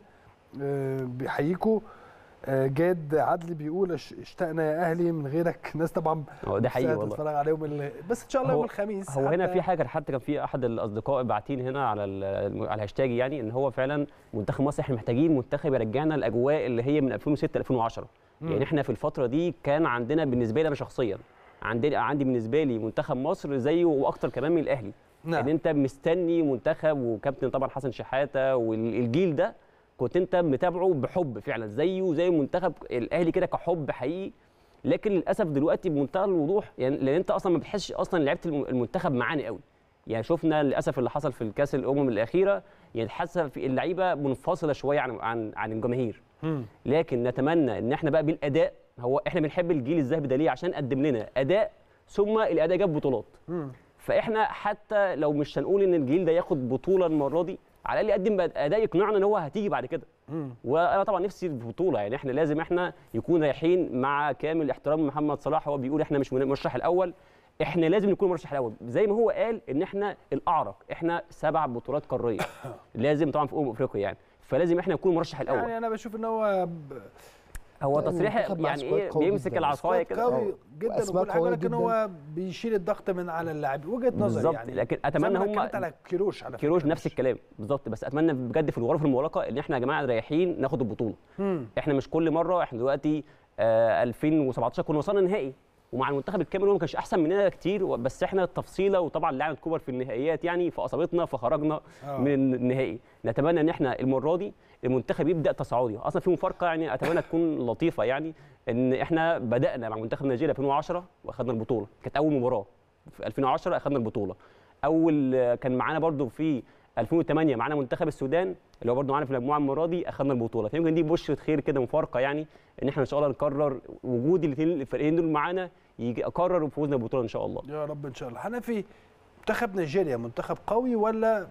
آه، بيحييكوا آه، جاد عدلي بيقول اش- اشتقنا يا اهلي من غيرك ناس طبعا هو ده حقيقي نفسها والله تتفرج عليهم ال- بس ان شاء الله يوم هو- الخميس هو هنا حتى- في حاجه حتى كان في احد الاصدقاء باعتين هنا على ال- على الهاشتاج يعني ان هو فعلا منتخب مصر احنا محتاجين منتخب يرجعنا الاجواء اللي هي من 2006 2010 مم. يعني احنا في الفتره دي كان عندنا بالنسبه لي انا شخصيا عندي عندي بالنسبه لي منتخب مصر زيه واكتر كمان من الاهلي نعم. ان انت مستني منتخب وكابتن طبعا حسن شحاته والجيل ده كنت انت متابعه بحب فعلا زيه زي منتخب الاهلي كده كحب حقيقي لكن للاسف دلوقتي بمنتهى الوضوح يعني لان انت اصلا ما بتحسش اصلا لعيبه الم- المنتخب معانا قوي يعني شفنا للاسف اللي حصل في الكاس الامم الاخيره يعني حاسه في اللعيبه منفصله شويه عن عن عن الجماهير لكن نتمنى ان احنا بقى بالاداء هو احنا بنحب الجيل الذهبي ده ليه عشان قدم لنا اداء ثم الاداء جاب بطولات فاحنا حتى لو مش هنقول ان الجيل ده ياخد بطوله المره دي على الاقل يقدم بقى اداء يقنعنا ان هو هتيجي بعد كده وانا طبعا نفسي في بطوله يعني احنا لازم احنا يكون رايحين مع كامل احترام محمد صلاح هو بيقول احنا مش المرشح الاول احنا لازم نكون المرشح الاول زي ما هو قال ان احنا الاعرق احنا سبع بطولات قاريه لازم طبعا في امم افريقيا يعني فلازم احنا نكون المرشح الاول يعني انا بشوف ان هو ب- هو تصريح المنتخب مع يعني سكواد ايه قوي بيمسك جداً. العصايه سكواد كده قوي جدا وأسماء وكل حاجه قوية لكن جداً. هو بيشيل الضغط من على اللاعب وجهه نظري بالظبط يعني لكن زي اتمنى ما أنا هم اتكلمت على كيروش على كيروش نفس الكلام بالظبط بس اتمنى بجد في الغرف المغلقه ان احنا يا جماعه رايحين ناخد البطوله مم. احنا مش كل مره احنا دلوقتي آه 2017 كنا وصلنا نهائي ومع المنتخب الكاميروني ما كانش احسن مننا كتير و- بس احنا التفصيله وطبعا لعنه كوبر في النهائيات يعني فاصابتنا فخرجنا آه. من النهائي نتمنى ان احنا المره دي المنتخب يبدا تصاعدي اصلا في مفارقه يعني اتمنى تكون لطيفه يعني ان احنا بدانا مع منتخب نيجيريا 2010 واخدنا البطوله كانت اول مباراه في 2010 اخدنا البطوله اول آه، كان معانا برضو في 2008 معانا منتخب السودان اللي هو برضو معانا في المجموعه المره دي اخدنا البطوله فيمكن دي بشره خير كده مفارقه يعني ان احنا ان شاء الله نكرر وجود الاثنين الفريقين دول معانا يجي اكرر وفوزنا بالبطوله ان شاء الله يا رب ان شاء الله حنفي منتخب نيجيريا منتخب قوي ولا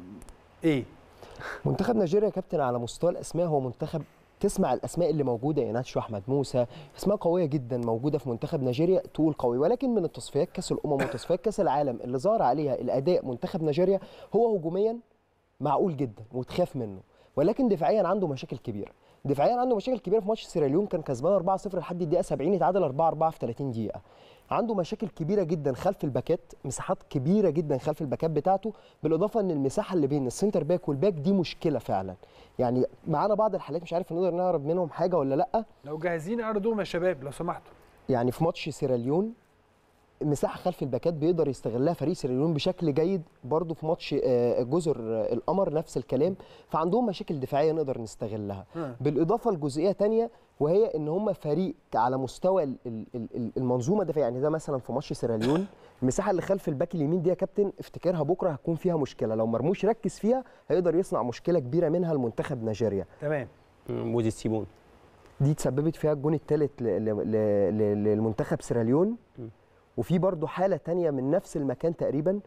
ايه منتخب نيجيريا يا كابتن على مستوى الاسماء هو منتخب تسمع الاسماء اللي موجوده ايناتشو احمد موسى اسماء قويه جدا موجوده في منتخب نيجيريا تقول قوي ولكن من التصفيات كاس الامم وتصفيات كاس العالم اللي ظهر عليها الاداء منتخب نيجيريا هو هجوميا معقول جدا وتخاف منه ولكن دفاعيا عنده مشاكل كبيره دفاعيا عنده مشاكل كبيره في ماتش سيراليون كان كسبان 4-0 لحد الدقيقه 70 اتعادل 4 4 في 30 دقيقه عنده مشاكل كبيره جدا خلف الباكات مساحات كبيره جدا خلف الباكات بتاعته بالاضافه ان المساحه اللي بين السنتر باك والباك دي مشكله فعلا يعني معانا بعض الحالات مش عارف نقدر نعرف منهم حاجه ولا لا لو جاهزين اعرضوهم يا شباب لو سمحتوا يعني في ماتش سيراليون مساحه خلف الباكات بيقدر يستغلها فريق سيراليون بشكل جيد برضه في ماتش آه، جزر آه، القمر نفس الكلام فعندهم مشاكل دفاعيه نقدر نستغلها ها. بالاضافه لجزئيه تانية وهي ان هم فريق على مستوى ال- ال- ال- المنظومه الدفاعيه يعني ده مثلا في ماتش سيراليون المساحه اللي خلف الباك اليمين دي يا كابتن افتكرها بكره هتكون فيها مشكله لو مرموش ركز فيها هيقدر يصنع مشكله كبيره منها المنتخب نيجيريا تمام موزي سيمون دي تسببت فيها الجون الثالث للمنتخب سيراليون وفي برضو حالة تانية من نفس المكان تقريبا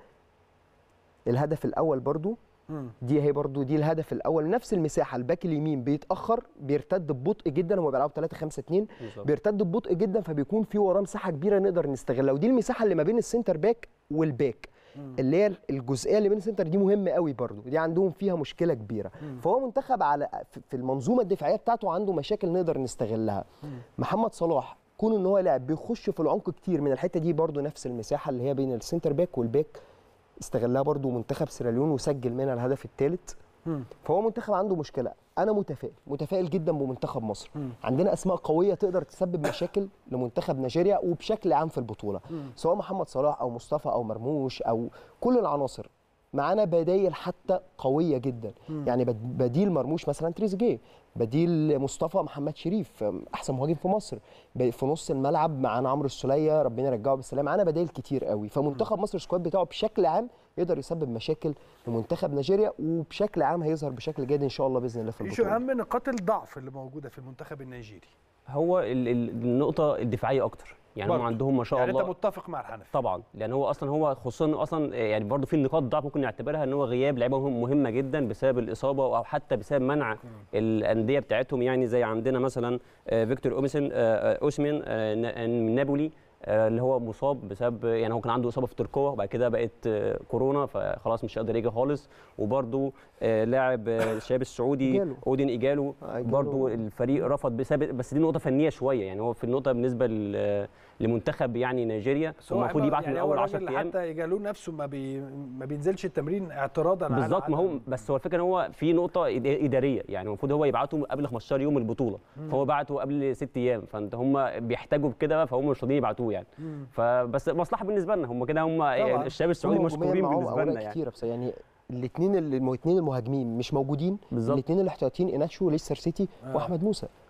الهدف الأول برضو دي هي برضو دي الهدف الأول نفس المساحة الباك اليمين بيتأخر بيرتد ببطء جدا هم بيلعبوا 3 5 2 بالظبط. بيرتد ببطء جدا فبيكون في وراه مساحة كبيرة نقدر نستغلها ودي المساحة اللي ما بين السنتر باك والباك اللي هي الجزئيه اللي بين السنتر دي مهمه قوي برضو دي عندهم فيها مشكله كبيره فهو منتخب على في- في المنظومه الدفاعيه بتاعته عنده مشاكل نقدر نستغلها محمد صلاح كون ان هو لاعب بيخش في العمق كتير من الحته دي برضو نفس المساحه اللي هي بين السنتر باك والباك استغلها برضو منتخب سيراليون وسجل منها الهدف الثالث فهو منتخب عنده مشكله انا متفائل متفائل جدا بمنتخب مصر عندنا اسماء قويه تقدر تسبب مشاكل لمنتخب نيجيريا وبشكل عام في البطوله سواء محمد صلاح او مصطفى او مرموش او كل العناصر معانا بدايل حتى قويه جدا مم. يعني بد- بديل مرموش مثلا تريزيجيه بديل مصطفى محمد شريف احسن مهاجم في مصر ب- في نص الملعب معانا عمرو السوليه ربنا يرجعه بالسلامه معانا بدايل كتير قوي فمنتخب مصر السكواد بتاعه بشكل عام يقدر يسبب مشاكل لمنتخب نيجيريا وبشكل عام هيظهر بشكل جيد ان شاء الله باذن الله في ايش البطوله اهم نقاط الضعف اللي موجوده في المنتخب النيجيري هو ال- ال- النقطه الدفاعيه اكتر يعني هم برضه. عندهم ما شاء يعني الله انت متفق مع الحنفي طبعا لان هو اصلا هو خصوصا إنه اصلا يعني برضه في نقاط ضعف ممكن نعتبرها ان هو غياب لعيبه مهم- مهمه جدا بسبب الاصابه او حتى بسبب منع الانديه بتاعتهم يعني زي عندنا مثلا آه، فيكتور اوميسن آه، آه، اوسمين آه، نا- من نابولي آه، اللي هو مصاب بسبب يعني هو كان عنده اصابه في تركيا وبعد كده بقت آه، كورونا فخلاص مش هيقدر يجي خالص وبرده لاعب آه، الشباب السعودي إيجالو. اودين ايجالو برضه الفريق رفض بسبب بس دي نقطه فنيه شويه يعني هو في النقطه بالنسبه ل- لمنتخب يعني نيجيريا بس هو المفروض يبعت من يعني هو اول 10 الراجل ايام حتى يجالون نفسه ما, بي ما بينزلش التمرين اعتراضا على بالظبط ما هو عدم- بس هو الفكره ان هو في نقطه إد- اداريه يعني المفروض هو يبعته قبل 15 يوم البطوله مم. فهو بعته قبل ست ايام فانت هم بيحتاجوا بكده فهم مش راضيين يبعتوه يعني مم. فبس مصلحه بالنسبه لنا هم كده هم يعني الشباب السعودي هم مشكورين هجومياً معاهم بالنسبه أوراق لنا يعني كتيره بس يعني الاثنين الاثنين المهاجمين مش موجودين بالظبط. الاثنين الاحتياطيين ايناتشو ليستر سيتي آه. واحمد موسى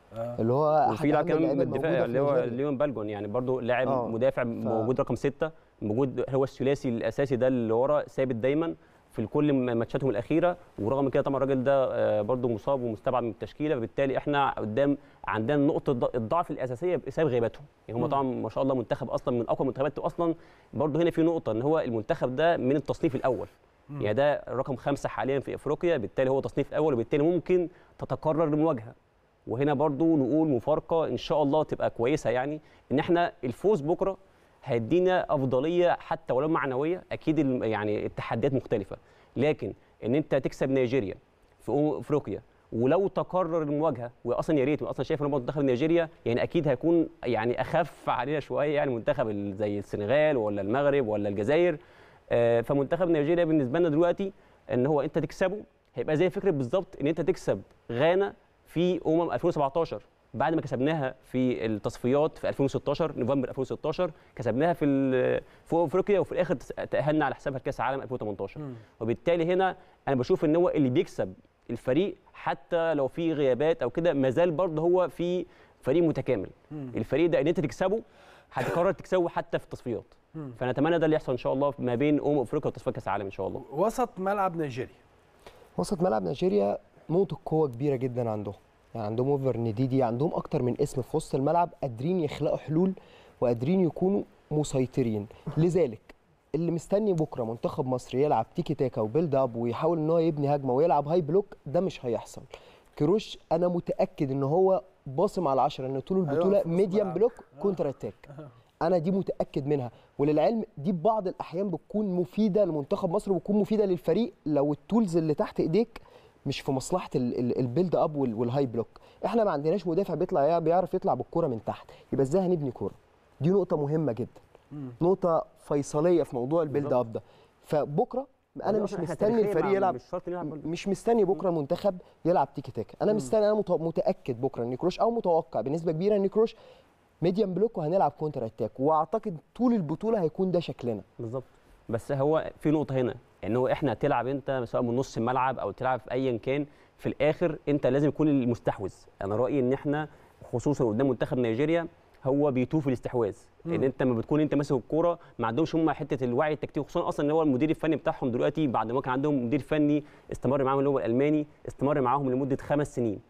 اللي هو أحد وفي لاعب أهم كمان اللعيبة بالدفاع الموجودة في اللي هو نيجيريا. ليون بالجون يعني برضو لاعب آه. مدافع ف- موجود رقم ستة موجود هو الثلاثي الاساسي ده اللي ورا ثابت دايما في كل م- ماتشاتهم الاخيره ورغم من كده طبعا الراجل ده آه، برضو مصاب ومستبعد من التشكيله فبالتالي احنا قدام عندنا نقطه ض- الضعف الاساسيه بسبب غياباتهم يعني هم مم. طبعا ما شاء الله منتخب اصلا من اقوى المنتخبات اصلا برضو هنا في نقطه ان هو المنتخب ده من التصنيف الاول مم. يعني ده رقم خمسة حاليا في افريقيا بالتالي هو تصنيف اول وبالتالي ممكن تتكرر المواجهه وهنا برضو نقول مفارقه ان شاء الله تبقى كويسه يعني ان احنا الفوز بكره هيدينا افضليه حتى ولو معنويه اكيد الم- يعني التحديات مختلفه لكن ان انت تكسب نيجيريا في أمم افريقيا ولو تكرر المواجهه واصلا يا ريت اصلا شايف ان هو منتخب نيجيريا يعني اكيد هيكون يعني اخف علينا شويه يعني منتخب ال- زي السنغال ولا المغرب ولا الجزائر آه، فمنتخب نيجيريا بالنسبه لنا دلوقتي ان هو انت تكسبه هيبقى زي فكره بالظبط ان انت تكسب غانا في امم 2017 بعد ما كسبناها في التصفيات في 2016 نوفمبر 2016 كسبناها في ال- في أمم افريقيا وفي الاخر تس- تاهلنا على حسابها لكاس العالم 2018 وبالتالي هنا انا بشوف ان هو اللي بيكسب الفريق حتى لو في غيابات او كده ما زال برضه هو في فريق متكامل مم. الفريق ده ان انت تكسبه هتقرر تكسبه حتى في التصفيات مم. فنتمنى ده اللي يحصل ان شاء الله ما بين امم افريقيا وتصفيات كاس العالم ان شاء الله وسط ملعب نيجيريا وسط ملعب نيجيريا نقطة قوة كبيرة جدا عندهم يعني عندهم اوفر نديدي عندهم أكتر من اسم في وسط الملعب قادرين يخلقوا حلول وقادرين يكونوا مسيطرين لذلك اللي مستني بكره منتخب مصر يلعب تيكي تاكا وبيلد اب ويحاول ان هو يبني هجمه ويلعب هاي بلوك ده مش هيحصل كروش انا متاكد ان هو باصم على 10 ان طول هيقف البطوله في نص ميديم الملعب. بلوك كونتر اتاك انا دي متاكد منها وللعلم دي ببعض الاحيان بتكون مفيده لمنتخب مصر وبتكون مفيده للفريق لو التولز اللي تحت ايديك مش في مصلحه ال- ال- البيلد اب وال- والهاي بلوك احنا ما عندناش مدافع بيطلع يع- بيعرف يطلع بالكره من تحت يبقى ازاي هنبني كوره دي نقطه مهمه جدا نقطه فيصليه في موضوع البيلد اب ده فبكره انا وده مش أصلاً إحنا مستني تاريخياً الفريق مع- يلعب مش شرط نلعب برضه. مش مستني بكره المنتخب يلعب تيكي تاكا انا مستني انا مت- متاكد بكره ان كروش او متوقع بنسبه كبيره ان كروش ميديم بلوك وهنلعب كونتر اتاك واعتقد طول البطوله هيكون ده شكلنا بالظبط بس هو في نقطه هنا ان هو احنا تلعب انت سواء من نص الملعب او تلعب في ايا كان في الاخر انت لازم يكون المستحوذ انا رايي ان احنا خصوصا قدام منتخب نيجيريا هو بيتوه في الاستحواذ مم. ان انت لما بتكون انت ماسك الكوره ما عندهمش هم حته الوعي التكتيكي خصوصا اصلا ان هو المدير الفني بتاعهم دلوقتي بعد ما كان عندهم مدير فني استمر معاهم اللي هو الالماني استمر معاهم لمده خمس سنين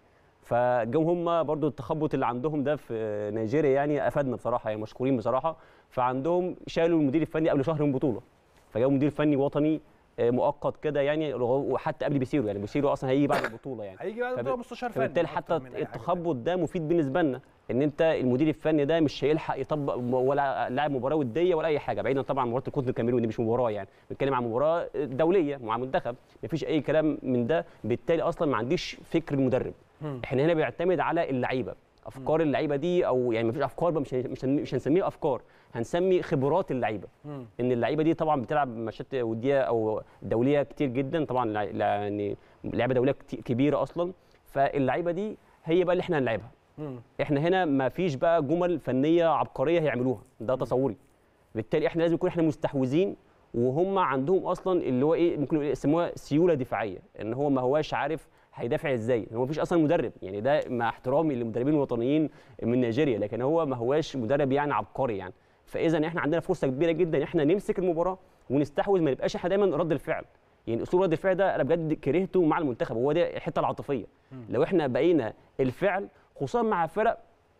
فجم هم برضو التخبط اللي عندهم ده في نيجيريا يعني افادنا بصراحه يعني مشكورين بصراحه فعندهم شالوا المدير الفني قبل شهر من بطوله فجابوا مدير فني وطني آه، مؤقت كده يعني رغم- وحتى قبل بيسيرو يعني بيسيرو اصلا هيجي بعد البطوله يعني هيجي بعد فب- البطوله مستشار فني فبالتالي حتى التخبط ده مفيد بالنسبه لنا ان انت المدير الفني ده مش هيلحق يطبق م- ولا لاعب مباراه وديه ولا اي حاجه بعيدا طبعا عن مباراه القطن الكاميروني دي مش مباراه يعني بنتكلم عن مباراه دوليه مع منتخب مفيش اي كلام من ده بالتالي اصلا ما عنديش فكر المدرب مم. احنا هنا بيعتمد على اللعيبه افكار اللعيبه دي او يعني مفيش افكار بقى مش هن- مش هن- مش هنسميها افكار هنسمي خبرات اللعيبه مم. ان اللعيبه دي طبعا بتلعب ماتشات وديه او دوليه كتير جدا طبعا لع- لع- يعني لعيبه دوليه كتي- كبيره اصلا فاللعيبه دي هي بقى اللي احنا هنلعبها مم. احنا هنا ما فيش بقى جمل فنيه عبقريه هيعملوها ده تصوري بالتالي احنا لازم نكون احنا مستحوذين وهم عندهم اصلا اللي هو ايه ممكن يسموها سيوله دفاعيه ان هو ما هواش عارف هيدافع ازاي هو مفيش اصلا مدرب يعني ده مع احترامي للمدربين الوطنيين من نيجيريا لكن هو ما هواش مدرب يعني عبقري يعني فاذا احنا عندنا فرصه كبيره جدا ان احنا نمسك المباراه ونستحوذ ما نبقاش احنا دايما رد الفعل يعني اسلوب رد الفعل ده انا بجد كرهته مع المنتخب هو ده الحته العاطفيه لو احنا بقينا الفعل خصوصا مع فرق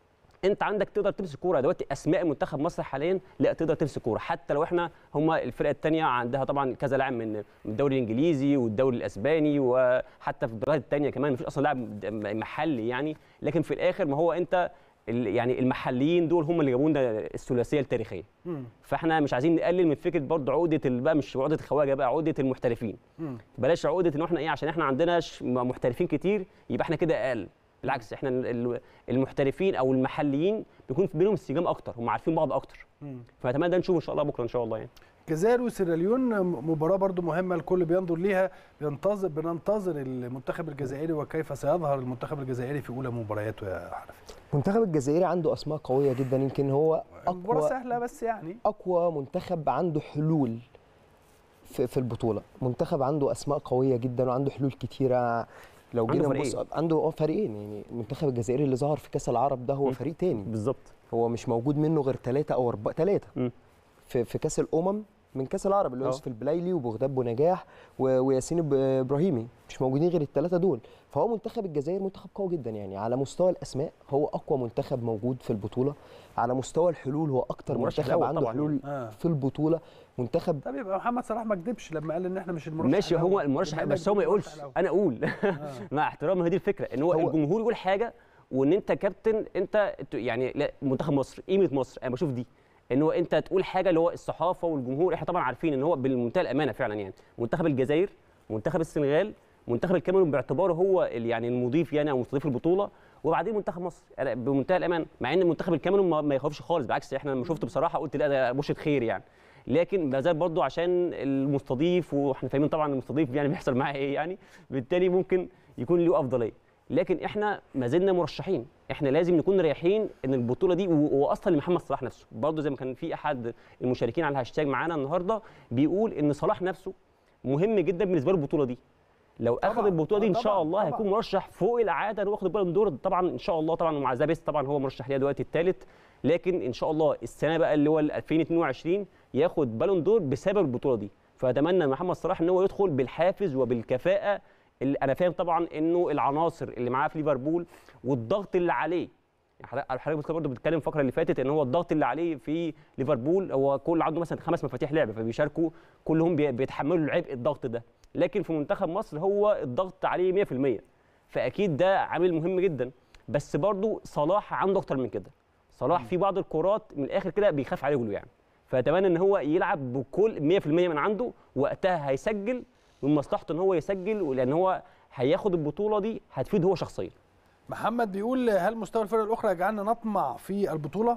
انت عندك تقدر تمسك كوره دلوقتي اسماء منتخب مصر حاليا لا تقدر تمسك كوره حتى لو احنا هم الفرقه الثانيه عندها طبعا كذا لاعب من من الدوري الانجليزي والدوري الاسباني وحتى في الدوريات الثانيه كمان مفيش اصلا لاعب محلي يعني لكن في الاخر ما هو انت ال- يعني المحليين دول هم اللي جابوا لنا الثلاثيه التاريخيه مم. فاحنا مش عايزين نقلل من فكره برضه عقده ال- بقى مش عقده الخواجه بقى عقده المحترفين مم. بلاش عقده ان احنا ايه عشان احنا عندنا ش- محترفين كتير يبقى احنا كده اقل بالعكس احنا ال- ال- المحترفين او المحليين بيكون في بينهم انسجام اكتر هم عارفين بعض اكتر مم. فاتمنى ده نشوفه ان شاء الله بكره ان شاء الله يعني الجزائر وسيراليون مباراة برضو مهمة الكل بينظر ليها بينتظر بننتظر المنتخب الجزائري وكيف سيظهر المنتخب الجزائري في أولى مبارياته يا حنفي المنتخب الجزائري عنده اسماء قويه جدا يمكن هو مباراة اقوى سهلة بس يعني اقوى منتخب عنده حلول في, في البطوله منتخب عنده اسماء قويه جدا وعنده حلول كتيره لو عنده جينا فريقين. نبص عنده اه فريقين يعني المنتخب الجزائري اللي ظهر في كاس العرب ده هو مم. فريق تاني بالظبط هو مش موجود منه غير ثلاثه او اربعه ثلاثه مم. في, في كاس الامم من كاس العرب اللي هو اه. يوسف البلايلي وبغداد بونجاح و- وياسين إب- ابراهيمي مش موجودين غير الثلاثه دول فهو منتخب الجزائر منتخب قوي جدا يعني على مستوى الاسماء هو اقوى منتخب موجود في البطوله على مستوى الحلول هو اكتر المرشح منتخب الأول عنده طبعاً حلول يعني. آه. في البطوله منتخب طب يبقى محمد صلاح ما كدبش لما قال ان احنا مش المرشح ماشي هو الأول. المرشح بما بس إنك هو ما المرشح يقولش الأول. انا اقول مع احترامي هي دي الفكره ان هو, الجمهور يقول حاجه وان انت كابتن انت ت- يعني لا منتخب مصر قيمه مصر انا بشوف دي ان هو انت تقول حاجه اللي هو الصحافه والجمهور احنا طبعا عارفين ان هو بالمنتهى الامانه فعلا يعني منتخب الجزائر منتخب السنغال منتخب الكاميرون باعتباره هو ال- يعني المضيف يعني او مستضيف البطوله وبعدين منتخب مصر أنا بمنتهى الامان مع ان منتخب الكاميرون ما, ما يخافش خالص بالعكس احنا لما شفته بصراحه قلت لا ده بشره خير يعني لكن ما زال برضه عشان المستضيف واحنا فاهمين طبعا المستضيف يعني بيحصل معاه ايه يعني بالتالي ممكن يكون له افضليه لكن احنا ما زلنا مرشحين احنا لازم نكون رايحين ان البطوله دي و- واصلا لمحمد صلاح نفسه برضه زي ما كان في احد المشاركين على الهاشتاج معانا النهارده بيقول ان صلاح نفسه مهم جدا بالنسبه له البطوله دي لو اخذ البطوله دي ان شاء الله هيكون مرشح فوق العاده انه ياخد البالون دور طبعا ان شاء الله طبعا ومع زابيس طبعا هو مرشح ليها دلوقتي الثالث لكن ان شاء الله السنه بقى اللي هو ال 2022 ياخد بالون دور بسبب البطوله دي فاتمنى محمد صلاح ان هو يدخل بالحافز وبالكفاءه اللي انا فاهم طبعا انه العناصر اللي معاه في ليفربول والضغط اللي عليه يعني حضرتك حضرتك برضه بتتكلم الفقره اللي فاتت ان هو الضغط اللي عليه في ليفربول هو كل عنده مثلا خمس مفاتيح لعب فبيشاركوا كلهم بي- بيتحملوا عبء الضغط ده لكن في منتخب مصر هو الضغط عليه 100% فاكيد ده عامل مهم جدا بس برضه صلاح عنده اكتر من كده صلاح في بعض الكرات من الاخر كده بيخاف على رجله يعني فاتمنى ان هو يلعب بكل 100% من عنده وقتها هيسجل من مصلحته ان هو يسجل لان هو هياخد البطوله دي هتفيد هو شخصيا محمد بيقول هل مستوى الفرق الاخرى يجعلنا نطمع في البطوله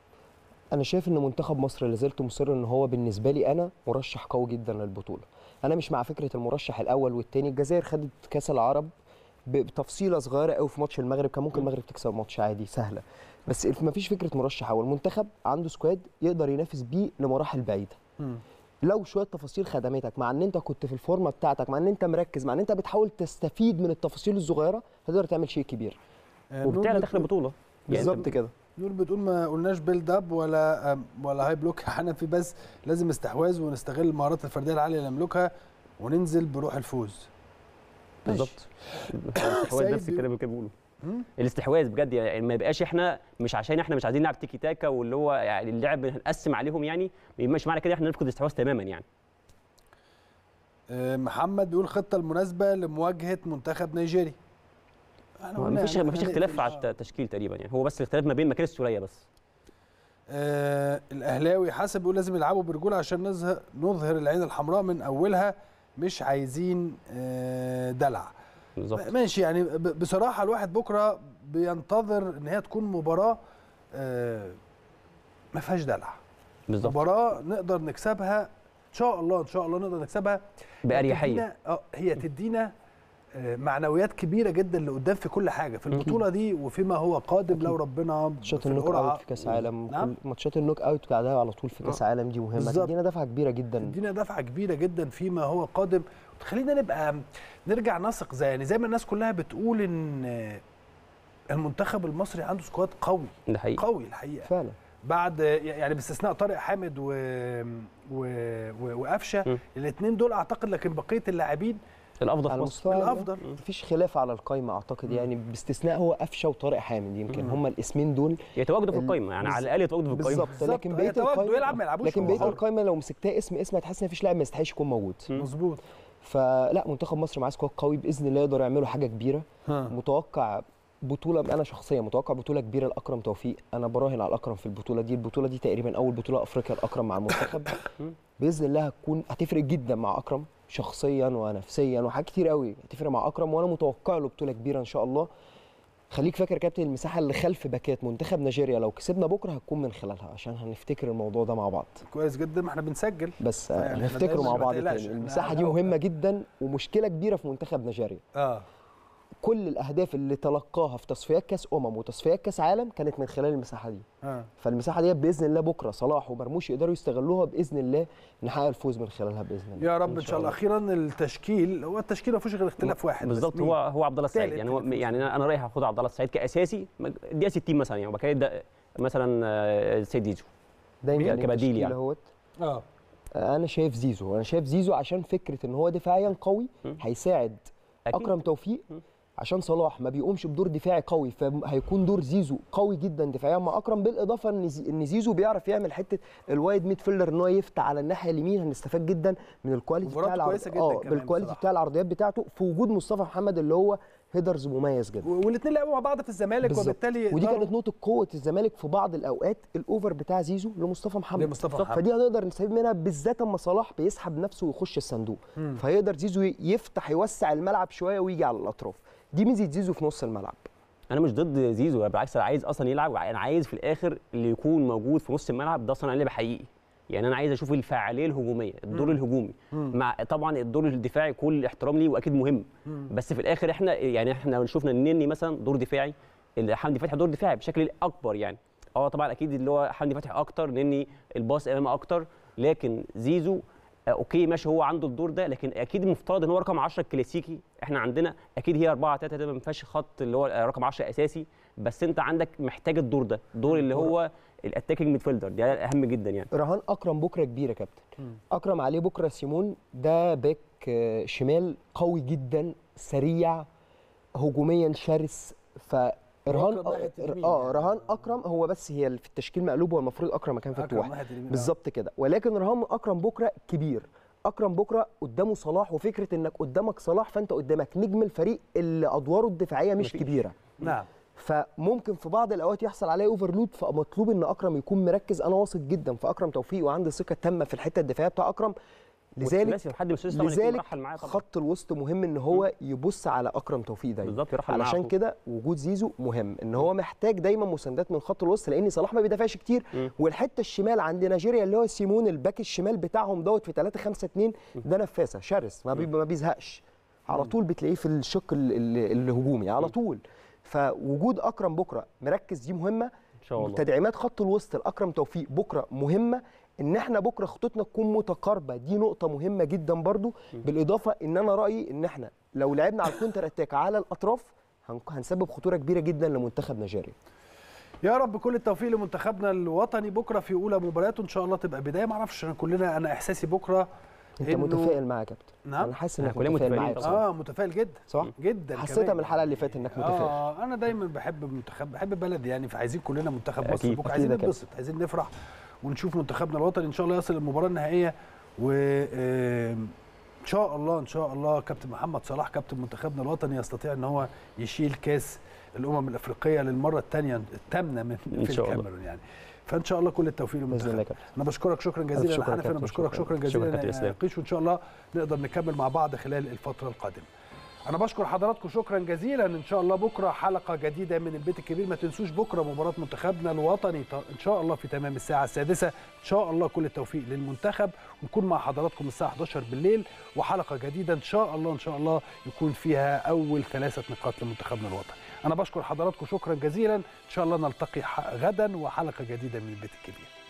انا شايف ان منتخب مصر لازلت مصر ان هو بالنسبه لي انا مرشح قوي جدا للبطوله انا مش مع فكره المرشح الاول والثاني الجزائر خدت كاس العرب ب- بتفصيله صغيره قوي في ماتش المغرب كان ممكن المغرب تكسب ماتش عادي سهله بس ما فيش فكره مرشح اول منتخب عنده سكواد يقدر ينافس بيه لمراحل بعيده لو شويه تفاصيل خدمتك مع ان انت كنت في الفورمه بتاعتك مع ان انت مركز مع ان انت بتحاول تستفيد من التفاصيل الصغيره هتقدر تعمل شيء كبير آه، وبتعلى نور داخل بت- البطوله بالظبط كده نور بتقول ما قلناش بيلد اب ولا أم، ولا هاي بلوك يا حنفي بس لازم استحواذ ونستغل المهارات الفرديه العاليه اللي نملكها وننزل بروح الفوز بالظبط الاستحواذ سيد نفس الكلام اللي كان بيقوله مم. الاستحواذ بجد يعني ما يبقاش احنا مش عشان احنا مش عايزين نلعب تيكي تاكا واللي هو يعني اللعب هنقسم عليهم يعني ما يبقاش معنى كده احنا نفقد الاستحواذ تماما يعني آه، محمد بيقول خطه المناسبه لمواجهه منتخب نيجيري احنا قلنا ما فيش يعني ما فيش هنقفل. اختلاف على التشكيل تقريبا يعني هو بس الاختلاف ما بين مكان السوليه بس آه الاهلاوي حسب بيقول لازم يلعبوا برجوله عشان نظهر نظهر العين الحمراء من اولها مش عايزين آه دلع بالظبط ماشي يعني ب- بصراحه الواحد بكره بينتظر ان هي تكون مباراه آه ما فيهاش دلع بالظبط مباراه نقدر نكسبها ان شاء الله ان شاء الله نقدر نكسبها بأريحية. تدينا- اه هي تدينا آه، معنويات كبيره جدا لقدام في كل حاجه في البطوله دي وفيما هو قادم لو ربنا ماتشات في النوك القرعة. اوت في كاس عالم نعم كل ماتشات النوك اوت بعدها على طول في كاس آه. عالم دي مهمه بالظبط. تدينا دفعه كبيره جدا تدينا دفعه كبيره جدا فيما هو قادم وتخلينا نبقى نرجع نثق زي يعني زي ما الناس كلها بتقول ان المنتخب المصري عنده سكواد قوي ده حقيقي قوي الحقيقه فعلا بعد يعني باستثناء طارق حامد و... و... و... وقفشه الاثنين دول اعتقد لكن بقيه اللاعبين الافضل على في مصر مستوى الافضل مفيش خلاف على القايمه اعتقد يعني باستثناء هو قفشه وطارق حامد يمكن مم. هما الاسمين دول يتواجدوا في ال- القايمه يعني على بالظبط. الاقل يتواجدوا في القايمه بالظبط لكن بقيه يتواجدوا القايمه يلعب ما يلعبوش لكن هو بقيه حر. القايمه لو مسكتها اسم اسم هتحس ان مفيش لاعب ما يستحقش يكون موجود مظبوط فلا منتخب مصر معاه سكواد قوي باذن الله يقدر يعملوا حاجه كبيره ها. متوقع بطوله انا شخصيا متوقع بطوله كبيره لاكرم توفيق انا براهن على الاكرم في البطوله دي البطوله دي تقريبا اول بطوله افريقيا الاكرم مع المنتخب باذن الله هتكون هتفرق جدا مع اكرم شخصيا ونفسيا وحاجات كتير قوي هتفرق مع اكرم وانا متوقع له بطوله كبيره ان شاء الله خليك فاكر يا كابتن المساحه اللي خلف باكات منتخب نيجيريا لو كسبنا بكره هتكون من خلالها عشان هنفتكر الموضوع ده مع بعض كويس جدا ما احنا بنسجل بس يعني احنا هنفتكره دايماً مع ما بعض تقلقش، تاني احنا المساحه على دي الهوا. مهمه جدا ومشكله كبيره في منتخب نيجيريا اه كل الاهداف اللي تلقاها في تصفيات كاس امم وتصفيات كاس عالم كانت من خلال المساحه دي آه. فالمساحه دي باذن الله بكره صلاح ومرموش يقدروا يستغلوها باذن الله نحقق الفوز من خلالها باذن الله يا رب ان شاء الله اخيرا التشكيل هو التشكيل ما فيهوش غير اختلاف واحد بس بالظبط مين؟ هو هو عبد الله السعيد تالت يعني هو يعني انا أنا رايح اخد عبد الله السعيد كاساسي دقيقه 60 مثلا يعني وبعد كده يبدا مثلا آه، سيد زيزو ده يمكن كبديل التشكيل يعني اهوت اه انا شايف زيزو انا شايف زيزو عشان فكره ان هو دفاعيا قوي هيساعد أكيد. اكرم توفيق عشان صلاح ما بيقومش بدور دفاعي قوي فهيكون دور زيزو قوي جدا دفاعيا مع اكرم بالاضافه ان زي- ان زيزو بيعرف يعمل حته الوايد ميد فيلدر ان هو يفتح على الناحيه اليمين هنستفاد جدا من الكواليتي بتاع مباراته العرض كويسة جدا اه كمان بالكواليتي بصراحة. بتاع العرضيات بتاعته في وجود مصطفى محمد اللي هو هيدرز مميز جدا والاثنين لعبوا مع بعض في الزمالك بالظبط. وبالتالي ودي يقدروا- كانت نقطه قوه الزمالك في بعض الاوقات الاوفر بتاع زيزو لمصطفى محمد لمصطفى محمد. فدي هنقدر نستفيد منها بالذات اما صلاح بيسحب نفسه ويخش الصندوق مم. فيقدر زيزو يفتح يوسع الملعب شويه ويجي على الاطراف دي ميزه زيزو في نص الملعب انا مش ضد زيزو بالعكس انا عايز اصلا يلعب انا عايز في الاخر اللي يكون موجود في نص الملعب ده صانع لعب حقيقي يعني انا عايز اشوف الفاعليه الهجوميه الدور مم. الهجومي مم. مع طبعا الدور الدفاعي كل الاحترام ليه واكيد مهم مم. بس في الاخر احنا يعني احنا شفنا النني مثلا دور دفاعي اللي حمدي فتحي دور دفاعي بشكل اكبر يعني اه طبعا اكيد اللي هو حمدي فتحي اكتر نني الباص امامه اكتر لكن زيزو آه، اوكي ماشي هو عنده الدور ده لكن اكيد المفترض ان هو رقم 10 الكلاسيكي احنا عندنا اكيد هي 4 3 ده ما فيهاش خط اللي هو رقم 10 اساسي بس انت عندك محتاج الدور ده الدور اللي هو الاتاكينج ميدفيلدر ده اهم جدا يعني رهان اكرم بكره كبير يا كابتن اكرم عليه بكره سيمون ده باك آه، شمال قوي جدا سريع هجوميا شرس فرهان أكرم ناحية اليمين اه يعني. رهان اكرم هو بس هي في التشكيل مقلوب هو المفروض اكرم مكان أكرم فتوح ناحية اليمين، آه. بالظبط كده ولكن رهان اكرم بكره كبير اكرم بكره قدامه صلاح وفكره انك قدامك صلاح فانت قدامك نجم الفريق اللي ادواره الدفاعيه مش مفيش. كبيره نعم فممكن في بعض الاوقات يحصل عليه اوفرلود فمطلوب ان اكرم يكون مركز انا واثق جدا في اكرم توفيق وعندي ثقه تامه في الحته الدفاعيه بتاع اكرم لذلك والثلاثي وحد من الثلاثي طبعاً يكون لذلك مرحل معاه طبعاً. خط الوسط مهم ان هو يبص على اكرم توفيق دايما بالظبط، يرحل معاه علشان على طول. كده وجود زيزو مهم ان هو محتاج دايما مساندات من خط الوسط لان صلاح ما بيدافعش كتير مم. والحته الشمال عند نيجيريا اللي هو سيمون الباك الشمال بتاعهم دوت في 3 5 2 ده نفاسه شرس ما, بي ما بيزهقش على طول بتلاقيه في الشق ال- ال- الهجومي على طول فوجود اكرم بكره مركز دي مهمه ان شاء الله تدعيمات خط الوسط لاكرم توفيق بكره مهمه ان احنا بكره خطوطنا تكون متقاربه دي نقطه مهمه جدا برضو بالاضافه ان انا رايي ان احنا لو لعبنا على الكونتر اتاك على الاطراف هن- هنسبب خطوره كبيره جدا لمنتخب نيجيريا يا رب كل التوفيق لمنتخبنا الوطني بكره في اولى مبارياته ان شاء الله تبقى بدايه ما اعرفش انا كلنا انا احساسي بكره انت إنه- متفائل معايا يا كابتن نعم انا حاسس إحنا انك كلنا متفائل متفائلين معايا طبعاً. بصراحة. اه متفائل جدا صح جدا حسيتها كمان. من الحلقه اللي فاتت انك متفائل اه انا دايما بحب منتخب بحب بلدي يعني فعايزين كلنا منتخب مصر أكيد. بكره أكيد عايزين يا كابتن. نتبسط عايزين نفرح ونشوف منتخبنا الوطني ان شاء الله يصل المباراه النهائيه و آم، ان شاء الله ان شاء الله كابتن محمد صلاح كابتن منتخبنا الوطني يستطيع ان هو يشيل كاس الامم الافريقيه للمره الثانيه الثامنه من إن في شاء الله. الكاميرون يعني فان شاء الله كل التوفيق باذن الله للمنتخب يا كابتن انا بشكرك شكرا ألف جزيلا شكر يا يا حنفي انا كابتن، بشكرك شكراً. شكرا شكراً جزيلا كابتن يا إسلام. قيش وان شاء الله نقدر نكمل مع بعض خلال الفتره القادمه انا بشكر حضراتكم شكرا جزيلا ان شاء الله بكره حلقه جديده من البيت الكبير ما تنسوش بكره مباراه منتخبنا الوطني ط- ان شاء الله في تمام الساعه السادسه ان شاء الله كل التوفيق للمنتخب ونكون مع حضراتكم الساعه 11 بالليل وحلقه جديده ان شاء الله ان شاء الله يكون فيها اول ثلاثه نقاط لمنتخبنا الوطني انا بشكر حضراتكم شكرا جزيلا ان شاء الله نلتقي ح- غدا وحلقه جديده من البيت الكبير